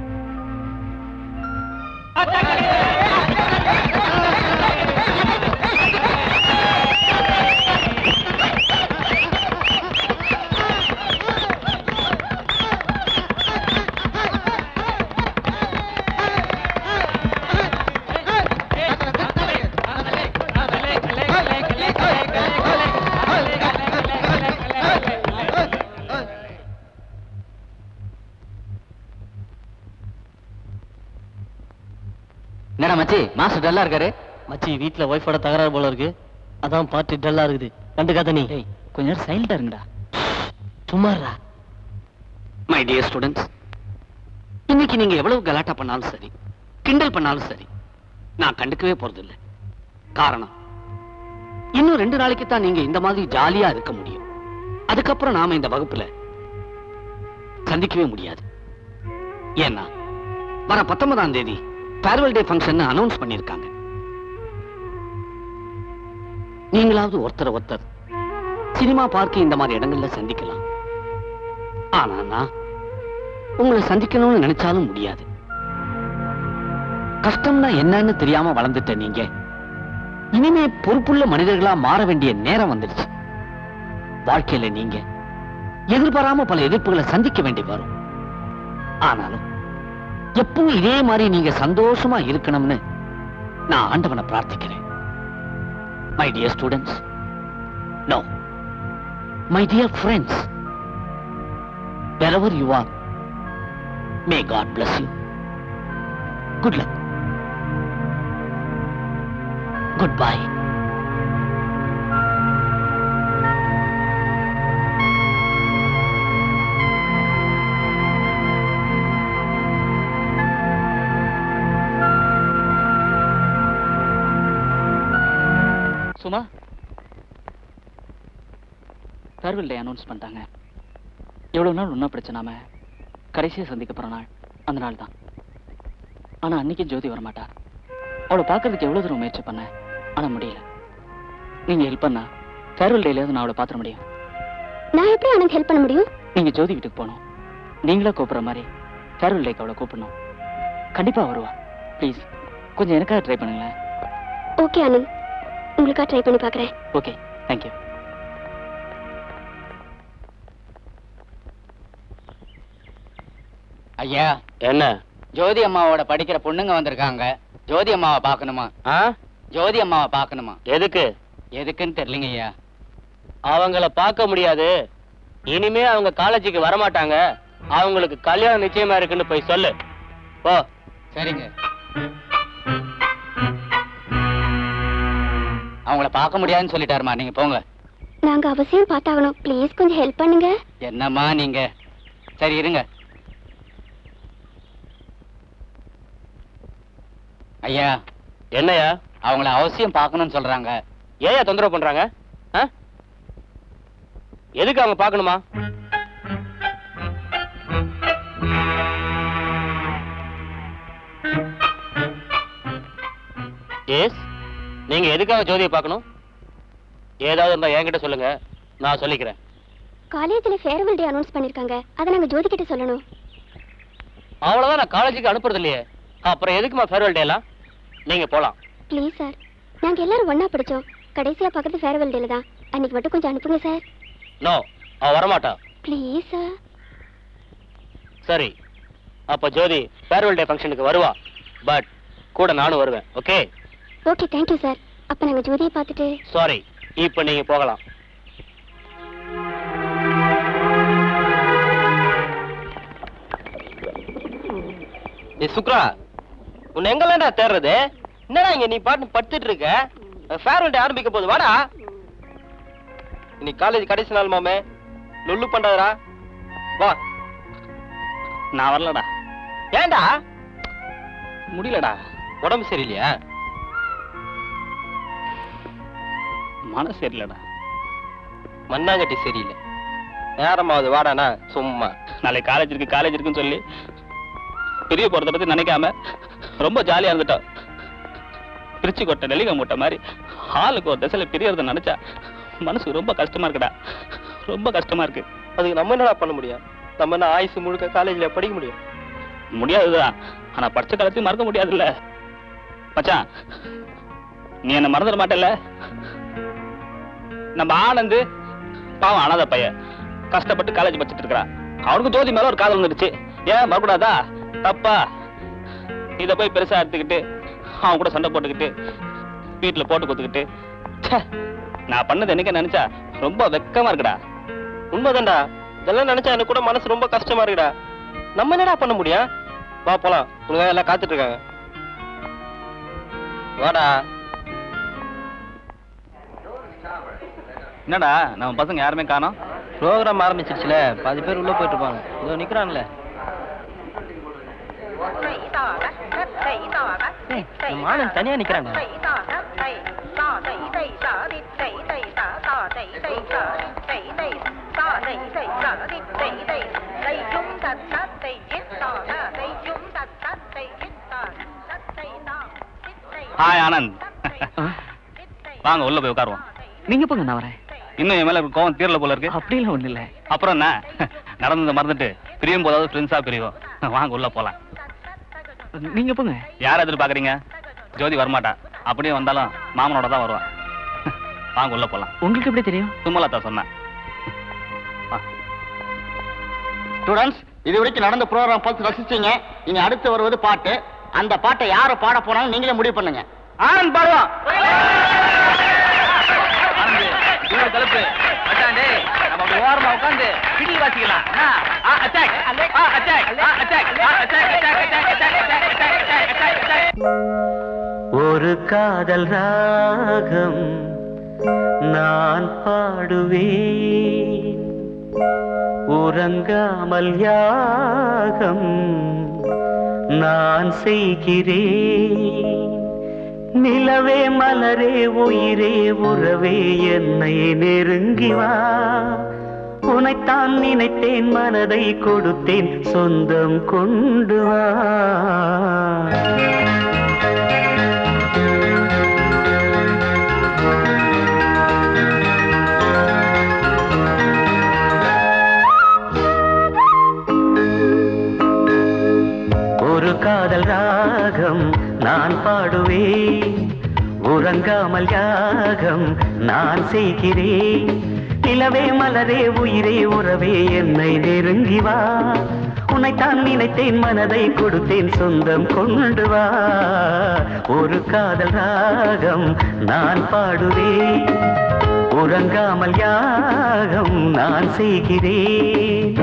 என்னடா மச்சி மாஸ்டர் டல்லா இருக்காரு மச்சி வீட்ல ஒய்ஃபோட தகராறு போல இருக்கு அதான் பார்ட்டி டல்லா இருக்குது கண்டுக்காத நீ கொஞ்ச நேரம் சைலண்டா இருங்கடா சும்மாறா மை டியர் ஸ்டூடெண்ட்ஸ் இன்னைக்கு நீங்க எவ்வளவு கலாட்டா பண்ணாலும் சரி கிண்டல் பண்ணாலும் சரி நான் கண்டுக்கவே போறதில்லை காரணம் இன்னும் ரெண்டு நாளைக்கு தான் நீங்க இந்த மாதிரி ஜாலியா இருக்க முடியும் அதுக்கப்புறம் நாம இந்த வகுப்புல சந்திக்கவே முடியாது ஏன்னா வர பத்தொன்பதாம் தேதி ஃபேர்வெல் டே ஃபங்க்ஷன் அனௌன்ஸ் பண்ணிருக்காங்க நீங்களாவது ஒருத்தர் ஒருத்தர் சினிமா பார்க்க இந்த மாதிரி இடங்கள்ல சந்திக்கலாம் ஆனா நான் உங்களை சந்திக்கணும்னு நினைச்சாலும் முடியாது கஷ்டம்னா என்னன்னு தெரியாம வளர்ந்துட்ட நீங்க இனிமே பொறுப்புள்ள மனிதர்களா மாற வேண்டிய நேரம் வந்துடுச்சு வாழ்க்கையில நீங்க எதிர்பாராம பல எதிர்ப்புகளை சந்திக்க வேண்டி வரும் ஆனாலும் எப்பவும் இதே மாதிரி நீங்க சந்தோஷமா இருக்கணும்னு நான் ஆண்டவனை பிரார்த்திக்கிறேன் my dear students no my dear friends wherever you are may god bless you good luck goodbye சும்மா ஃபேர்வெல் டே அனௌன்ஸ் பண்ணிட்டாங்க எவ்வளவு நாள் ஒன்றா படிச்ச நாம கடைசியா சந்திக்க போற நாள் அந்த நாள் தான் ஆனா அன்னைக்கு ஜோதி வரமாட்டா அவளை பார்க்கறதுக்கு எவ்வளவு தூரம் முயற்சி பண்ணேன் ஆனா முடியல நீங்க ஹெல்ப் பண்ணா ஃபேர்வெல் டேலையாவது நான் அவளை பாத்திர முடியும் நான் எப்படி அவனுக்கு ஹெல்ப் பண்ண முடியும் நீங்க ஜோதி வீட்டுக்கு போகணும் நீங்களா கூப்பிடுற மாதிரி ஃபேர்வெல் டேக்கு அவளை கூப்பிடணும் கண்டிப்பா வருவா ப்ளீஸ் கொஞ்சம் எனக்காக ட்ரை பண்ணுங்களேன் ஓகே ஆனந்த் உங்களுக்காக ட்ரை பண்ணி பார்க்குறேன் ஓகே தேங்க்யூ ஐயா என்ன ஜோதி அம்மாவோட படிக்கிற பொண்ணுங்க வந்திருக்காங்க ஜோதி அம்மாவை பார்க்கணுமா ஜோதி அம்மாவை பார்க்கணுமா எதுக்கு எதுக்குன்னு தெரியலங்க ஐயா அவங்கள பார்க்க முடியாது இனிமே அவங்க காலேஜுக்கு வரமாட்டாங்க அவங்களுக்கு கல்யாணம் நிச்சயமா இருக்குன்னு போய் சொல்லு போ சரிங்க அவங்கள பார்க்க முடியாதுன்னு சொல்லிட்டாருமா நீங்க போங்க நாங்க அவசியம் பார்த்தாகணும் ப்ளீஸ் கொஞ்சம் ஹெல்ப் பண்ணுங்க என்னம்மா நீங்க சரி இருங்க ஐயா என்னையா அவங்கள அவசியம் பார்க்கணும்னு சொல்றாங்க ஏயா தொந்தரவு பண்றாங்க ஆ? எதுக்கு அவங்க பார்க்கணுமா எஸ் நீங்க எதுக்காக ஜோதியை பார்க்கணும் ஏதாவது இருந்தா என்கிட்ட சொல்லுங்க நான் சொல்லிக்கிறேன் காலேஜ்ல ஃபேர்வெல் டே அனௌன்ஸ் பண்ணிருக்காங்க அதை நாங்க ஜோதி கிட்ட சொல்லணும் அவ்வளவுதான் நான் காலேஜுக்கு அனுப்புறது இல்லையே அப்புறம் எதுக்குமா ஃபேர்வெல் டே எல்லாம் நீங்க போலாம் ப்ளீஸ் சார் நாங்க எல்லாரும் ஒண்ணா படிச்சோம் கடைசியா பக்கத்து ஃபேர்வெல் டேல தான் அன்னைக்கு மட்டும் கொஞ்சம் அனுப்புங்க சார் நோ அவ வரமாட்டா ப்ளீஸ் சார் சரி அப்ப ஜோதி ஃபேர்வெல் டே ஃபங்க்ஷனுக்கு வருவா பட் கூட நானும் வருவேன் ஓகே ஓகே தேங்க்யூ சார் அப்ப நாங்க ஜோதியை பார்த்துட்டு சாரி இப்போ நீங்க போகலாம் ஏ சுக்ரா உன்னை எங்கெல்லாம்டா தேடுறது என்னடா இங்க நீ பாட்டு படுத்துட்டு இருக்க ஃபேர்வெல் டே ஆரம்பிக்க போகுது வாடா இன்னைக்கு காலேஜ் கடைசி நாள் மாமே லொல்லு பண்றாதடா வா நான் வரலடா ஏன்டா முடியலடா உடம்பு சரியில்லையா மனசு சரியில்லடா மண்ணாங்கட்டி சரியில்லை நேரமாவது வாடாண்ணா சும்மா நாளைக்கு காலேஜ் இருக்கு காலேஜ் இருக்குன்னு சொல்லி பெரிய போறத பத்தி நினைக்காம ரொம்ப ஜாலியா இருந்துட்டோம் பிரிச்சு கொட்ட நெல்லிக்க மூட்டை மாதிரி ஹாலுக்கு ஒரு திசையில பிரியறத நினைச்சா மனசு ரொம்ப கஷ்டமா இருக்குடா ரொம்ப கஷ்டமா இருக்கு அதுக்கு நம்ம என்னடா பண்ண முடியும் நம்ம என்ன ஆயுசு முழுக்க காலேஜ்ல படிக்க முடியும் முடியாதுதான் ஆனா படிச்ச காலத்தையும் மறக்க முடியாதுல்ல மச்சான் நீ என்ன மறந்துட மாட்டல்ல நம்ம ஆனந்து பாவம் அனாதை பையன் கஷ்டப்பட்டு காலேஜ் படிச்சுட்டு இருக்கிறான் அவனுக்கு ஜோதி மேல ஒரு காதல் வந்துடுச்சு ஏன் மறக்கூடாதா தப்பா இத போய் பெருசா எடுத்துக்கிட்டு அவன் கூட சண்டை போட்டுக்கிட்டு வீட்டுல போட்டு கொடுத்துக்கிட்டு ச்சே, நான் பண்ணது என்னைக்க நினைச்சா ரொம்ப வெக்கமா இருக்குடா உண்மைதான்டா இதெல்லாம் நினைச்சா எனக்கு கூட மனசு ரொம்ப கஷ்டமா இருக்குடா நம்ம என்னடா பண்ண முடியும் வா போலாம் உனக்கு எல்லாம் காத்துட்டு இருக்காங்க வாடா என்னடா நம்ம பசங்க யாருமே காணோம் ப்ரோக்ராம் ஆரம்பிச்சிருச்சுல பாதி பேர் உள்ள போயிட்டு இருப்பாங்க இதோ நிக்கிறான்ல மானன் தனியா நிக்கிறாங்க ஹாய் ஆனந்த் வாங்க உள்ள போய் உட்காருவோம் நீங்க போங்க நான் வரேன் இன்னும் என் மேல இருக்க கோவம் தீரல போல இருக்கு அப்படிலாம் ஒண்ணு இல்ல அப்புறம் என்ன நடந்ததை மறந்துட்டு பிரியும் போதாவது ஃப்ரெண்ட்ஸா பிரியும் வாங்க உள்ள போலாம் நீங்க போங்க யார் எதிர்பார்க்கறீங்க ஜோதி வரமாட்டா அப்படியே வந்தாலும் மாமனோட தான் வருவான் வாங்க உள்ள போலாம் உங்களுக்கு எப்படி தெரியும் சுமலதா சொன்னேன் ஸ்டூடெண்ட்ஸ் இது வரைக்கும் நடந்த ப்ரோக்ராம் பார்த்து ரசிச்சீங்க இனி அடுத்து வருவது பாட்டு அந்த பாட்டை யாரை பாட போறாங்க நீங்களே முடிவு பண்ணுங்க ஆனந்த் பாடுவான் இவர் கலப்பு மச்சான் டேய் நம்ம அப்படி ஓரமா உட்கார்ந்து பிடி வாசிக்கலாம் என்ன? ஆ அட்டாக் ஆ அட்டாக் ஆ அட்டாக் ஆ attack attack attack attack attack attack attack attack ஒரு காதல் ராகம் நான் பாடுவேன் உறங்காமல் யாகம் நான் செய்கிறேன் நிலவே மலரே உயிரே உறவே என்னை நெருங்கி வா உனைத்தான் நினைத்தேன் மனதை கொடுத்தேன் சொந்தம் கொண்டு வா ஒரு காதல் ராகம் நான் பாடுவேன் உறங்காமல் யாகம் நான் செய்கிறேன் நிலவே மலரே உயிரே உறவே என்னை நெருங்கி வா உன்னைத்தான் நினைத்தேன் மனதை கொடுத்தேன் சொந்தம் கொண்டு வா ஒரு காதல் ராகம் நான் பாடுவேன் உறங்காமல் யாகம் நான் செய்கிறேன்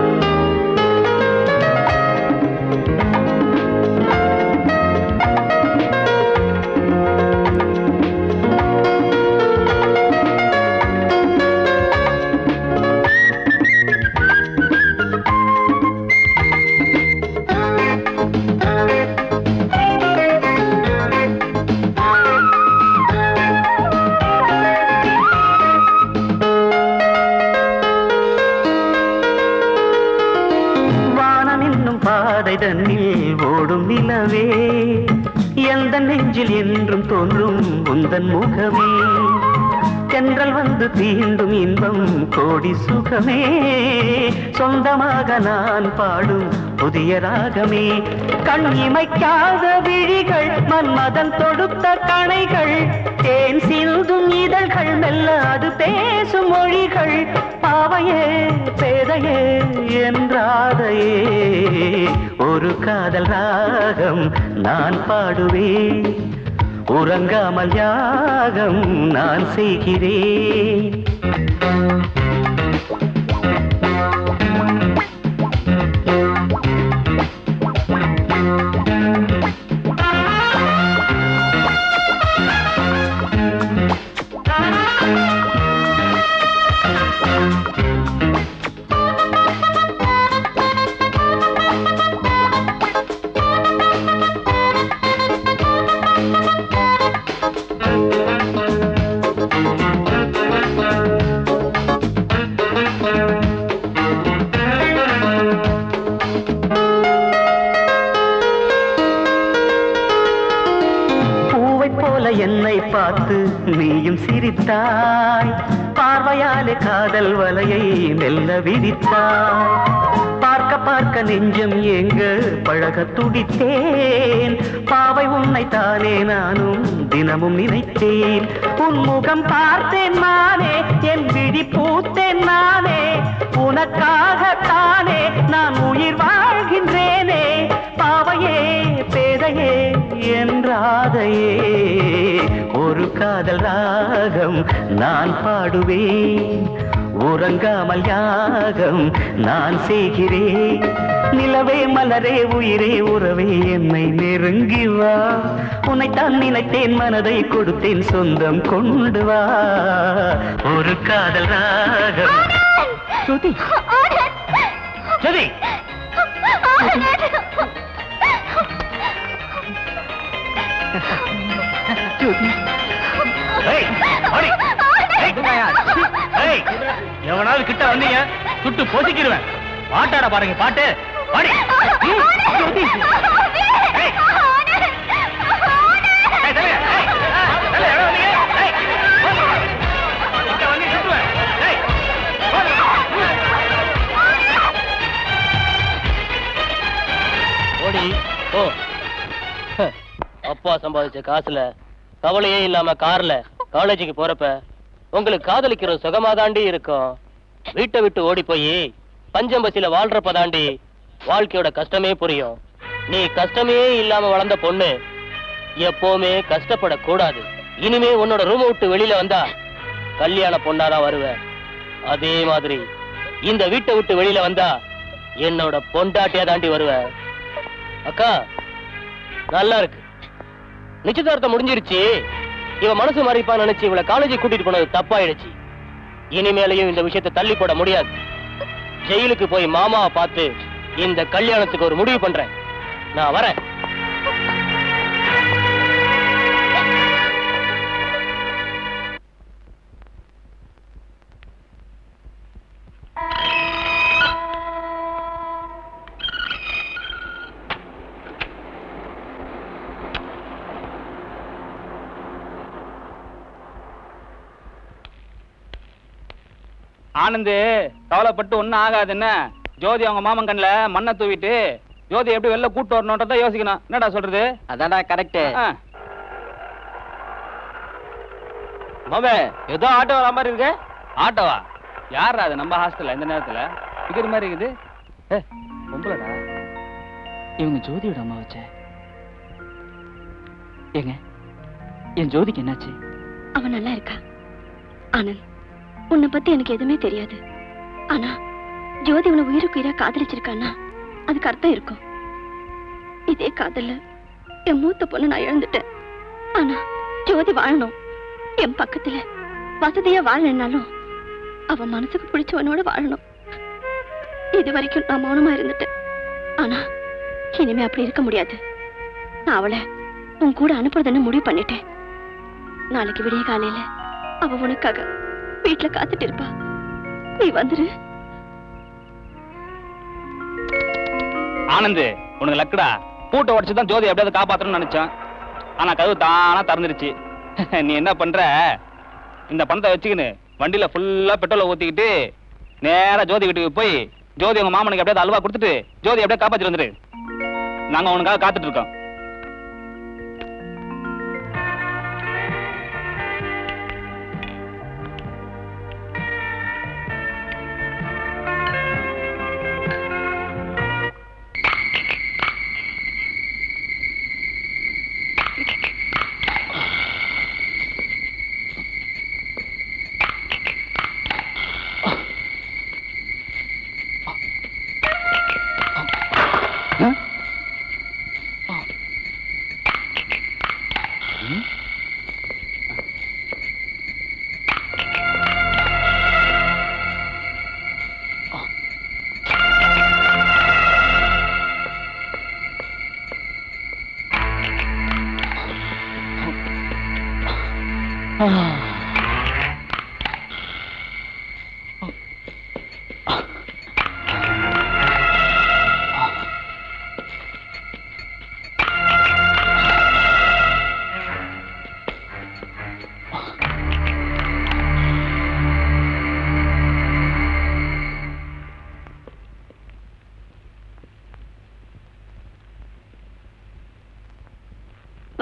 வானம் என்னும் பாதை தன்னில் ஓடும் நிலவே எந்த நெஞ்சில் என்றும் தோன்றும் உந்தன் முகமே தென்றல் வந்து தீண்டும் இன்பம் கோடி சுகமே சொந்தமாக நான் பாடும் புதிய ராகமே கண் இமைக்காத விழிகள் மன்மதன் தொடுத்த கணைகள் தேன் சிந்தும் இதழ்கள் மெல்ல அது பேசும் மொழிகள் பாவையே பேதையே என்றாதையே ஒரு காதல் ராகம் நான் பாடுவேன் உறங்காமல் யாகம் நான் செய்கிறேன் நீயும் சிரித்தாய் பார்வையாலே காதல் வலையை மெல்ல விரித்தாய் பார்க்க பார்க்க நெஞ்சம் எங்க பழக துடித்தேன் பாவை உன்னை தானே நானும் தினமும் நினைத்தேன் உன் முகம் பார்த்தேன் நானே என் விழி பூத்தேன் நானே உனக்காகத்தானே நான் உயிர் வாழ்கின்றேனே பாவையே பேதையே என்றாதையே ஒரு காதல் ராகம் நான் பாடுவேன் உறங்காமல் யாகம் நான் செய்கிறேன் நிலவே மலரே உயிரே உறவே என்னை நெருங்கி வா உன்னைத்தான் நினைத்தேன் மனதை கொடுத்தேன் சொந்தம் கொண்டு வா ஒரு காதல் ராகம் ஸ்ருதி ஸ்ருதி ஏய், ஓடி. ஏய், ஏய், எவனாவது கிட்ட வந்தீங்க சுட்டு பொசிக்கிடுவேன் பாட்டாட பாருங்க பாட்டு பாடி ம், ஜோதி. ஏய். ஏய், தலையா, ஏய், தலையா, எவன் வந்தீங்க? ஏய், போங்க. கிட்ட வந்தீங்க, சுட்டுவேன். ஏய், போங்க. ஓடி ஓ ஹ, அப்பா சம்பாதிச்ச காசுல கவலையே இல்லாம கார்ல காலேஜுக்கு போறப்ப உங்களுக்கு காதலிக்கிற சுகமாதாண்டி இருக்கும் வீட்டை விட்டு ஓடி போய் பஞ்சம் பசியில வாழ்றப்ப தாண்டி வாழ்க்கையோட கஷ்டமே புரியும் நீ கஷ்டமே இல்லாம வளர்ந்த பொண்ணு எப்பவுமே கஷ்டப்படக்கூடாது இனிமே உன்னோட ரூம் விட்டு வெளியில வந்தா கல்யாண பொண்ணாதான் வருவ அதே மாதிரி இந்த வீட்டை விட்டு வெளியில வந்தா என்னோட பொண்டாட்டியா தாண்டி வருவ அக்கா நல்லா இருக்கு நிச்சயதார்த்தம் முடிஞ்சிருச்சு இவ மனசு மாறிப்பா நினைச்சு இவளை காலேஜுக்கு கூட்டிட்டு போனது தப்பாயிடுச்சு இனிமேலையும் இந்த விஷயத்தை தள்ளி போட முடியாது ஜெயிலுக்கு போய் மாமாவை பார்த்து இந்த கல்யாணத்துக்கு ஒரு முடிவு பண்றேன் நான் வரேன் ஆனந்து கவலைப்பட்டு ஒன்றும் ஆகாது என்ன ஜோதி அவங்க மாமன் கண்ணில் மண்ணை தூவிட்டு ஜோதி எப்படி வெளில கூட்டு வரணுன்றத யோசிக்கணும் என்னடா சொல்றது அதான்டா கரெக்ட் ஆ. மாமே ஏதோ ஆட்டோ வர மாதிரி இருக்கு ஆட்டோவா யாரா அது நம்ம ஹாஸ்டல்ல இந்த நேரத்துல டிக்கெட் மாதிரி இருக்குது ஏ பொம்பளடா இவங்க ஜோதியோட அம்மா வச்ச ஏங்க என் ஜோதிக்கு என்னாச்சு அவன் நல்லா இருக்கா ஆனந்த் உன்னை பத்தி எனக்கு எதுவுமே தெரியாது ஆனா ஜோதி உன்னை உயிருக்கு உயிரா காதலிச்சிருக்கான்னா அதுக்கு அர்த்தம் இருக்கும் இதே காதல்ல என் மூத்த பொண்ணு நான் இழந்துட்டேன் ஆனா ஜோதி வாழணும் என் பக்கத்துல வசதியா வாழனாலும் அவன் மனசுக்கு பிடிச்சவனோட வாழணும் இது வரைக்கும் நான் மௌனமா இருந்துட்டேன் ஆனா இனிமே அப்படி இருக்க முடியாது நான் அவளை உன் கூட அனுப்புறதுன்னு முடிவு பண்ணிட்டேன் நாளைக்கு விடிய காலையில அவ உனக்காக வீட்டுல காத்துட்டு இருப்பா நீ வந்துரு ஆனந்து உனக்கு லக்குடா பூட்டை உடச்சு தான் ஜோதி எப்படியாவது காப்பாத்தணும்னு நினைச்சேன் ஆனா கதவு தானா திறந்துருச்சு நீ என்ன பண்ற இந்த பணத்தை வச்சுக்கின்னு வண்டியில ஃபுல்லா பெட்ரோலை ஊத்திக்கிட்டு நேரா ஜோதி வீட்டுக்கு போய் ஜோதி உங்க மாமனுக்கு எப்படியாவது அல்வா கொடுத்துட்டு ஜோதி எப்படியா காப்பாத்திட்டு வந்துரு நாங்க உனக்காக காத்துட்டு இருக்கோம்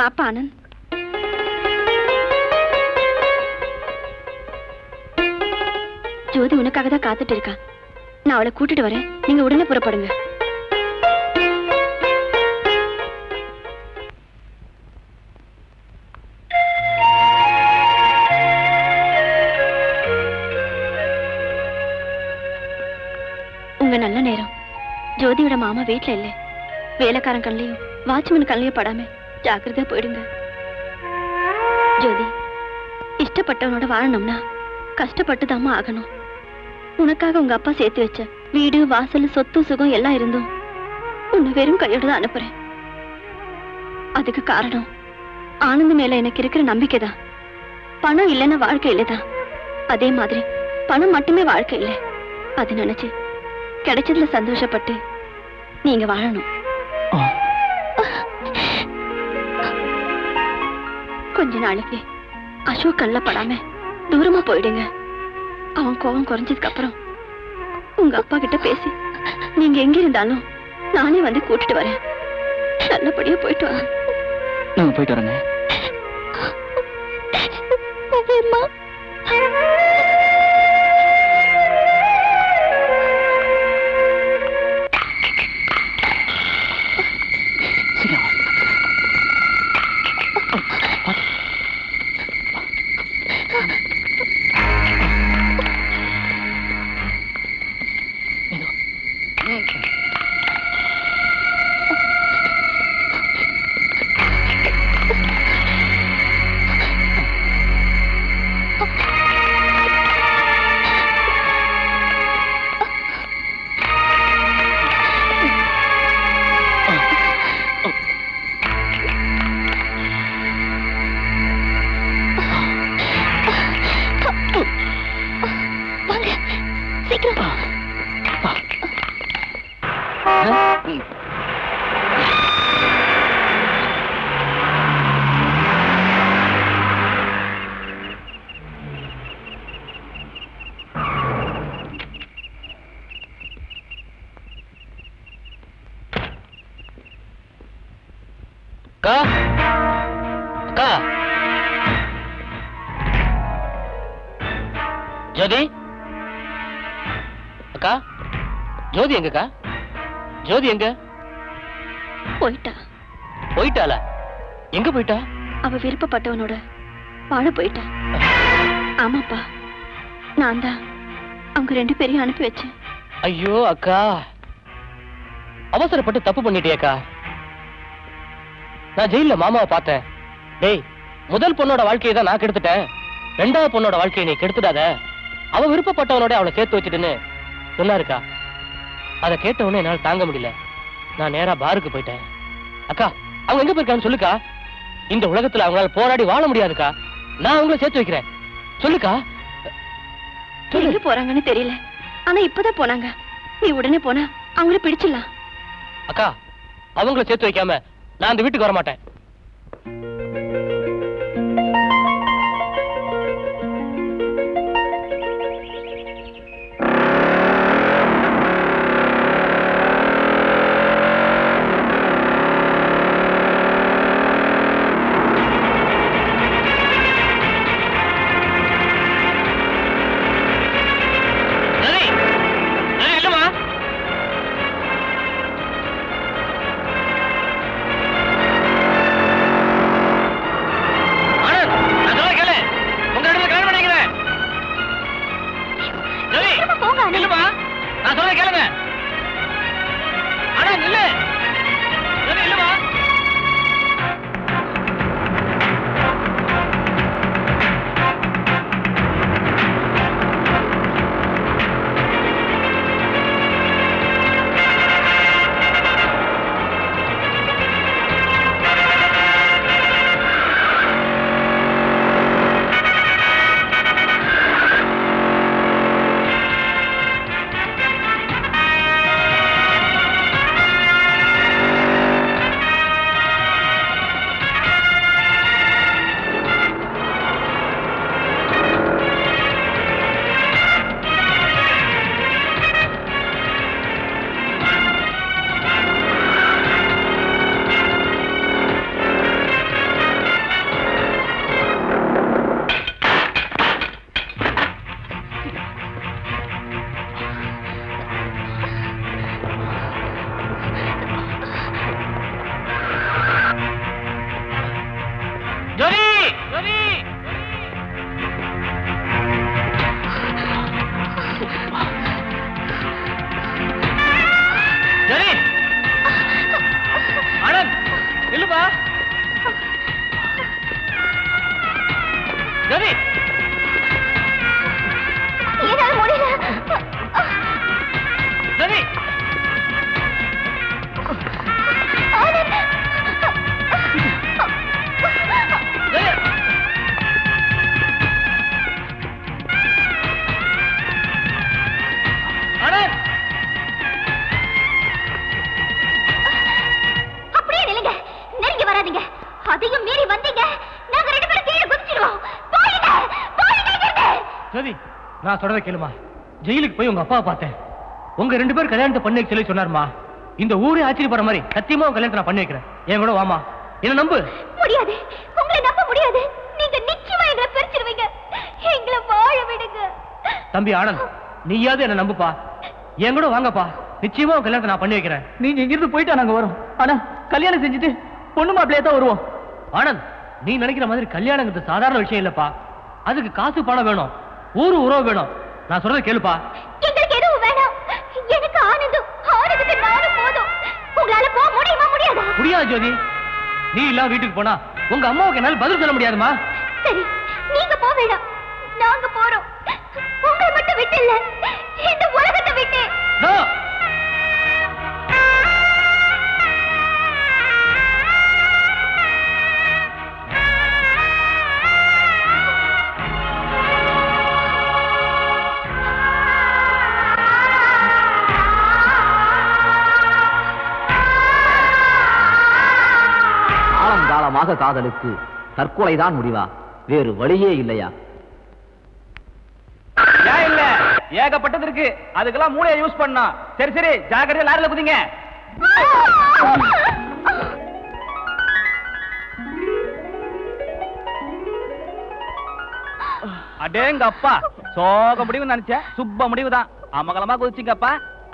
வாப்பா ஆனந்த் ஜோதி உனக்காக தான் காத்துட்டு இருக்கா நான் அவளை கூட்டிட்டு வரேன் நீங்க உடனே புறப்படுங்க உங்க நல்ல நேரம் ஜோதியோட மாமா வீட்ல இல்ல வேலைக்காரன் கண்லயும் வாட்ச்மேன் கண்லயும் படாம ஜாக்கிரதையா போயிடுங்க ஜோதி இஷ்டப்பட்டவனோட வாழணும்னா கஷ்டப்பட்டுதாம்மா ஆகணும் உனக்காக உங்க அப்பா சேர்த்து வச்ச வீடு வாசல் சொத்து சுகம் எல்லாம் இருந்தும் உன்னை வெறும் கையோட தான் அனுப்புறேன் அதுக்கு காரணம் ஆனந்த் மேல எனக்கு இருக்கிற நம்பிக்கை தான் பணம் இல்லைன்னா வாழ்க்கை இல்லதான் அதே மாதிரி பணம் மட்டுமே வாழ்க்கை இல்லை அது நினைச்சு கிடைச்சதுல சந்தோஷப்பட்டு நீங்க வாழணும் கொஞ்ச நாளைக்கு அசோக் கண்ல படாம தூரமா போயிடுங்க அவன் கோவம் குறைஞ்சதுக்கு அப்புறம் உங்க அப்பா கிட்ட பேசி நீங்க எங்க இருந்தாலும் நானே வந்து கூட்டிட்டு வரேன் நல்லபடியா போயிட்டு வாங்க நாங்க போயிட்டு வரோங்க வாங்க சீக்கிரம் அக்கா அக்கா ஜோதி அக்கா ஜோதி எங்கக்கா ஜோதி எங்க போயிட்டா போயிட்டாளா எங்க போயிட்டா அவ விருப்பப்பட்டவனோட வாழ போயிட்டா ஆமாப்பா நான் தான் அவங்க ரெண்டு பேரையும் அனுப்பி வச்சேன் ஐயோ அக்கா அவசரப்பட்டு தப்பு பண்ணிட்டியேக்கா நான் ஜெயில மாமாவை பார்த்தேன் டேய் முதல் பொண்ணோட வாழ்க்கையை தான் நான் கெடுத்துட்டேன் ரெண்டாவது பொண்ணோட வாழ்க்கையை நீ கெடுத்துடாத அவ விருப்பப்பட்டவனோட அவளை சேர்த்து வச்சுட்டுன்னு சொன்னாருக்கா அதை கேட்டவொடனே என்னால தாங்க முடியல நான் நேரா பாருக்கு போயிட்டேன் அக்கா அவங்க எங்க போயிருக்கான்னு சொல்லுக்கா இந்த உலகத்துல அவங்களால போராடி வாழ முடியாதுக்கா நான் அவங்கள சேர்த்து வைக்கிறேன் சொல்லுக்கா எங்க போறாங்கன்னு தெரியல ஆனா இப்பதான் போனாங்க நீ உடனே போனா அவங்கள பிடிச்சிடலாம் அக்கா அவங்கள சேர்த்து வைக்காம நான் அந்த வீட்டுக்கு வர மாட்டேன் நில்லுமா நான் சொல்றத கேளுங்க அண்ணா நில்லு நில்லு, நில்லுமா ஆ சரி நான் சொல்றத கேளுமா ஜெயிலுக்கு போய் உங்க அப்பாவை பார்த்தேன் உங்க ரெண்டு பேரும் கல்யாணத்தை பண்ணி வைக்க சொல்லி சொன்னாருமா இந்த ஊரே ஆச்சரியப்படுற மாதிரி சத்தியமா உங்க கல்யாணத்தை நான் பண்ணி வைக்கிறேன் என் கூட வாமா என்ன நம்பு முடியாது உங்களை நம்ப முடியாது நீங்க நிச்சயமா எங்களை பிரிச்சிருவீங்க எங்களை வாழ விடுங்க தம்பி ஆனந்த் நீயாவது என்ன நம்புப்பா என் கூட வாங்கப்பா நிச்சயமா உங்க கல்யாணத்தை நான் பண்ணி வைக்கிறேன் நீங்க இங்கிருந்து போயிட்டா நாங்க வரோம் ஆனா கல்யாணம் செஞ்சுட்டு பொண்ணு மாப்பிள்ளையா தான் வருவோம் ஆனந்த் நீ நினைக்கிற மாதிரி கல்யாணங்கிறது சாதாரண விஷயம் இல்லப்பா அதுக்கு காசு பணம் வேணும் ஊரு உறவு வேணும் நான் சொல்றத கேளுப்பா எங்களுக்கு எதுவும் வேணாம் எனக்கு ஆனந்தம் ஆனந்துக்கு நானும் போதும் உங்களால போக முடியுமா முடியாதா முடியாது ஜோதி நீ இல்லாம வீட்டுக்கு போனா உங்க அம்மாவுக்கு என்னால பதில் சொல்ல முடியாதுமா சரி நீங்க போக வேணாம் நாங்க போறோம் உங்களை மட்டும் விட்டு இல்ல இந்த உலகத்தை விட்டு காலம் காலமாக காதலுக்கு தற்கொலைதான் முடிவா வேறு வழியே இல்லையா ஏன் இல்ல ஏகப்பட்டது இருக்கு அதுக்கெல்லாம் மூளையை யூஸ் பண்ணா சரி சரி ஜாக்கிரதை லாரில குதிங்க அடேங்க அப்பா சோக முடிவு நினைச்சேன் சுப்ப முடிவு தான் அமகலமா குதிச்சிங்கப்பா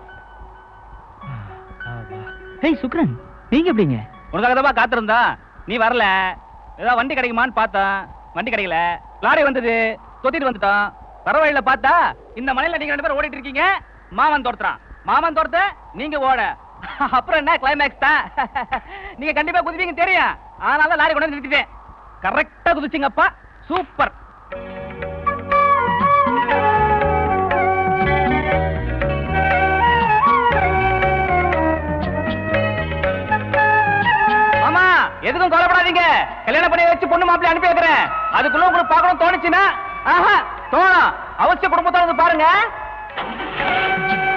ஹேய் சுக்ரன் நீங்க எப்படிங்க உனக்காக தான் காத்திருந்தா நீ வரல ஏதாவது வண்டி கிடைக்குமான்னு பார்த்தேன் வண்டி கிடைக்கல லாரி வந்தது தொத்திட்டு வந்துட்டான் பரவாயில்ல பார்த்தா இந்த மலையில நீங்க ரெண்டு பேரும் ஓடிட்டு இருக்கீங்க மாமன் தோர்த்துறான் மாமன் தோர்த்த நீங்க ஓட அப்புறம் என்ன கிளைமேக்ஸ் தான் நீங்க கண்டிப்பா குதிப்பீங்க தெரியும் அதனால தான் லாரி கொண்டு வந்து நிறுத்திட்டேன் கரெக்டா குதிச்சிங்கப்பா சூப்பர் மாமா எதுக்கும் கவலைப்படாதீங்க கல்யாணம் பண்ணி வச்சு பொண்ணு மாப்பிள்ளை அனுப்பி வைக்கிறேன் அதுக்குள்ள உங்களுக்கு பார்க்கணும் தோணுச்சுன்னா ஆஹா தோணும் அவசியம் குடும்பத்தோட வந்து பாருங்க